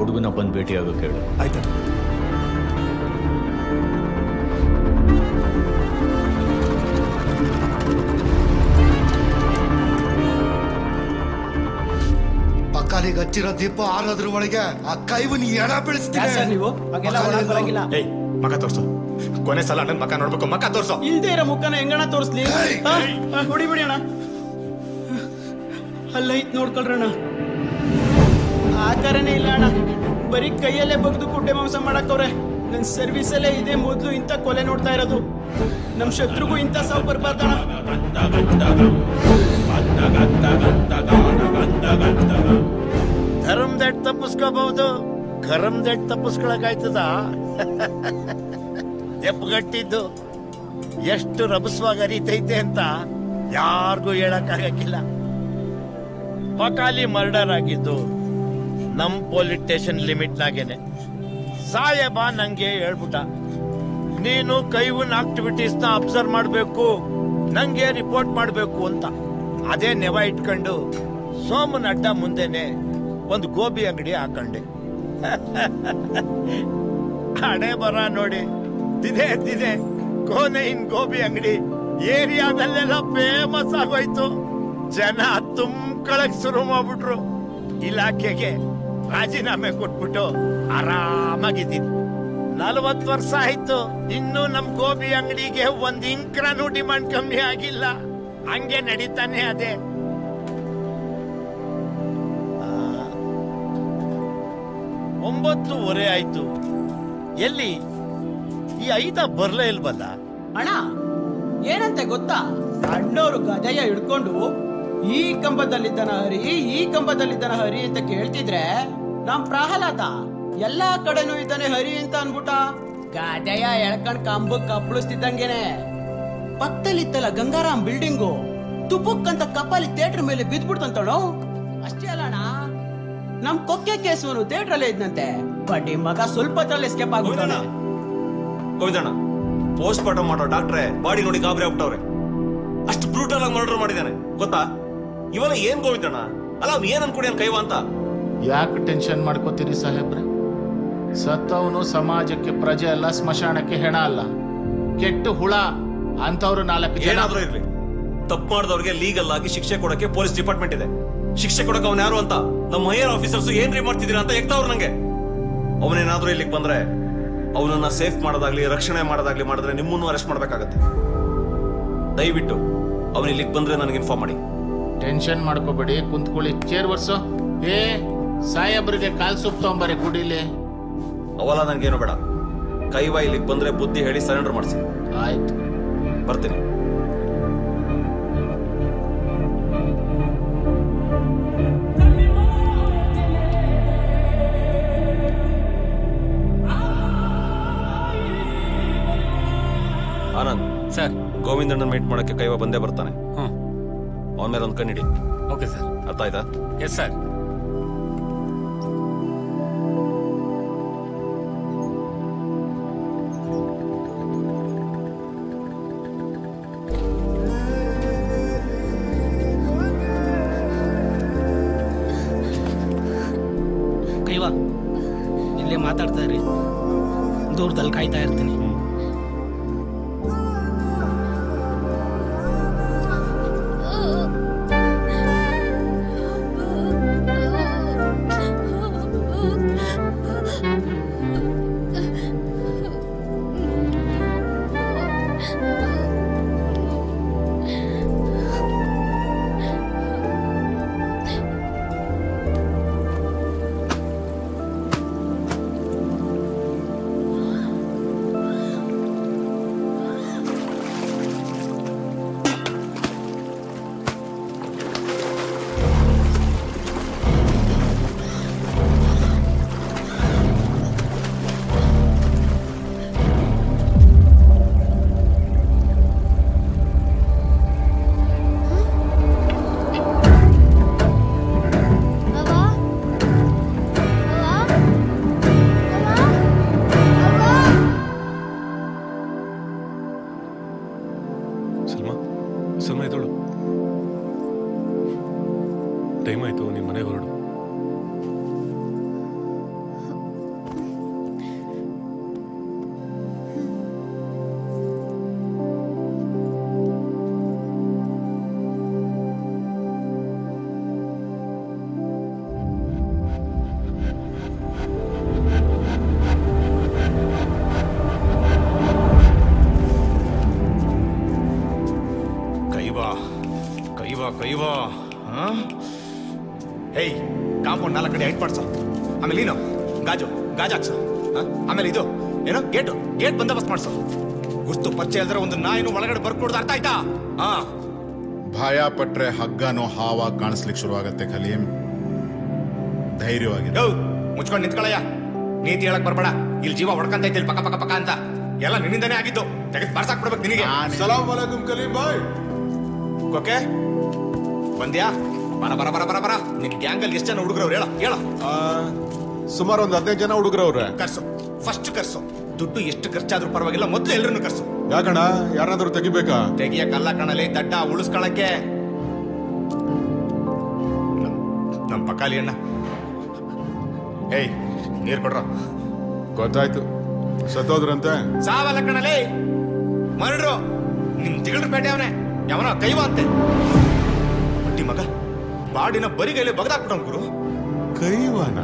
ಹುಡುಗನ ಬಂದು ಭೇಟಿಯಾಗೋಕೆ ಹೇಳು ಆಯ್ತು ಪಕ್ಕಾಲಿಗೆ ಹಚ್ಚಿರೋ ದೀಪ ಆರೋದ್ರ ಒಳಗೆ ಆ ಕೈವನ್ ಎಡ ಯಾರ್ ಸರ್ ನೀವು? ಹಾಗೆಲ್ಲ ಒಳಗ್ ಬರಂಗಿಲ್ಲ. ಏಯ್ ಮಕ ತೋರ್ಸು ಕೊನೆ ಸಲ ಅಣ್ಣನ್ ಮಕ ನೋಡ್ಬೇಕು ಮಕ ತೋರ್ಸು ಇಲ್ದೇ ಇರೋ ಮುಖನ ಹೆಂಗಣ ತೋರಿಸ್ಲಿ ಹೊಡಿ ಬಿಡಿ ಅಣ್ಣ ಅಲ್ಲೈತ್ ನೋಡ್ಕೊಳ್ರಣ್ಣ ಆಕಾರನೇ ಇಲ್ಲ ಅಣ್ಣ ಬರೀ ಕೈಯಲ್ಲೇ ಬಗ್ದು ಕುಡ್ಡೆ ಮಾಂಸ ಮಾಡಕ್ಕವ್ರೆ ನನ್ ಸರ್ವಿಸ್ ಅಲ್ಲೇ ಇದೆ ಮೊದ್ಲು ಇಂಥ ಕೊಲೆ ನೋಡ್ತಾ ಇರೋದು ನಮ್ ಶತ್ರುಗೂ ಇಂಥ ಸಾವು ಬರ್ಬಾರ್ದಣ್ಣ ಧರ್ಮ ದಟ್ ತಪ್ಪಿಸ್ಕೋಬಹುದು ಕರಂ ದಟ್ ತಪ್ಪಿಸ್ಕೊಳಕಾಯ್ತದ ಎಪ್ಪಗಟ್ಟಿದ್ದು ಎಷ್ಟು ರಭಸವಾಗಿ ಅರಿತೈತೆ ಅಂತ ಯಾರಿಗೂ ಹೇಳಕ್ಕಾಗಕ್ಕಿಲ್ಲ ಪಕಾಲಿ ಮರ್ಡರ್ ಆಗಿದ್ದು ನಮ್ ಪೊಲೀಸ್ ಸ್ಟೇಷನ್ ಲಿಮಿಟ್ನಾಗೇನೆ ಸಾಯೇಬ ನಂಗೆ ಹೇಳ್ಬಿಟ್ಟ ನೀನು ಕೈವನ್ ಆಕ್ಟಿವಿಟೀಸ್ ನ ಅಬ್ಸರ್ವ್ ಮಾಡಬೇಕು ನಂಗೆ ರಿಪೋರ್ಟ್ ಮಾಡಬೇಕು ಅಂತ ಅದೇ ನೆವ ಇಟ್ಕೊಂಡು ಸೋಮನ್ ಅಡ್ಡ ಮುಂದೆನೆ ಒಂದು ಗೋಬಿ ಅಂಗಡಿ ಹಾಕೊಂಡೆ ಹಣೆ ಬರ ನೋಡಿ ದಿನೇ ದಿನೇ ಕೋನೆಯಿನ್ ಗೋಬಿ ಅಂಗಡಿ ಏರಿಯಾದಲ್ಲೆಲ್ಲ ಫೇಮಸ್ ಆಗೋಯ್ತು ಜನ ತುಂಬ್ಕೊಳಕ್ ಶುರು ಮಾಡ್ಬಿಟ್ರು ಇಲಾಖೆಗೆ ರಾಜೀನಾಮೆ ಕೊಟ್ಬಿಟ್ಟು ಆರಾಮಾಗಿದ್ದೀನಿ ನಲವತ್ತು ವರ್ಷ ಆಯ್ತು ಇನ್ನು ನಮ್ ಗೋಬಿ ಅಂಗಡಿಗೆ ಒಂದ್ ಇಂಕ್ರನು ಡಿಮಾಂಡ್ ಕಮ್ಮಿ ಆಗಿಲ್ಲ ಹಂಗೆ ನಡೀತಾನೆ ಅದೇ ಆ, ಒಂಬತ್ತುವರೆ ಆಯ್ತು ಎಲ್ಲಿ ಈ ಐದ ಬರ್ಲೇ ಇಲ್ವಲ್ಲ ಅಣ್ಣ ಏನಂತೆ ಗೊತ್ತಾ ಅಣ್ಣವರು ಗದೆಯ ಹಿಡ್ಕೊಂಡು ಈ ಕಂಬದಲ್ಲಿದ್ದನ ಹರಿ ಈ ಕಂಬದಲ್ಲಿದ್ದನ ಹರಿ ಅಂತ ಕೇಳ್ತಿದ್ರೆ ನಮ್ ಪ್ರಹ್ಲಾದ ಎಲ್ಲಾ ಕಡೆನೂ ಇದ್ದಾನೆ ಹರಿ ಅಂತ ಅನ್ಬಿಟ್ಟ ಗದೆಯ ಎಳ್ಕೊಂಡ್ ಕಂಬಕ್ ಕಪ್ಪಳಿಸ್ತಿದ್ದಂಗೆನೆ ಪಕ್ಕದಲ್ಲಿತ್ತಲ್ಲ ಗಂಗಾರಾಮ್ ಬಿಲ್ಡಿಂಗು ತುಪುಕ್ ಅಂತ ಕಪಾಲಿ ಥಿಯೇಟರ್ ಮೇಲೆ ಬಿದ್ಬಿಡ್ತಂತಣೋ ಅಷ್ಟೇ ಅಲ್ಲ ಅಣ್ಣ ನಮ್ ಕೊಕ್ಕೆ ಕೇಸುವನು ಥಿಯೇಟರ್ ಅಲ್ಲೇ ಇದ್ನಂತೆ ಬಡ್ಡಿ ಮಗ ಸ್ವಲ್ಪ ಎಸ್ಕೇಪ್ ಆಗ್ಬಿಟ್ಟಾನೆ ಗೋವಿಂದಣ್ಣ ಪೋಸ್ಟ್ ಮಾರ್ಟಮ್ ಮಾಡೋ ಡಾಕ್ಟ್ರೆ ಬಾಡಿ ನೋಡಿ ಗಾಬರಿ ಆಗ್ಬಿಟ್ಟವ್ರೆ ಅಷ್ಟು ಬ್ರೂಟಲ್ ಆಗಿ ಮರ್ಡರ್ ಮಾಡಿದ್ದಾನೆ ಗೊತ್ತಾ ಇವನ ಏನ್ ಗೋವಿಂದಣ್ಣ ಅಲ್ಲ ಅವ್ನ್ ಏನ್ ಅನ್ಕೊಡಿ ಕೈವ ಅಂತ ಯಾಕೆ ಟೆನ್ಷನ್ ಮಾಡ್ಕೋತೀರಿ ಸಾಹೇಬ್ರೆ ಸತ್ತವನು ಸಮಾಜಕ್ಕೆ ಪ್ರಜೆ ಅಲ್ಲ ಸ್ಮಶಾನಕ್ಕೆ ಹೆಣ ಅಲ್ಲ ಕೆಟ್ಟು ಹುಳ ಅಂತವ್ರು ನಾಲ್ಕು ಜನ ಏನಾದ್ರೂ ಇರ್ಲಿ ತಪ್ಪು ಮಾಡಿದವ್ರಿಗೆ ಲೀಗಲ್ ಆಗಿ ಶಿಕ್ಷೆ ಕೊಡಕ್ಕೆ ಪೊಲೀಸ್ ಡಿಪಾರ್ಟ್ಮೆಂಟ್ ಇದೆ ಶಿಕ್ಷೆ ಕೊಡಕ್ಕೆ ಅವನ್ ಯಾರು ಅಂತ ನಮ್ಮ ಹೈಯರ್ ಆಫೀಸರ್ಸ್ ಏನ್ರಿ ಮಾಡ್ತಿದ್ದೀರಾ ಅಂತ ಎಕ್ತಾವ್ರು ನಂಗೆ ಅವನೇನಾದ್ರೂ ಇಲ್ಲಿಗೆ ಬಂದ್ರೆ ಅವನನ್ನ ಸೇಫ್ ಮಾಡೋದಾಗ್ಲಿ ರಕ್ಷಣೆ ಮಾಡೋದಾಗ್ಲಿ ಮಾಡಿದ್ರೆ ನಿಮ್ಮನ್ನು ಅರೆಸ್ಟ್ ಮಾಡ್ಬೇಕಾಗತ್ತೆ ದಯವಿಟ್ಟು ಅವನ್ ಇಲ್ಲಿಗೆ ಬಂದ್ರೆ ನನಗೆ ಇನ್ಫಾರ್ಮ್ ಮಾಡಿ ಟೆನ್ಷನ್ ಮಾಡ್ಕೋಬೇಡಿ ಕುಂತ್ಕೊಳ್ಳಿ ಚೇರ್ ವರ್ಸು ಏ ಸಾಹೇಬ್ರಿಗೆ ಕಾಲ್ ಸೂಪ್ ತಗೊಂಬರಿ ಕುಡಿಲಿ ಅವಲ್ಲ ನನ್ಗೇನು ಬೇಡ ಕೈವಾ ಇಲ್ಲಿಗೆ ಬಂದ್ರೆ ಬುದ್ಧಿ ಹೇಳಿ ಸರೆಂಡರ್ ಮಾಡಿಸಿ ಆಯ್ತು ಬರ್ತೀನಿ ಆನಂದ್ ಸರ್ ಗೋವಿಂದಣ್ಣನ್ ಮೀಟ್ ಮಾಡಕ್ಕೆ ಕೈವ ಬಂದೇ ಬರ್ತಾನೆ ಅವನ ಮೇಲೆ ಒಂದು ಕಣ್ಣಿಡಿ ಓಕೆ ಸರ್ ಅರ್ಥ ಆಯ್ತಾ ಎಸ್ ಸರ್ ಕೈವಾ ಇಲ್ಲೇ ಮಾತಾಡ್ತಾ ಇರಿ ದೂರದಲ್ಲಿ ಕಾಯ್ತಾ ಇರ್ತೀನಿ ಸಲ್ಮಾ ಸಲ್ಮಾ ಎದೋಳು ಟೈಮ್ ಆಯ್ತು ನಿಮ್ಮ ಮನೆಗೆ ಹೊರಡು ಕೈವಾ ಕೈವಾ ಕೈವಾ ಹಾ ಹೇಯ್ ಕಾಂಪೌಂಡ್ ನಾಲ್ಕು ಕಡೆ ಹೈಟ್ ಮಾಡ್ಸು ಆಮೇಲೆ ನೀನು ಗಾಜು ಗಾಜು ಹಾಕ್ಸು ಹಾ? ಆಮೇಲೆ ಇದು ಏನೋ ಗೇಟು ಗೇಟ್ ಬಂದೋಬಸ್ತ್ ಮಾಡ್ಸು ಗುರ್ತು ಪರಿಚಯ ಇಲ್ದ್ರೆ ಒಂದು ನಾಯಿನು ಒಳಗಡೆ ಬರ್ಕೊಡ್ದು ಅರ್ಥ ಆಯ್ತಾ ಹಾ ಭಯ ಪಟ್ರೆ ಹಗ್ಗನೋ ಹಾವ ಕಾಣಿಸ್ಲಿಕ್ಕೆ ಶುರುವಾಗತ್ತೆ ಕಲೀಂ ಧೈರ್ಯವಾಗಿ ಯೋ ಮುಚ್ಕೊಂಡು ನಿಂತ್ಕೊಳ್ಳಯ್ಯ ನೀತಿ ಹೇಳಕ್ ಬರ್ಬೇಡ ಇಲ್ಲಿ ಜೀವ ಹೊಡ್ಕಂತ ಐತಿ ಇಲ್ಲಿ ಪಕ್ಕ ಪಕ್ಕ ಪಕ್ಕ ಅಂತ ಎಲ್ಲ ನಿನ್ನಿಂದನೇ ಆಗಿದ್ದು ತೆಗೆದು ಬರ್ಸಾಕ್ ಬಿಡ್ಬೇಕು ನಿನಗೆ ಸಲಾಮ್ ಅಲೈಕುಂ ಕಲೀಂ ಬಾಯ್ ಓಕೆ ಬಂದ್ಯಾ ಬರ ಬರ ಬರ ಬರ ಬರ ನಿನ್ ಗ್ಯಾಂಗ್ ಅಲ್ಲಿ ಎಷ್ಟು ಜನ ಹುಡುಗರವ್ರು ಹೇಳ ಹೇಳ ಸುಮಾರು ಒಂದು ಹದಿನೈದು ಜನ ಹುಡುಗರವ್ರೆ ಕರ್ಸು ಫಸ್ಟ್ ಕರ್ಸು ದುಡ್ಡು ಎಷ್ಟು ಖರ್ಚಾದ್ರೂ ಪರವಾಗಿಲ್ಲ ಮೊದ್ಲು ಎಲ್ರನ್ನು ಕರ್ಸು ಯಾಕಣ್ಣ ಯಾರಾದ್ರೂ ತೆಗಿಬೇಕಾ ತೆಗಿಯಕ್ಕಲ್ಲ ಕಣಲೆ ದಡ್ಡ ಉಳಿಸ್ಕೊಳಕ್ಕೆ ನಮ್- ನಮ್ ಪಕ್ಕಾಲಿ ಅಣ್ಣ ಏಯ್ ನೀರ್ ಕೊಡ್ರ ಗೊತ್ತಾಯ್ತು ಸತ್ತೋದ್ರಂತೆ ಸಾವಲ್ಲ ಕಣಲೆ ಮರಡ್ರು ನಿಮ್ ತಿಗಳರು ಪೇಟೆ ಅವನೇ ಯಾವನ ಕೈವ ಅಂತೆ ಹೊಟ್ಟಿ ಮಗ ಬಾಡಿನ ಬರಿಗೈಲಿ ಬಗದಾಕ್ಬಿಡೋನ್ ಗುರು ಕೈವಾನ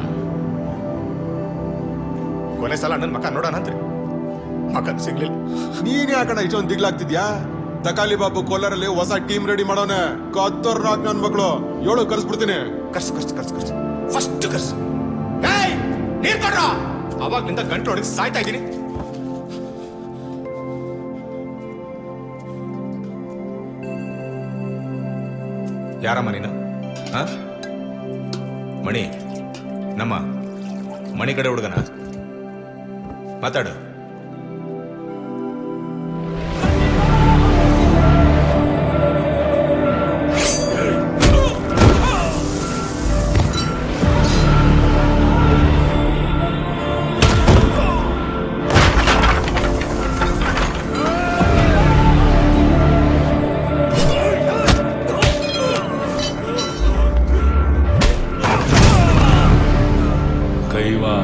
ಕೊನೆ ಸಲ ನನ್ ಮಕ ನೋಡೋಣಂತ್ರಿ ಮಕನ್ ಸಿಗ್ಲಿಲ್ಲ ನೀನ್ ಯಾಕಣ್ಣ ಇಷ್ಟೊಂದು ದಿಗ್ಲಾಗ್ತಿದ್ಯಾ ತಕಾಲಿ ಬಾಬು ಕೋಲಾರಲ್ಲಿ ಹೊಸ ಟೀಮ್ ರೆಡಿ ಮಾಡೋನೆ ಕತ್ತೋರ್ ನಾಕ್ ನನ್ ಮಗಳು ಏಳು ಕರ್ಸ್ಬಿಡ್ತೀನಿ ಕರ್ಸು ಕರ್ಸು ಕರ್ಸು ಕರ್ಸು ಫಸ್ಟ್ ಕರ್ಸು ಏಯ್ ನೀರ್ ಕೊಡ್ರ ಅವಾಗ್ಲಿಂದ ಗಂಟು ಹೊಡೆದು ಸಾಯ್ತಾ ಇದ್ದೀನಿ ಯಾರಮ್ಮ ನೀನು ಹ? ಮಣಿ ನಮ್ಮ ಮಣಿ ಕಡೆ ಹುಡುಗನ ಮಾತಾಡು ಕೈವಾ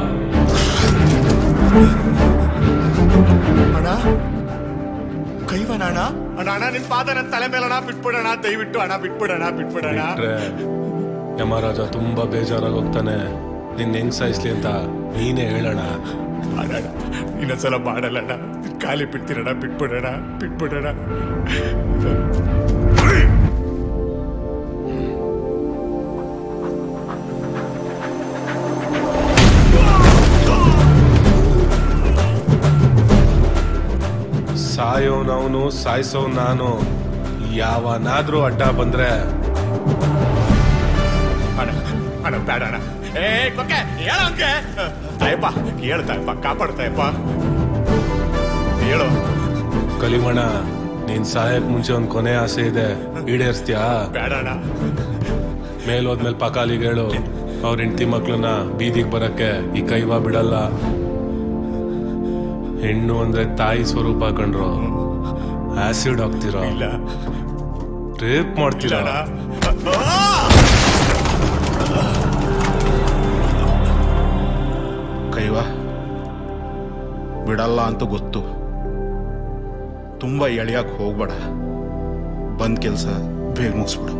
ಅಣ್ಣ ಕೈವನ ಅಣ್ಣ ಅಣ್ಣ ಅಣ್ಣ ನಿನ್ ಪಾದ ನನ್ನ ತಲೆ ಮೇಲೆ ಅಣ್ಣ ಬಿಟ್ಬಿಡೋಣ ದಯವಿಟ್ಟು ಅಣ್ಣ ಬಿಟ್ಬಿಡೋಣ ಬಿಟ್ಬಿಡೋಣ ಬಿಟ್ರೆ ಯಮರಾಜ ತುಂಬಾ ಬೇಜಾರಾಗಿ ಹೋಗ್ತಾನೆ ನಿನ್ ಹೆಂಗ್ ಸಾಯಿಸ್ಲಿ ಅಂತ ನೀನೇ ಹೇಳೋಣ ಅಣ್ಣ ಇನ್ನೊಂದ್ಸಲ ಮಾಡಲ್ಲ ಅಣ್ಣ ಖಾಲಿ ಬಿಡ್ತೀರಣ್ಣ ಬಿಟ್ಬಿಡೋಣ ಬಿಟ್ಬಿಡೋಣ ಸಾಯೋನವನು ಸಾಯಿಸೋ ನಾನು ಯಾವನಾದ್ರೂ ಅಡ್ಡ ಬಂದ್ರೆ ಅಣ್ಣ ಅಣ್ಣ ಬೇಡ ಅಣ್ಣ ಏ ಕೊಕ್ಕೆ ಹೇಳ ಅಂಕೆ ತಾಯಪ್ಪ ಹೇಳು ತಾಯಪ್ಪ ಕಾಪಾಡು ತಾಯಪ್ಪ ಹೇಳು ಕಲಿಮಣ ನೀನ್ ಸಾಯಕ್ ಮುಂಚೆ ಒಂದ್ ಕೊನೆ ಆಸೆ ಇದೆ ಈಡೇರಿಸ್ತೀಯಾ ಬೇಡ ಅಣ್ಣ ಮೇಲೋದ್ಮೇಲೆ ಪಕಾಲಿಗೆ ಹೇಳು ಅವ್ರ ಹೆಂಡತಿ ಮಕ್ಳನ್ನ ಬೀದಿಗೆ ಬರಕ್ಕೆ ಈ ಕೈವಾ ಬಿಡಲ್ಲ ಹೆಣ್ಣು ಅಂದ್ರೆ ತಾಯಿ ಸ್ವರೂಪ ಕಂಡ್ರು ಆಸಿಡ್ ಹಾಕ್ತಿರೋ ರೇಪ್ ಮಾಡ್ತೀರಾ ಕೈವ ಬಿಡಲ್ಲ ಅಂತ ಗೊತ್ತು ತುಂಬಾ ಎಳಿಯಕ್ ಹೋಗ್ಬೇಡ ಬಂದ್ ಕೆಲ್ಸ ಬೇಗ ಮುಗಿಸ್ಬಿಡು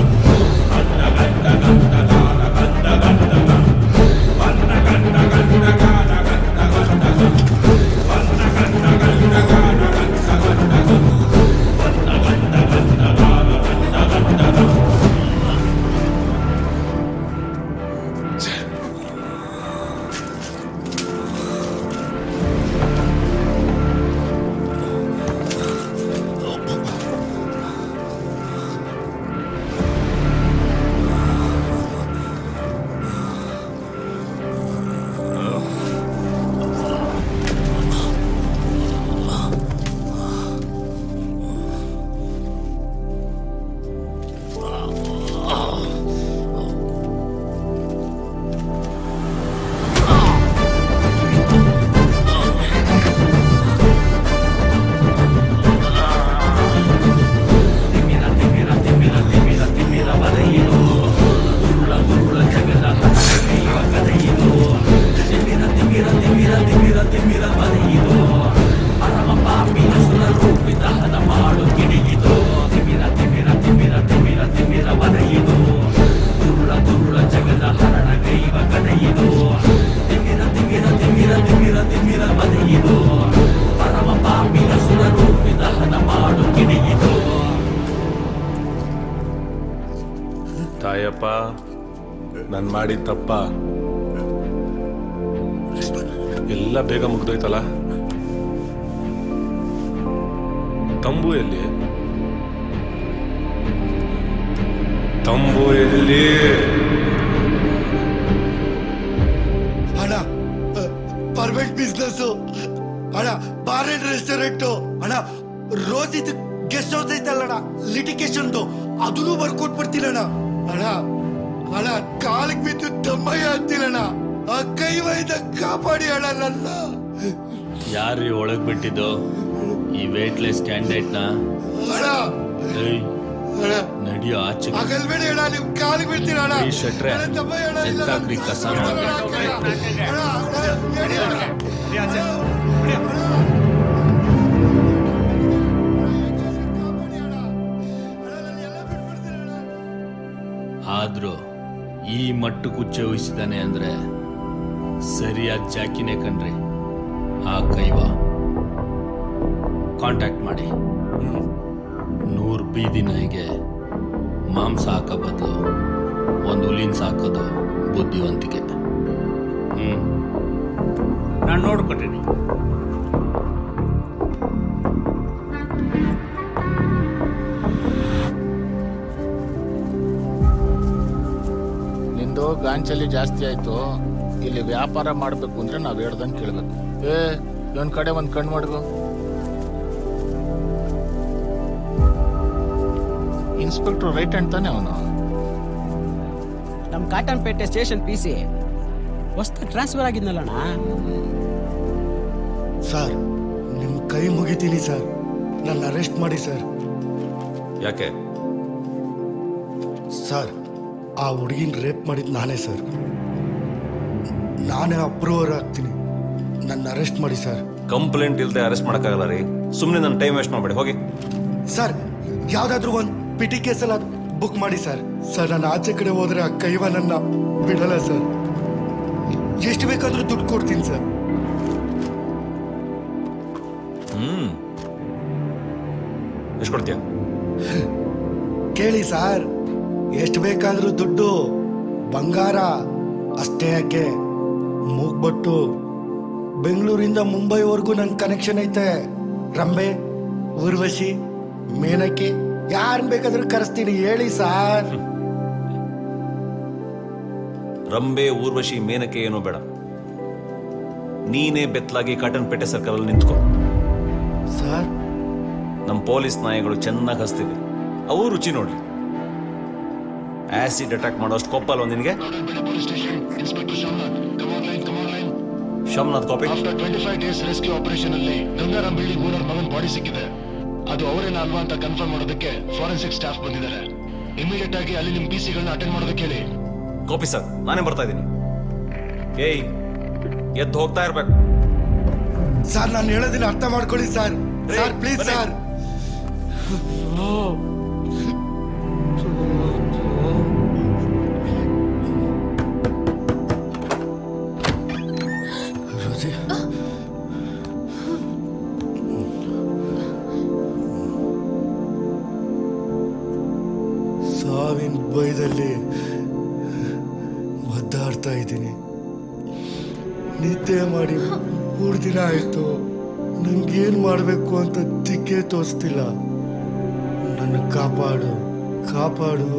Ganda, ganda, ganda, ganda, ganda, ganda, ganda, ತಿಮಿರ ತಿಮಿರ ತಿಮಿರ ತಿಮಿರ ತಿಮಿರ ಬದಿಯಿದು ಪರಮ ಪಾಪಿನ ಸುರರೂಪಿ ದಹನ ಮಾಡು ಕಿಡಿಯಿದು ತಾಯಪ್ಪ ನನ್ ಮಾಡಿದ ತಪ್ಪ ಎಲ್ಲ ಬೇಗ ಮುಗ್ದೋಯ್ತಲ್ಲ ತಂಬು ಎಲ್ಲಿ ತಂಬು ಎಲ್ಲಿ ಅಣ್ಣ ಪರ್ಮನೆಂಟ್ ಬಿಸ್ನೆಸ್ ಅಣ್ಣ ಬಾರ್ ಅಂಡ್ ರೆಸ್ಟೋರೆಂಟ್ ಅಣ್ಣ ರೋಸ್ ಇದು ಗೆಸ್ಟ್ ಹೌಸ್ ಐತಲ್ಲಣ್ಣ ಲಿಟಿಗೇಷನ್ದು ಅದನ್ನು ಬರ್ಕೊಟ್ಬಿಡ್ತೀನಣ್ಣ ಅಣ್ಣ ಅಣ್ಣ ಕಾಲಿಗೆ ಬಿದ್ದು ದಮ್ಮಯ್ಯ ಅಂತೀನಣ್ಣ ಆ ಕೈ ವೈದ ಕಾಪಾಡಿ ಅಣ್ಣ ನನ್ನ ಯಾರು ಒಳಗ್ ಬಿಟ್ಟಿದ್ದು ಈ ವೇಟ್ಲೆಸ್ ಕ್ಯಾಂಡಿಡೇಟ್ ನ ಅಣ್ಣ ಏಯ್, ಅಣ್ಣ ನಡಿಯೋ ಆಚೆ ಆಗಲ್ಬೇಡಿ ಅಣ್ಣ ನಿಮ್ ಕಾಲಿಗೆ ಬೀಳ್ತೀನಿ ಅಣ್ಣ ಈ ಶೆಟ್ರೆ ಅಣ್ಣ, ದಮ್ಮಯ್ಯ ಅಣ್ಣ, ಇಲ್ಲ, ಎತ್ತಾಕ್ರಿ ಕಸ ಅಣ್ಣ, ಅಣ್ಣ, ಅಣ್ಣ, ಹೇಳಿ ಅಣ್ಣ. ಆದ್ರೂ ಈ ಮಟ್ಟಕ್ಕೂ ಚವಿಸಿದಾನೆ ಅಂದ್ರೆ ಸರಿಯಾದ ಜಾಕಿನೇ ಕಣ್ರಿ ಆ ಕೈವ ಕಾಂಟ್ಯಾಕ್ಟ್ ಮಾಡಿ ನೂರು ಬೀದಿ ನಾಯಿಗೆ ಮಾಂಸ ಹಾಕೋ ಬದಲು ಒಂದು ಹುಲಿನ ಸಾಕೋದು ಬುದ್ಧಿವಂತಿಕೆ ಹ್ಮ್ ನಾನು ನೋಡ್ಕೊತೀನಿ ನಿಂದು ಗಾಂಚಲಿ ಜಾಸ್ತಿ ಆಯ್ತು ಇಲ್ಲಿ ವ್ಯಾಪಾರ ಮಾಡ್ಬೇಕು ಅಂದ್ರೆ ನಾವ್ ಹೇಳ್ದಂಗೆ ಕೇಳ್ಬೇಕು ಏ ಇವನ್ ಕಡೆ ಒಂದ್ ಕಣ್ ಮಾಡ್ಗು ಇನ್ಸ್ಪೆಕ್ಟರ್ ರೈಟ್ ಹ್ಯಾಂಡ್ ತಾನೆ ಅವನು ನಮ್ ಕಾಟನ್ಪೇಟೆ ಸ್ಟೇಷನ್ ಪಿ ಸಿ ಹೊಸ್ತ ಟ್ರಾನ್ಸ್ಫರ್ ಆಗಿದ್ನಲ್ಲಣ್ಣ ಸರ್ ನಿಮ್ ಕೈ ಮುಗಿತೀನಿ ಸರ್ ನನ್ನ ಅರೆಸ್ಟ್ ಮಾಡಿ ಸರ್ ಯಾಕೆ ಸರ್ ಆ ಹುಡುಗಿನ ರೇಪ್ ಮಾಡಿದ್ ನಾನೇ ಸರ್ ನಾನೇ ಅಪ್ರೂವರ್ ಆಗ್ತೀನಿ ನನ್ನ ಅರೆಸ್ಟ್ ಮಾಡಿ ಸರ್ ಕಂಪ್ಲೇಂಟ್ ಇಲ್ಲದೆ ಅರೆಸ್ಟ್ ಮಾಡಕ್ಕಾಗಲ್ಲ ರೀ ಸುಮ್ಮನೆ ನನ್ನ ಟೈಮ್ ವೇಸ್ಟ್ ಮಾಡಬೇಡಿ ಹೋಗಿ ಸರ್ ಯಾವ್ದಾದ್ರು ಒಂದು ಪಿಟಿ ಕೇಸಲ್ಲಿ ಅದು ಬುಕ್ ಮಾಡಿ ಸರ್ ಸರ್ ನಾನು ಆಚೆ ಕಡೆ ಹೋದ್ರೆ ಆ ಕೈವ ನನ್ನ ಬಿಡಲ್ಲ ಸರ್ ಎಷ್ಟು ಬೇಕಾದ್ರೂ ದುಡ್ಡು ಕೊಡ್ತೀನಿ ಸರ್ ಹ್ಮ್ ಎಷ್ಟು ಕೊಡ್ತೀಯ ಕೇಳಿ ಸರ್ ಎಷ್ಟು ಬೇಕಾದ್ರೂ ದುಡ್ಡು ಬಂಗಾರ ಅಷ್ಟೇ ಯಾಕೆ ಮೂಗ್ಬಟ್ಟು ಬೆಂಗಳೂರಿಂದ ಮುಂಬೈವರೆಗೂ ನನ್ ಕನೆಕ್ಷನ್ ಐತೆ ರಂಬೆ ಉರ್ವಶಿ ಮೇನಕಿ ಯಾರನ್ನ ಬೇಕಾದ್ರೂ ಕರೆಸ್ತೀನಿ ಹೇಳಿ ಸರ್ ರಂಬೆ ಊರ್ವಶಿ ಮೇನಕೆ ಏನೋ ಬೇಡ ನೀನೇ ಬೆತ್ತಲಾಗಿ ಕಾಟನ್ ಪೇಟೆ ಸರ್ಕಲ್ ಅಲ್ಲಿ ನಿಂತ್ಕೋ ಸರ್ ನಮ್ಮ ಪೊಲೀಸ್ ನಾಯಿಗಳು ಚೆನ್ನಾಗಿ ಹಸ್ತಿವೆ ಅವು ರುಚಿ ನೋಡ್ಲಿ ಆಸಿಡ್ ಅಟ್ಯಾಕ್ ಮಾಡೋಷ್ಟು ಕೊಪ್ಪಲ್ವ ನಿನಗೆ ಶಮ್ನಾಥ್ ಕಾಪಿ after twenty five days rescue operation ಅಲ್ಲಿ ಗಂಗಾರಾಮ್ ಬಿಲ್ಡಿಂಗ್ ಓನರ್ ಮಗನ್ ಬಾಡಿ ಸಿಕ್ಕಿದೆ ಅದು ಅವರೇನ ಅಲ್ವಾ ಅಂತ ಕನ್ಫರ್ಮ್ ಮಾಡೋದಕ್ಕೆ ಫಾರೆನ್ಸಿಕ್ ಸ್ಟಾಫ್ ಬಂದಿದ್ದಾರೆ ಇಮಿಡಿಯೇಟ್ ಆಗಿ ಅಲ್ಲಿ ನಿಮ್ ಪಿ ಸಿಗಳನ್ನ ಅಟೆಂಡ್ ಮಾಡೋದಕ್ಕೆ ಹೇಳಿ ಕಾಪಿ ಸರ್ ನಾನೇ ಬರ್ತಾ ಇದ್ದೀನಿ ಏಯ್ ಎದ್ದು ಹೋಗ್ತಾ ಇರ್ಬೇಕು ಸರ್ ನಾನು ಹೇಳೋದಿನ ಅರ್ಥ ಮಾಡ್ಕೊಳ್ಳಿ ಸರ್ ಸರ್ ಪ್ಲೀಸ್ ಸರ್ ಸಾವಿನ ಭಯದಲ್ಲಿ ಒದ್ದಾಡ್ತಾ ಇದ್ದೀನಿ ನಿದ್ದೆ ಮಾಡಿ ಮೂರು ದಿನ ಆಯ್ತು ನಂಗೇನ್ ಮಾಡ್ಬೇಕು ಅಂತ ದಿಕ್ಕೇ ತೋರಿಸ್ತಿಲ್ಲ ನನ್ನ ಕಾಪಾಡು ಕಾಪಾಡು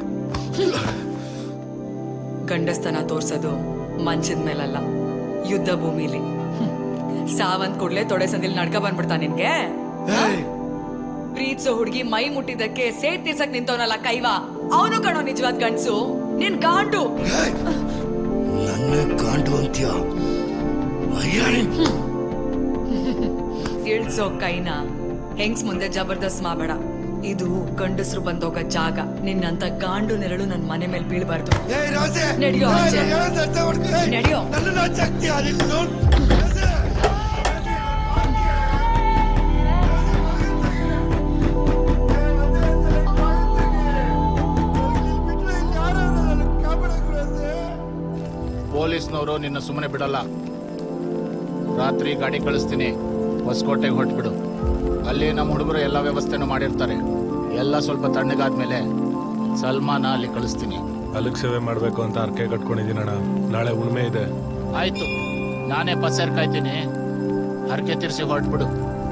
ಗಂಡಸ್ತನ ತೋರ್ಸೋದು ಮಂಚದ ಮೇಲಲ್ಲ ಯುದ್ಧ ಭೂಮಿಲಿ ಹ್ಮ್. ಸಾವಂತ್ ಕೂಡ್ಲೆ ತೊಡೆ ಸಂದಿಲ್ ನಡ್ಕ ಬಂದ್ಬಿಡ್ತಾ ನಿನ್ಗೆ ಪ್ರೀತ್ಸೋ ಹುಡ್ಗಿ ಮೈ ಮುಟ್ಟಿದ್ದಕ್ಕೆ ಸೇಟ್ ತೀರ್ಸಕ್ ನಿಂತವನಲ್ಲ ಕೈವಾ ಅವನು ಕಣೋ ನಿಜವಾದ ಗಂಡ್ಸು ನಿನ್ ಗಾಂಡು ನನ್ನ ಕಾಂಡು ಅಂತ್ಯ ಇಳ್ಸೋ ಕೈನ ಹೆಂಗ್ಸ್ ಮುಂದೆ ಜಬರ್ದಸ್ತ್ ಮಾಡಬೇಡ ಇದು ಗಂಡಸ್ರು ಬಂದೋಗ ಜಾಗ ನಿನ್ನಂತ ಗಾಂಡು ನೆರಳು ನನ್ ಮನೆ ಮೇಲೆ ಬೀಳ್ಬಾರ್ದು ನಡಿಯೋ ಆಚೆ. ನಡಿಯೋ ಪೊಲೀಸ್ನವರು ನಿನ್ನ ಸುಮ್ಮನೆ ಬಿಡಲ್ಲ ರಾತ್ರಿ ಗಾಡಿ ಕಳಿಸ್ತೀನಿ ಹೊಸಕೋಟೆಗೆ ಹೊರಟ್ಬಿಡು ಅಲ್ಲಿ ನಮ್ಮ ಹುಡುಗರು ಎಲ್ಲ ವ್ಯವಸ್ಥೆನೂ ಮಾಡಿರ್ತಾರೆ ಎಲ್ಲ ಸ್ವಲ್ಪ ತಣ್ಣಗಾದ್ಮೇಲೆ ಸಲ್ಮಾನ ಅಲ್ಲಿ ಕಳಿಸ್ತೀನಿ ಅಲ್ಲಿಗೆ ಸೇವೆ ಮಾಡ್ಬೇಕು ಅಂತ ಅರ್ಕೆ ಕಟ್ಕೊಂಡಿದ್ದೀನಣ್ಣ ನಾಳೆ ಉಣ್ಮೆ ಇದೆ ಆಯ್ತು ನಾನೇ ಪಸೇರ್ ಕಾಯ್ತೀನಿ ಹರಕೆ ತಿರ್ಸಿ ಹೊರಟ್ಬಿಡು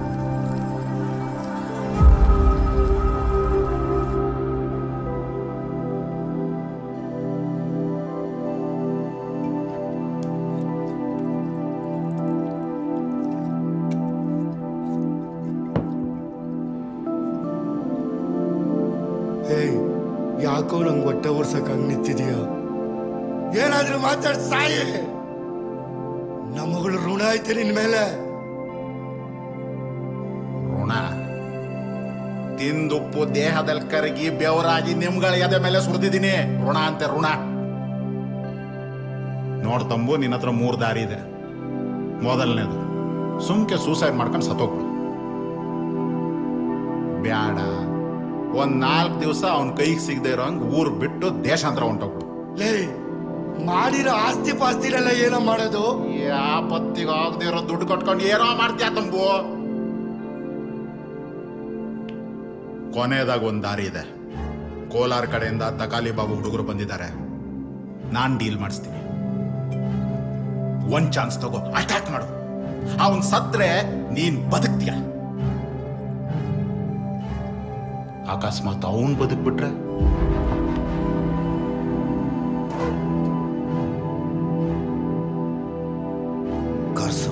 ಹೇಯ್ ಯಾಕೋ ನಂಗೆ ಹೊಟ್ಟೆ ಉರ್ಸಕ್ ಹಂಗ್ ನಿಂತಿದೀಯ ಏನಾದ್ರೂ ಮಾತಾಡ್ ಸಾಯಿ ನಮ್ಮಗಳು ಋಣ ಐತೆ ನಿನ್ ಮೇಲೆ ಋಣ ತಿಂದುಪ್ಪು ದೇಹದಲ್ಲಿ ಕರಗಿ ಬೆವರಾಗಿ ನಿಮ್ಗಳ ಎದೆ ಮೇಲೆ ಸುರಿದಿದ್ದೀನಿ ಋಣ ಅಂತೆ ಋಣ ನೋಡ್ ತಂಬು ನಿನ್ನ ಹತ್ರ ಮೂರ್ ದಾರಿ ಇದೆ ಮೊದಲನೇದು ಸುಮ್ಕೆ ಸೂಸೈಡ್ ಮಾಡ್ಕೊಂಡು ಸತ್ತೋಗ್ಬಿಡು ಬ್ಯಾಡ ಒಂದ್ ನಾಲ್ಕು ದಿವಸ ಅವನ್ ಕೈಗೆ ಸಿಗದೆ ಇರೋಂಗ್ ಊರ್ ಬಿಟ್ಟು ದೇಶಾಂತರ ಹೊಂಟೋಗ್ಬಿಡು ಲೇ ಮಾಡಿರೋ ಆಸ್ತಿ ಪಾಸ್ತಿನೆಲ್ಲ ಏನೋ ಮಾಡೋದು ಯಾಪತ್ತಿಗೆ ಆಗದೆ ಇರೋ ದುಡ್ಡು ಕಟ್ಕೊಂಡು ಏನೋ ಮಾಡ್ತೀಯ ತಂಬು ಕೊನೆಯದಾಗ ಒಂದ್ ದಾರಿ ಇದೆ ಕೋಲಾರ ಕಡೆಯಿಂದ ತಕಾಲಿ ಬಾಬು ಹುಡುಗರು ಬಂದಿದ್ದಾರೆ ನಾನ್ ಡೀಲ್ ಮಾಡಿಸ್ತೀನಿ ಒಂದ್ ಚಾನ್ಸ್ ತಗೋ ಅಟ್ಯಾಕ್ ಮಾಡು ಅವನ್ ಸತ್ರೆ ನೀನ್ ಬದುಕ್ತೀಯ ಅಕಸ್ಮಾತ್ ಅವನ್ ಬದುಕ್ಬಿಟ್ರೆ ಕರ್ಸು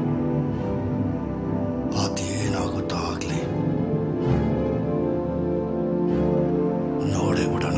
ಅದೇನಾಗುತ್ತೋ ಆಗ್ಲಿ ನೋಡೇ ಬಿಡೋಣ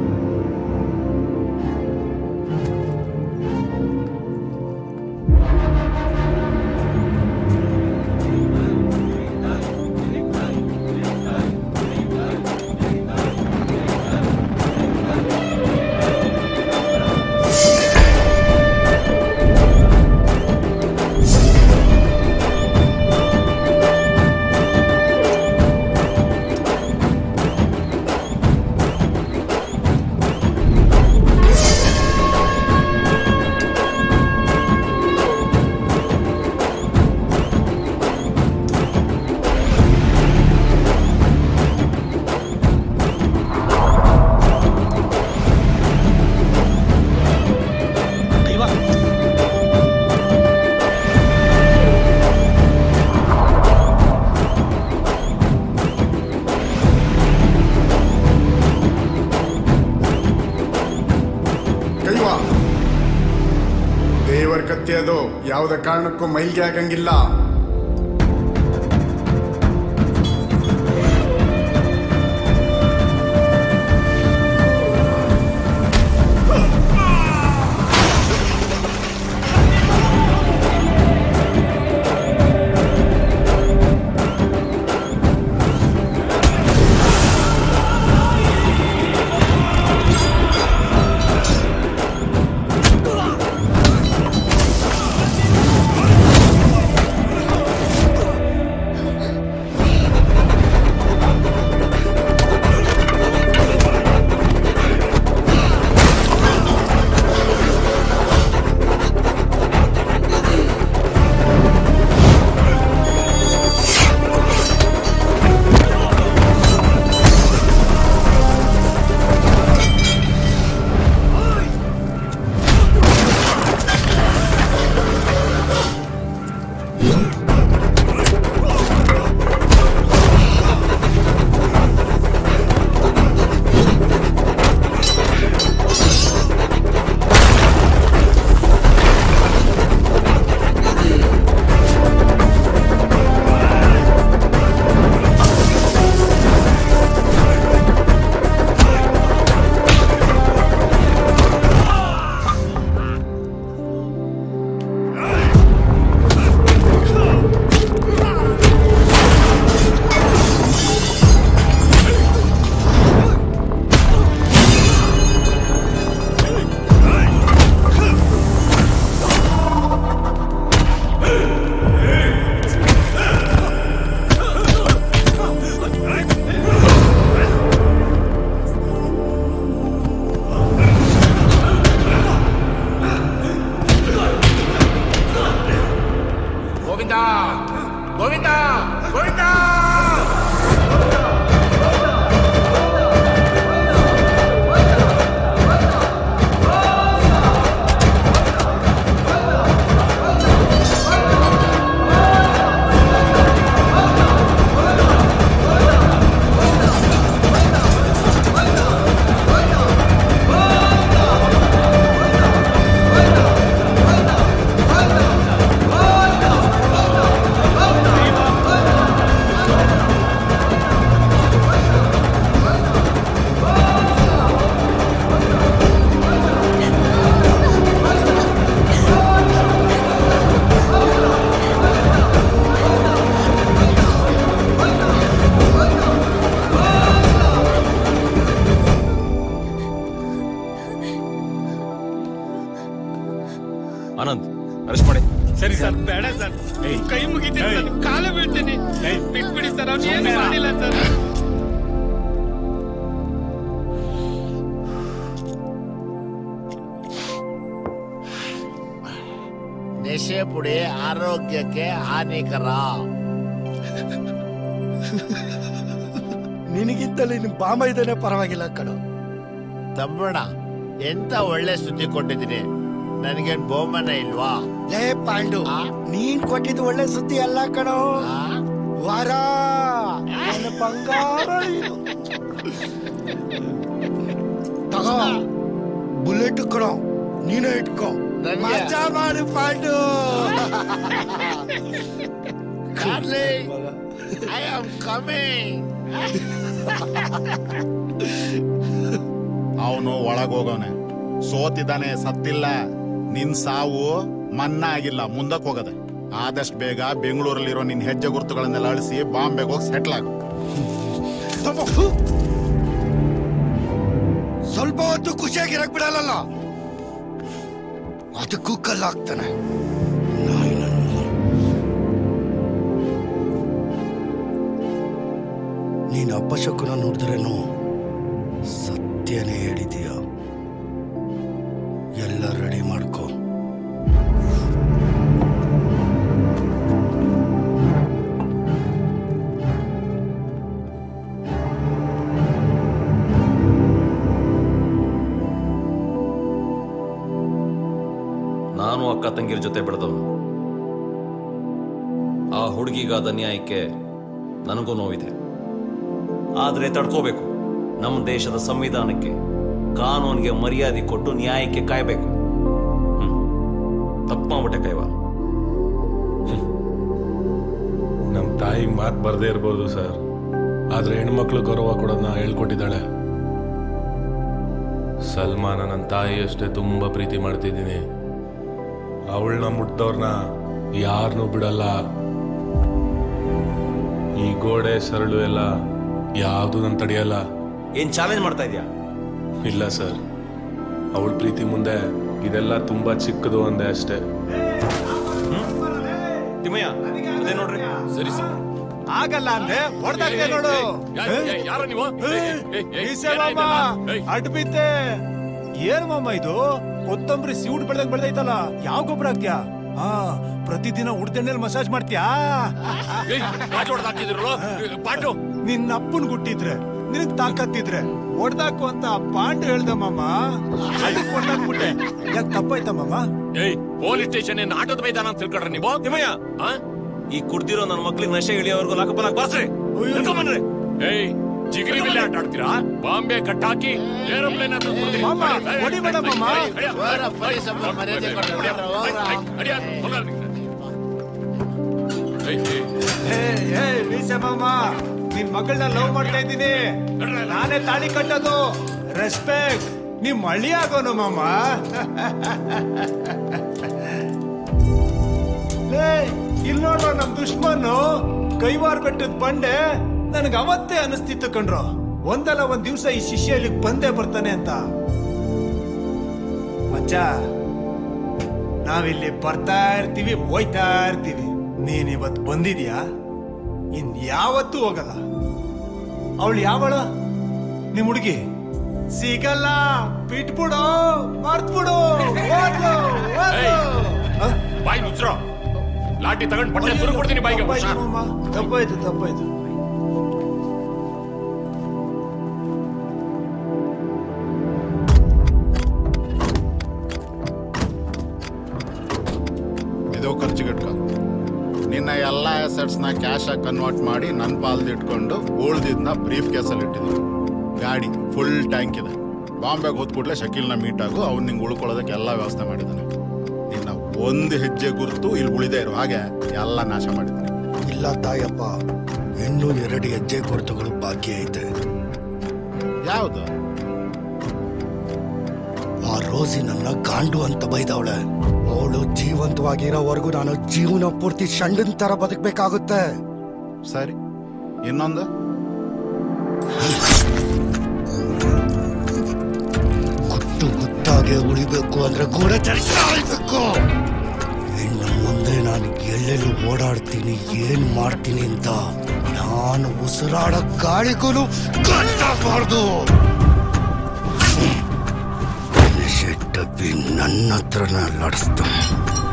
ಕೈವ ದೇವರ ಕತ್ತಿ ಅದು ಯಾವುದೇ ಕಾರಣಕ್ಕೂ ಮೈಲ್ಗೆ ಆಗಂಗಿಲ್ಲ ಆ ಗೋವಿಂದ ಗೋವಿಂದ ಗೋವಿಂದ ಆನಂದ್ ಅರೆಸ್ಟ್ ಮಾಡಿ ಸರಿ ಸರ್ ಬೇಡ ಸರ್ ಕೈ ಮುಗಿತೀನಿ ಸರ್ ಕಾಲ ಬೀಳ್ತೀನಿ ಬಿಟ್ಬಿಡಿ ಸರ್ ಅವ್ನು ಏನು ಮಾಡಿಲ್ಲ ಸರ್ ನಶೆ ಪುಡಿ ಆರೋಗ್ಯಕ್ಕೆ ಹಾನಿಕರ ನಿನಗಿಂತಲೇ ನಿಮ್ ಬಾಮ ಇದ್ದಾನೆ ಪರವಾಗಿಲ್ಲ ಕಣೋ ತಮ್ಮಣ್ಣ ಎಂತ ಒಳ್ಳೆ ಸುದ್ದಿ ಕೊಟ್ಟಿದ್ದೀನಿ ನನಗೇನ್ ಬಹುಮಾನ ಇಲ್ವಾ ಲೇ ಪಾಂಡು ನೀನ್ ಕೊಟ್ಟಿದ್ದು ಒಳ್ಳೆ ಸುದ್ದಿ ಅಲ್ಲ ಕಣೋ ವರ ನನ್ನ ಬಂಗಾರ ನೀನು. ತಗೋ ಬುಲೆಟ್ ಕಣೋ ನೀನೇ ಇಟ್ಕೋ ನನ್ಗೆ- ಮಜಾ ಮಾಡು Pandu Darling, I am coming. ಅವನು ಒಳಗೋಗವನೆ ಸೋತಿದ್ದಾನೆ ಸತ್ತಿಲ್ಲ ನಿನ್ ಸಾವು ಮನ್ನಾ ಆಗಿಲ್ಲ ಮುಂದಕ್ಕೆ ಹೋಗದೆ ಆದಷ್ಟು ಬೇಗ ಬೆಂಗಳೂರಲ್ಲಿರೋ ನಿನ್ ಹೆಜ್ಜೆ ಗುರುತುಗಳನ್ನೆಲ್ಲ ಅಳಿಸಿ ಬಾಂಬೆಗೆ ಹೋಗಿ ಸೆಟ್ಲ್ ಆಗು ಸ್ವಲ್ಪ ಹೊತ್ತು ಖುಷಿಯಾಗಿರಕ್ ಬಿಡಲ್ಲ ಅದಕ್ಕೂ ಕಲ್ಲಾಗ್ತಾನೆ ನಾಯಿ ನನ್ನ ಮಗ. ನೀನು ಅಪಶಕುನ ನೋಡಿದ್ರೇನು ಸತ್ಯನೇ ಹೇಳಿದೀಯ ಎಲ್ಲ ರೆಡಿ ಮಾಡ್ಕೋ ನಾನು ಅಕ್ಕ ತಂಗಿರ ಜೊತೆ ಬೆಳೆದವನು ಆ ಹುಡುಗಿಗಾದ ನ್ಯಾಯಕ್ಕೆ ನನಗೂ ನೋವಿದೆ ಆದರೆ ತಡ್ಕೋಬೇಕು ನಮ್ಮ ದೇಶದ ಸಂವಿಧಾನಕ್ಕೆ ಕಾನೂನಿಗೆ ಮರ್ಯಾದೆ ಕೊಟ್ಟು ನ್ಯಾಯಕ್ಕೆ ಕಾಯಬೇಕು ತಪ್ಪು ಮಾಡ್ಬಿಟ್ಟೆ ಕೈವ ನಮ್ಮ ತಾಯಿಗೆ ಮಾತು ಬರ್ದೇ ಇರ್ಬೋದು ಸರ್ ಆದ್ರೆ ಹೆಣ್ಮಕ್ಳು ಗೌರವ ಕೊಡೋದನ್ನ ಹೇಳ್ಕೊಟ್ಟಿದ್ದಾಳೆ ಸಲ್ಮಾನ ನನ್ನ ತಾಯಿ ಅಷ್ಟೇ ತುಂಬಾ ಪ್ರೀತಿ ಮಾಡ್ತಿದ್ದೀನಿ ಅವಳನ್ನ ಮುಟ್ಟೋರ್ನ ಯಾರನ್ನೂ ಬಿಡಲ್ಲ ಈ ಗೋಡೆ ಸರಳು ಎಲ್ಲ ಯಾವುದು ನನ್ನ ತಡೆಯಲ್ಲ ಏನ್ ಚಾಲೆಂಜ್ ಮಾಡ್ತಾ ಇದೀಯಾ ಇಲ್ಲ ಸರ್ ಅವಳ ಪ್ರೀತಿ ಮುಂದೆ ಇದೆಲ್ಲ ತುಂಬಾ ಚಿಕ್ಕದು ಅಂದೆ ಅಷ್ಟೇ ತಿಮ್ಮಯ್ಯ ಅದೇ ನೋಡ್ರಿ ಸರಿ ಸರ್ ಆಗಲ್ಲ ಅಂದ್ರೆ ಹೊಡೆದಾಗ್ತೇ ನೋಡು ಯಾರು ನೀವು ಈಸೆ ಮಾಮ ಅಡ್ ಬಿದ್ದೆ ಏನ್ ಮಾಮ ಇದು ಕೊತ್ತಂಬರಿ ಸೀಟ್ ಬೆಳ್ದಂಗ್ ಬೆಳ್ದೈತಲ್ಲ ಯಾವ ಗೊಬ್ಬರ ಹಾಕ್ತ್ಯಾ ಹಾ ಪ್ರತಿದಿನ ಉಡ್ದೆಣ್ಣೆಲ್ ಮಸಾಜ್ ಮಾಡ್ತೀಯಾ ಪಾಂಡು ನಿನ್ನ ಅಪ್ಪನ್ ಗುಟ್ಟಿದ್ರೆ ನಿನಗ್ ತಾಕತ್ತಿದ್ರೆ ಹೊಡ್ದಾಕು ಅಂತ ಪಾಂಡು ಹೇಳ್ದ ಮಾಮ ಅದಕ್ಕೆ ಹೊಡ್ದಾಕ್ಬಿಟ್ಟೆ ಯಾಕೆ ತಪ್ಪಾಯ್ತಾ ಮಾಮ ಏಯ್ ಪೊಲೀಸ್ ಸ್ಟೇಷನ್ ಏನ್ ಆಟೋದ ಮೈದಾನ ಅಂತ ತಿಳ್ಕೊಂಡ್ರೆ ನೀವು ತಿಮ್ಮಯ್ಯ ಈ ಕುಡ್ದಿರೋ ನನ್ನ ಮಕ್ಳಿಗೆ ನಶೆ ಇಳಿಯೋವರೆಗೂ ಲಾಕಪ್ಪನಾಗ ಬರ್ಸ್ರಿ ಕರ್ಕೊಂಬನ್ರಿ ಏಯ್ ಜಿಗಿರಿ ಬಿಲ್ಲಿ ಆಟ ಆಡ್ತೀರಾ ಬಾಂಬೆ ಕಟ್ಟಾಕಿ ಏರೋಪ್ಲೇನ್ ಮಾಮ, ಹೊಡಿಬೇಡ ಮಾಮ. ಏ ಏ ವೀಸೆ ಮಾಮ ನಿನ್ ಮಗಳನ್ನ ಲವ್ ಮಾಡ್ತಾ ಇದ್ದೀನಿ ನಾನೇ ತಾಳಿ ಕಟ್ಟೋದು ರೆಸ್ಪೆಕ್ಟ್ ನಿಮ್ ಮಳಿ ಆಗೋನು ಮಾಮ ಲೇ ಇಲ್ಲಿ ನೋಡ್ರ ನಮ್ ದುಶ್ಮನ್ನು ಕೈವಾರ್ ಬೆಟ್ಟದ ಬಂಡೆ ನನಗೆ ಅವತ್ತೇ ಅನಿಸ್ತಿತ್ತು ಕಣ್ರು ಒಂದಲ್ಲ ಒಂದ್ ದಿವ್ಸ ಈ ಶಿಷ್ಯ ಇಲ್ಲಿಗ್ ಬಂದೇ ಬರ್ತಾನೆ ಅಂತ ಮಚ್ಚ ನಾವಿಲ್ಲಿ ಬರ್ತಾ ಇರ್ತೀವಿ ಹೋಯ್ತಾ ಇರ್ತೀವಿ ನೀನ್ ಇವತ್ ಬಂದಿದ್ಯಾ ಇನ್ ಯಾವತ್ತೂ ಹೋಗಲ್ಲ ಅವಳು ಯಾವಳ ನಿಮ್ ಹುಡುಗಿ ಸಿಗಲ್ಲ ಬಿಟ್ಬಿಡು ಮರ್ತ್ಬಿಡು ಹೋಗ್ಲು, ಹೋಗ್ಲು. ಬಾಯ್ ಮುಚ್ಚ್ರೋ ಲಾಠಿ ತಗೊಂಡು ಬಟ್ಟೆ ಸುರು ಕೊಡ್ತೀನಿ ಬಾಯಿಗೆ ಹುಷಾರ್. ತಪ್ಪಾಯ್ತು ತಪ್ಪಾಯ್ತು ಇದು ಖರ್ಚಿಗಿಟ್ಕೊ ನಿನ್ನ ಎಲ್ಲ ಅಸೆಟ್ಸ್ನ ಕ್ಯಾಶ್ ಆಗಿ ಕನ್ವರ್ಟ್ ಮಾಡಿ ನನ್ನ ಪಾಲ್ದು ಇಟ್ಕೊಂಡು ಉಳ್ದಿದ್ನ ಬ್ರೀಫ್ ಕೇಸಲ್ಲಿ ಇಟ್ಟಿದ್ದೀನಿ ಗಾಡಿ ಫುಲ್ ಟ್ಯಾಂಕ್ ಇದೆ ಬಾಂಬೆಗೆ ಹೋದ್ ಕೂಡಲೇ ಶಕೀಲ್ನ ಮೀಟ್ ಆಗು ಅವ್ನು ನಿಂಗೆ ಉಳ್ಕೊಳ್ಳೋದಕ್ಕೆ ಎಲ್ಲ ವ್ಯವಸ್ಥೆ ಮಾಡಿದ್ದಾನೆ ನಿನ್ನ ಒಂದು ಹೆಜ್ಜೆ ಗುರುತು ಇಲ್ಲಿ ಉಳಿದೇ ಇರೋ ಹಾಗೆ ಎಲ್ಲ ನಾಶ ಮಾಡಿದ್ದಾನೆ ಇಲ್ಲ ತಾಯಪ್ಪ ಇನ್ನೂ ಎರಡು ಹೆಜ್ಜೆ ಗುರುತುಗಳು ಬಾಕಿ ಐತೆ ಯಾವುದು ಆ ರೋಸಿ ನನ್ನ ಗಾಂಡು ಅಂತ ಬೈದವಳೆ ಅವಳು ಜೀವಂತವಾಗಿರೋವರೆಗೂ ನಾನು ಜೀವನ ಪೂರ್ತಿ ಷಂಡನ್ ತರ ಬದುಕಬೇಕಾಗುತ್ತೆ ಸರಿ ಇನ್ನೊಂದು ಗುಟ್ಟು ಗುತ್ತಾಗೆ ಉಳಿಬೇಕು ಅಂದ್ರೆ ಗೋಡೆ ಚಲಿಸಬೇಕು ಇನ್ನು ಮುಂದೆ ನಾನು ಎಲ್ಲೆಲ್ಲಿ ಓಡಾಡ್ತೀನಿ ಏನ್ ಮಾಡ್ತೀನಿ ಅಂತ ನಾನು ಉಸಿರಾಡ ಗಾಳಿಗೂ ಗೊತ್ತಾಗಬಾರ್ದು ಡಬ್ಬಿ ನನ್ನ ಹತ್ರನ ಲಡಿಸ್ತಾನೆ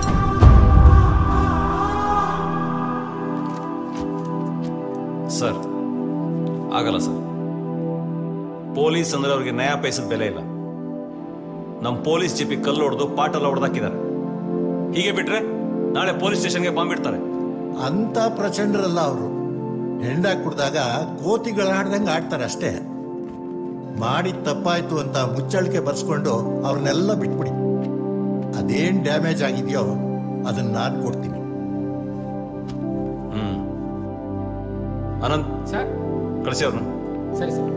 ಸರ್ ಆಗಲ್ಲ ಸರ್ ಪೊಲೀಸ್ ಅಂದ್ರೆ ಅವ್ರಿಗೆ ನ್ಯಾಯ ಪೈಸದ ಬೆಲೆ ಇಲ್ಲ ನಮ್ಮ ಪೊಲೀಸ್ ಜಿಪಿ ಕಲ್ಲು ಹೊಡೆದು ಪಾಟೆಲ್ಲ ಹೊಡೆದಾಕಿದ್ದಾರೆ ಹೀಗೆ ಬಿಟ್ರೆ ನಾಳೆ ಪೊಲೀಸ್ ಸ್ಟೇಷನ್ಗೆ ಬಾಂಬ್ ಇಡ್ತಾರೆ ಅಂತ ಪ್ರಚಂಡರಲ್ಲ ಅವರು ಹೆಂಡ ಕುಡ್ದಾಗ ಕೋತಿಗಳ ಆಡ್ದಂಗೆ ಆಡ್ತಾರೆ ಅಷ್ಟೇ ಮಾಡಿದ ತಪ್ಪಾಯ್ತು ಅಂತ ಮುಚ್ಚಳಿಕೆ ಬರ್ಸ್ಕೊಂಡು ಅವ್ರನ್ನೆಲ್ಲ ಬಿಟ್ಬಿಡಿ ಅದೇನ್ ಡ್ಯಾಮೇಜ್ ಆಗಿದೆಯೋ ಅದನ್ನ ನಾನು ಕೊಡ್ತೀನಿ ಹ್ಮ್ ಅನಂತ್ ಸರ್ ಕಳಿಸಿ ಅವ್ರನ್ನ ಸರಿ ಸರ್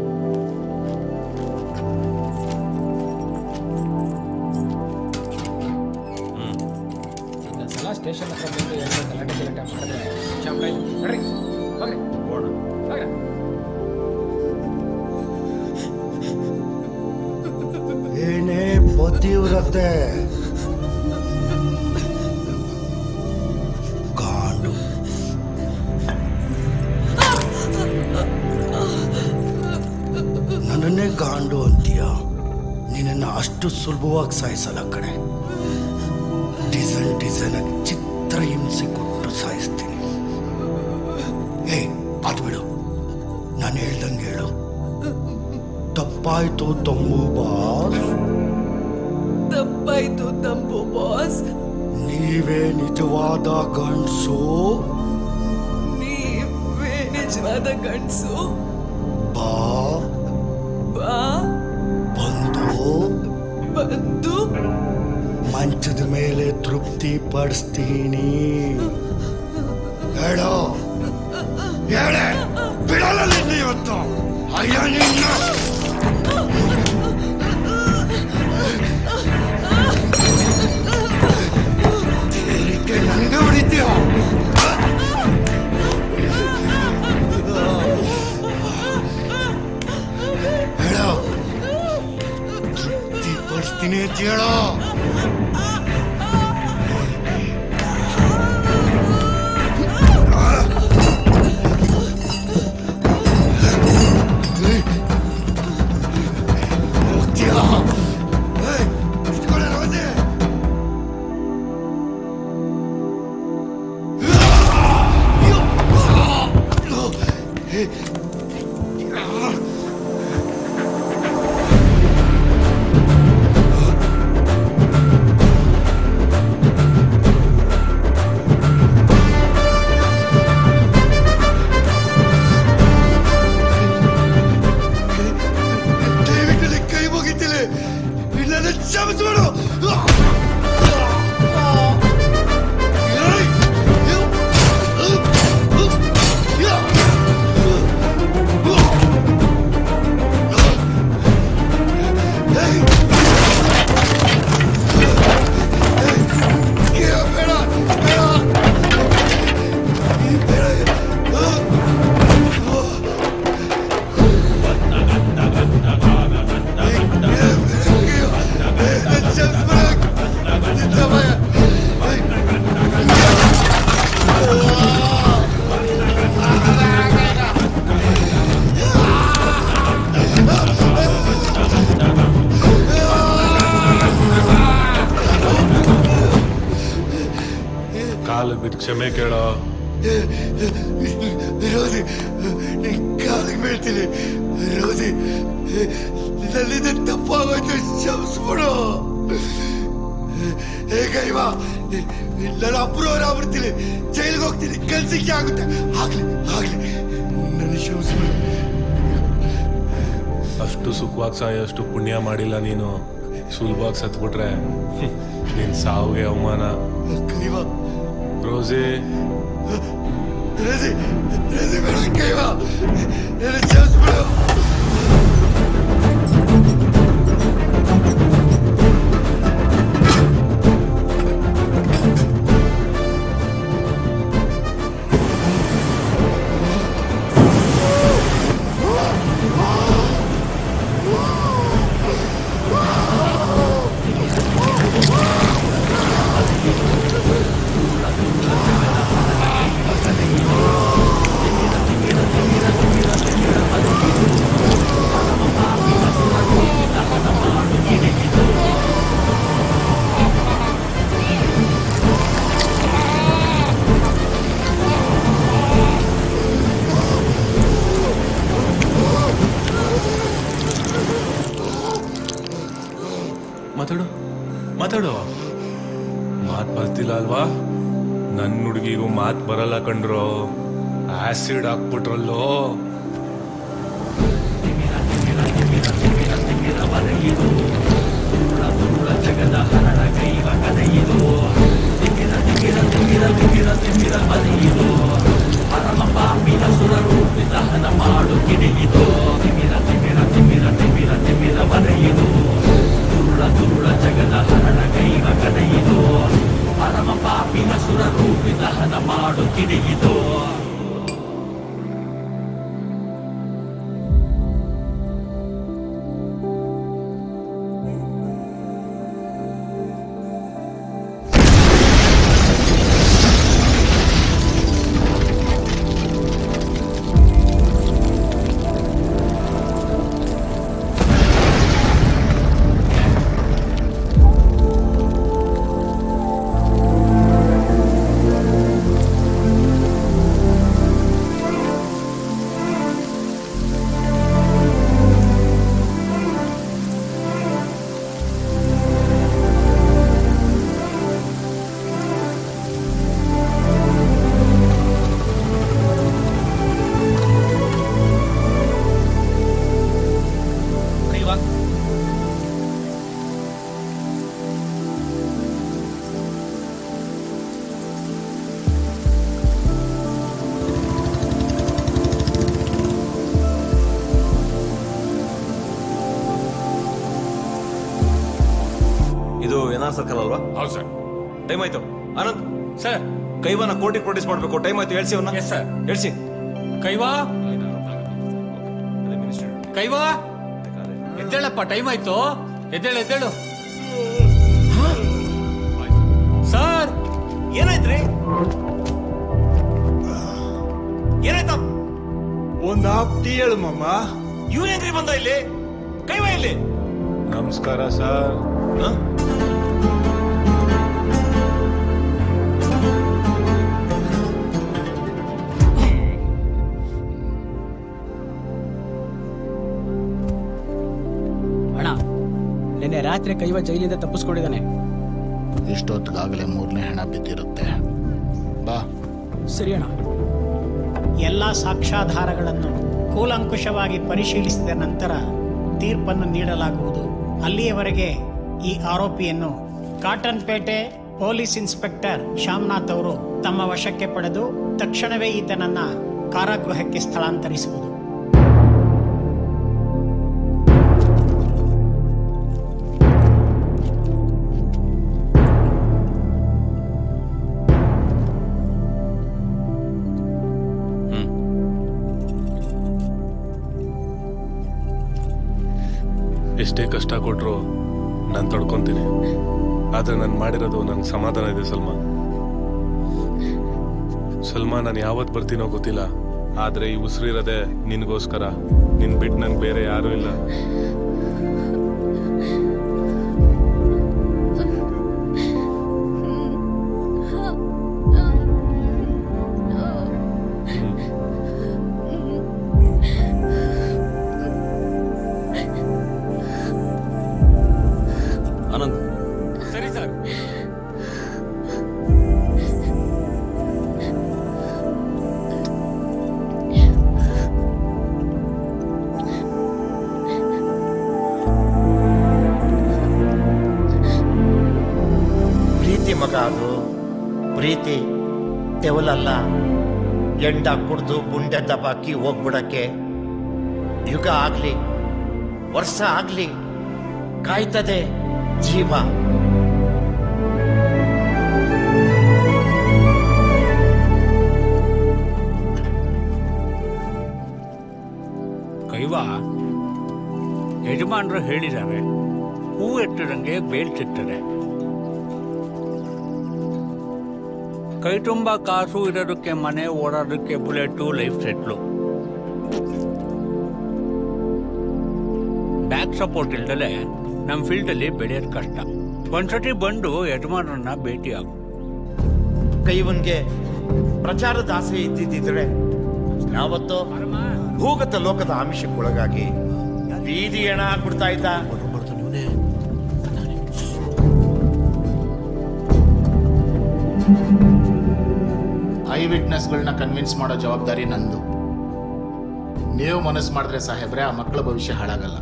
ಇನ್ನೊಂದ್ಸಲ ಸ್ಟೇಷನ್ ಹತ್ರ ಬಂದು ಏನೋ ಗಲಾಟೆ ಗಲಾಟೆ ಮಾಡಿದ್ರೆ ಚಂಬಳ ನಡ್ರಿ ಹೋಗ್ರಿ ಹೋಗ್ರಿ ಏನೇ ಪತಿವ್ರತೆ ಗಾಂಡು ನನ್ನನ್ನೇ ಗಾಂಡು ಅಂತೀಯ ನಿನ್ನನ್ನು ಅಷ್ಟು ಸುಲಭವಾಗಿ ಸಾಯಿಸಲ್ಲ ಕಣೆ ಡಿಸೈನ್ ಡಿಸೈನ್ ಆಗಿ ಚಿತ್ರ ಹಿಂಸೆ ಕೊಟ್ಟು ಸಾಯಿಸ್ತೀನಿ ಏಯ್ ಅದು ಬಿಡು ನಾನು ಹೇಳ್ದಂಗೆ ಹೇಳು ತಪ್ಪಾಯ್ತು ತಮ್ಮು ಬಾಸ್ ತಪ್ಪಾಯ್ತು ತಂಪು ಬಾಸ್ ನೀವೇ ನಿಜವಾದ ಗಂಡ್ಸು ನೀವೇ ನಿಜವಾದ ಗಂಡ್ಸು ಬಾ ಬಾ ಬಂದು ಬಂದು ಮಂಚದ ಮೇಲೆ ತೃಪ್ತಿ ಪಡಿಸ್ತೀನಿ ಹೇಳೋ ಹೇಳೆ ಬಿಡಲ್ಲ ನಿನ್ನ ಇವತ್ತು ಅಯ್ಯ ನಿನ್ನ ತೇಲಿಕೆ ನನಗೆ ಹೊಡಿತೀಯ ಹೇಳೋ ತೃಪ್ತಿ ಪಡಿಸ್ತೀನಿ ಅಂತ ಹೇಳೋ ದಯವಿಟ್ಟು ನಿನ್ ಕೈ ಮುಗಿತೀನಿ ನನ್ನ ಕ್ಷಮಿಸ್ಬಿಡು ಕಾಲು ಬಿದ್ದು ಕ್ಷಮೆ ಕೇಳೋ ರೋಸಿ ನಿನ್ ಕಾಲಿಗೆ ಬೀಳ್ತೀನಿ ರೋಸಿ ನನ್ನಿಂದ ತಪ್ಪಾಗೋಯ್ತು ಕ್ಷಮಿಸ್ಬಿಡು ಹೇಗೈವ ನಾನು ಅಪ್ರೂವರ್ ಆಗ್ಬಿಡ್ತೀನಿ ಜೈಲಿಗೆ ಹೋಗ್ತೀನಿ ಕೆಲ್ಸಕ್ಕೆ ಆಗುತ್ತೆ ಆಗ್ಲಿ ಆಗ್ಲಿ ನನ್ನ ಕ್ಷಮಿಸ್ಬಿಡು ಅಷ್ಟು ಸುಖವಾಗಿ ಸಾಯೋಷ್ಟು ಪುಣ್ಯ ಮಾಡಿಲ್ಲ ನೀನು ಸುಲಭವಾಗಿ ಸತ್ಬಿಟ್ರೆ ಹ್ಮ್, ನಿನ್ ಸಾವಿಗೆ ಅವಮಾನ ಕೈವ ರೋಸಿ ರೋಸಿ ರೋಸಿ ಬೇಡ ಕೈವ ನನ್ನ ಕ್ಷಮಿಸ್ಬಿಡು ಮಾತಾಡು ಮಾತಾಡು ಮಾತ್ ಬರ್ತಿಲ್ಲ ಅಲ್ವಾ ನನ್ನ ಹುಡುಗಿಗೂ ಮಾತ್ ಬರಲ್ಲ ಕಂಡ್ರು ಆಸಿಡ್ ಹಾಕ್ಬಿಟ್ರಲ್ಲೋ ಕೈವಾ ಇದು ಎನ್ಆರ್ ಸರ್ಕಲ್ ಅಲ್ವಾ ಹೌದು ಸರ್ ಟೈಮ್ ಆಯ್ತು ಆನಂದ್ ಸರ್ ಕೈವನ ಕೋರ್ಟಿಗೆ ಪ್ರೊಡ್ಯೂಸ್ ಮಾಡ್ಬೇಕು ಟೈಮ್ ಆಯ್ತು ಹೇಳ್ಸಿ ಅವನ್ನ ಎಸ್ ಸರ್ ಹೇಳ್ಸಿ ಕೈವಾ ಕೈವಾ ಎದ್ದೇಳಪ್ಪ ಟೈಮ್ ಆಯ್ತು ಎದ್ದೇಳು ಎದ್ದೇಳು ಸರ್ ಏನಾಯ್ತ್ರಿ ಏನಾಯ್ತ ಒಂದ್ ಹಾಫ್ ಟೀ ಹೇಳು ಮಮ್ಮ ಇವ್ನೇನ್ರಿ ಬಂದ ಇಲ್ಲಿ ಕೈವ ಇಲ್ಲಿ ನಮಸ್ಕಾರ ಸರ್ ಅಣ್ಣ ನಿನ್ನೆ ರಾತ್ರಿ ಕೈವ ಜೈಲಿಂದ ತಪ್ಪಿಸ್ಕೊಂಡಿದ್ದಾನೆ ಇಷ್ಟೊತ್ತಿಗಾಗಲೇ ಮೂರನೇ ಹೆಣ ಬಿದ್ದಿರುತ್ತೆ ಬಾ ಸರಿ ಅಣ್ಣ ಎಲ್ಲ ಸಾಕ್ಷ್ಯಾಧಾರಗಳನ್ನು ಕೂಲಂಕುಷವಾಗಿ ಪರಿಶೀಲಿಸಿದ ನಂತರ ತೀರ್ಪನ್ನು ನೀಡಲಾಗುವುದು ಅಲ್ಲಿಯವರೆಗೆ ಈ ಆರೋಪಿಯನ್ನು ಕಾಟನ್ಪೇಟೆ ಪೊಲೀಸ್ ಇನ್ಸ್ಪೆಕ್ಟರ್ ಶ್ಯಾಮ್ನಾಥ್ ಅವರು ತಮ್ಮ ವಶಕ್ಕೆ ಪಡೆದು ತಕ್ಷಣವೇ ಈತನನ್ನ ಕಾರಾಗೃಹಕ್ಕೆ ಸ್ಥಳಾಂತರಿಸುವುದು ಎಷ್ಟೇ ಕಷ್ಟ ಕೊಟ್ರು ನಾನು ತಡ್ಕೊಂತೀನಿ ಆದ್ರೆ ನಾನು ಮಾಡಿರೋದು ನಂಗೆ ಸಮಾಧಾನ ಇದೆ ಸಲ್ಮಾ ಸಲ್ಮಾ ನಾನು ಯಾವತ್ ಬರ್ತೀನೋ ಗೊತ್ತಿಲ್ಲ ಆದ್ರೆ ಈ ಉಸಿರಿರೋದೆ ನಿನ್ಗೋಸ್ಕರ ನಿನ್ ಬಿಟ್ಟು ನನ್ಗೆ ಬೇರೆ ಯಾರೂ ಇಲ್ಲ ಆ ಪ್ರೀತಿ ತೆವಲಲ್ಲ ಎಂಡ ಕುಡ್ದು ಗುಂಡೆ ದಬಾಕಿ ಹೋಗ್ಬಿಡಕ್ಕೆ ಯುಗ ಆಗ್ಲಿ ವರ್ಷ ಆಗ್ಲಿ ಕಾಯ್ತದೆ ಜೀವ ಕೈವ ಯಜಮಾನರು ಹೇಳಿದ್ದಾರೆ ಹೂ ಎತ್ತದಂಗೆ ಬೇಲ್ ಸಿಗ್ತದೆ ಕೈ ತುಂಬ ಕಾಸು ಇರೋದಕ್ಕೆ ಮನೆ ಓಡಾಡೋದಕ್ಕೆ bullet life settle back support ಇಲ್ದಲೆ ನಮ್ಮ ಫೀಲ್ಡಲ್ಲಿ ಬೆಳೆಯೋದು ಕಷ್ಟ ಒಂದ್ಸತಿ ಬಂದು ಯಜಮಾನರನ್ನ ಭೇಟಿ ಆಗು ಕೈವನ್ಗೆ ಪ್ರಚಾರದ ಆಸೆ ಇದ್ದಿದ್ದಿದ್ರೆ ಯಾವತ್ತೋ ಭೂಗತ ಲೋಕದ ಆಮಿಷಕ್ಕೊಳಗಾಗಿ ಬೀದಿ ಹೆಣ ಕೊಡ್ತಾ ಇದ್ದ ಐ ವಿಟ್ನೆಸ್ಗಳನ್ನ ಕನ್ವಿನ್ಸ್ ಮಾಡೋ ಜವಾಬ್ದಾರಿ ನಂದು ನೀವು ಮನಸ್ಸು ಮಾಡಿದ್ರೆ ಸಾಹೇಬ್ರೆ ಆ ಮಕ್ಕಳ ಭವಿಷ್ಯ ಹಾಳಾಗಲ್ಲ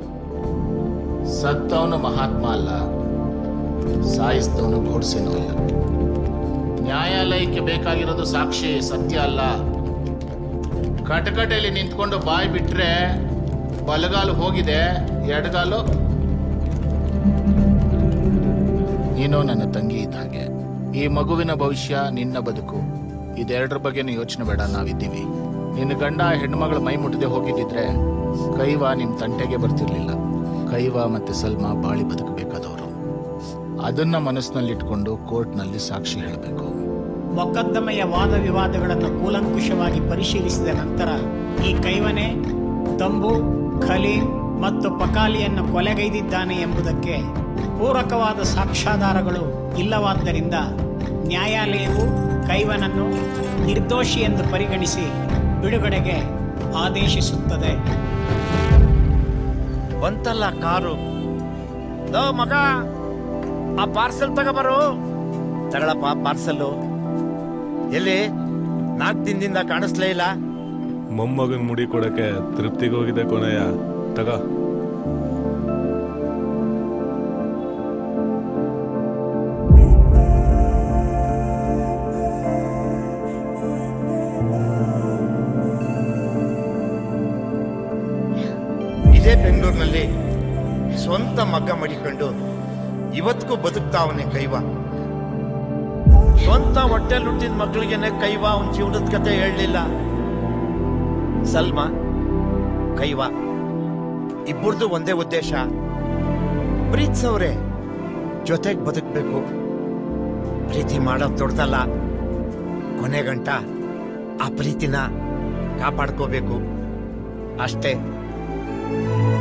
ಸತ್ತವನು ಮಹಾತ್ಮ ಅಲ್ಲ ಸಾಯಿಸಿದವನು ಘೋಡ್ಸೇನೂ ಅಲ್ಲ ನ್ಯಾಯಾಲಯಕ್ಕೆ ಬೇಕಾಗಿರೋದು ಸಾಕ್ಷಿ ಸತ್ಯ ಅಲ್ಲ ಕಟಕಟೆಯಲ್ಲಿ ನಿಂತ್ಕೊಂಡು ಬಾಯಿ ಬಿಟ್ರೆ ಬಲಗಾಲು ಹೋಗಿದೆ ಎಡಗಾಲು ನೀನು ನನ್ನ ತಂಗಿ ಇದ್ದ ಹಾಗೆ ಈ ಮಗುವಿನ ಭವಿಷ್ಯ ನಿನ್ನ ಬದುಕು ಇದೆರಡರ ಬಗ್ಗೆನೂ ಯೋಚನೆ ಬೇಡ ನಾವಿದ್ದೀವಿ ನಿನ್ನ ಗಂಡ ಹೆಣ್ಮಗಳ ಮೈ ಮುಟ್ಟದೆ ಹೋಗಿದ್ದಿದ್ರೆ ಕೈವ ನಿಮ್ ತಂಟೆಗೆ ಬರ್ತಿರ್ಲಿಲ್ಲ ಕೈವ ಮತ್ತೆ ಸಲ್ಮಾ ಬಾಳಿ ಬದುಕಬೇಕಾದವರು ಅದನ್ನ ಮನಸ್ಸಿನಲ್ಲಿಟ್ಕೊಂಡು ಕೋರ್ಟ್ನಲ್ಲಿ ಸಾಕ್ಷಿ ಹೇಳಬೇಕು ಮೊಕದ್ದಮೆಯ ವಾದ ವಿವಾದಗಳನ್ನು ಕೂಲಂಕುಷವಾಗಿ ಪರಿಶೀಲಿಸಿದ ನಂತರ ಈ ಕೈವನೆ ತಂಬು ಖಲೀಲ್ ಮತ್ತು ಪಕಾಲಿಯನ್ನು ಕೊಲೆಗೈದಿದ್ದಾನೆ ಎಂಬುದಕ್ಕೆ ಪೂರಕವಾದ ಸಾಕ್ಷ್ಯಾಧಾರಗಳು ಇಲ್ಲವಾದ್ದರಿಂದ ನ್ಯಾಯಾಲಯವು ಕೈವನನ್ನು ನಿರ್ದೋಷಿ ಎಂದು ಪರಿಗಣಿಸಿ ಬಿಡುಗಡೆಗೆ ಆದೇಶಿಸುತ್ತದೆ ಬಂತಲ್ಲ ಕಾರು ಲೋ ಮಗ ಆ ಪಾರ್ಸೆಲ್ ತಗೋಬರು ತಗೊಳಪ್ಪ ಪಾರ್ಸೆಲ್ಲು ಎಲ್ಲಿ ನಾಲ್ಕು ದಿನದಿಂದ ಕಾಣಿಸ್ಲೇ ಇಲ್ಲ ಮೊಮ್ಮಗನ್ ಮುಡಿ ಕೊಡಕ್ಕೆ ತೃಪ್ತಿಗೆ ಹೋಗಿದೆ ಕೊನೆಯ ತಗ ಇದೇ ಬೆಂಗಳೂರಿನಲ್ಲಿ ಸ್ವಂತ ಮಗ್ಗ ಮಡಿಕೊಂಡು ಇವತ್ತಿಗೂ ಬದುಕ್ತಾವನೆ ಕೈವ ಸ್ವಂತ ಹೊಟ್ಟೆಲ್ ಹುಟ್ಟಿದ ಮಕ್ಕಳಿಗೆನೆ ಕೈವ ಅವನ ಜೀವನದ ಕತೆ ಹೇಳಲಿಲ್ಲ ಸಲ್ಮಾ ಕೈವ ಇಬ್ಬರದು ಒಂದೇ ಉದ್ದೇಶ ಪ್ರೀತಿಸವ್ರೆ ಜೊತೆಗೆ ಬದುಕಬೇಕು ಪ್ರೀತಿ ಮಾಡೋದು ದೊಡ್ಡದಲ್ಲ ಕೊನೆ ಗಂಟ ಆ ಪ್ರೀತಿನ ಕಾಪಾಡ್ಕೋಬೇಕು ಅಷ್ಟೇ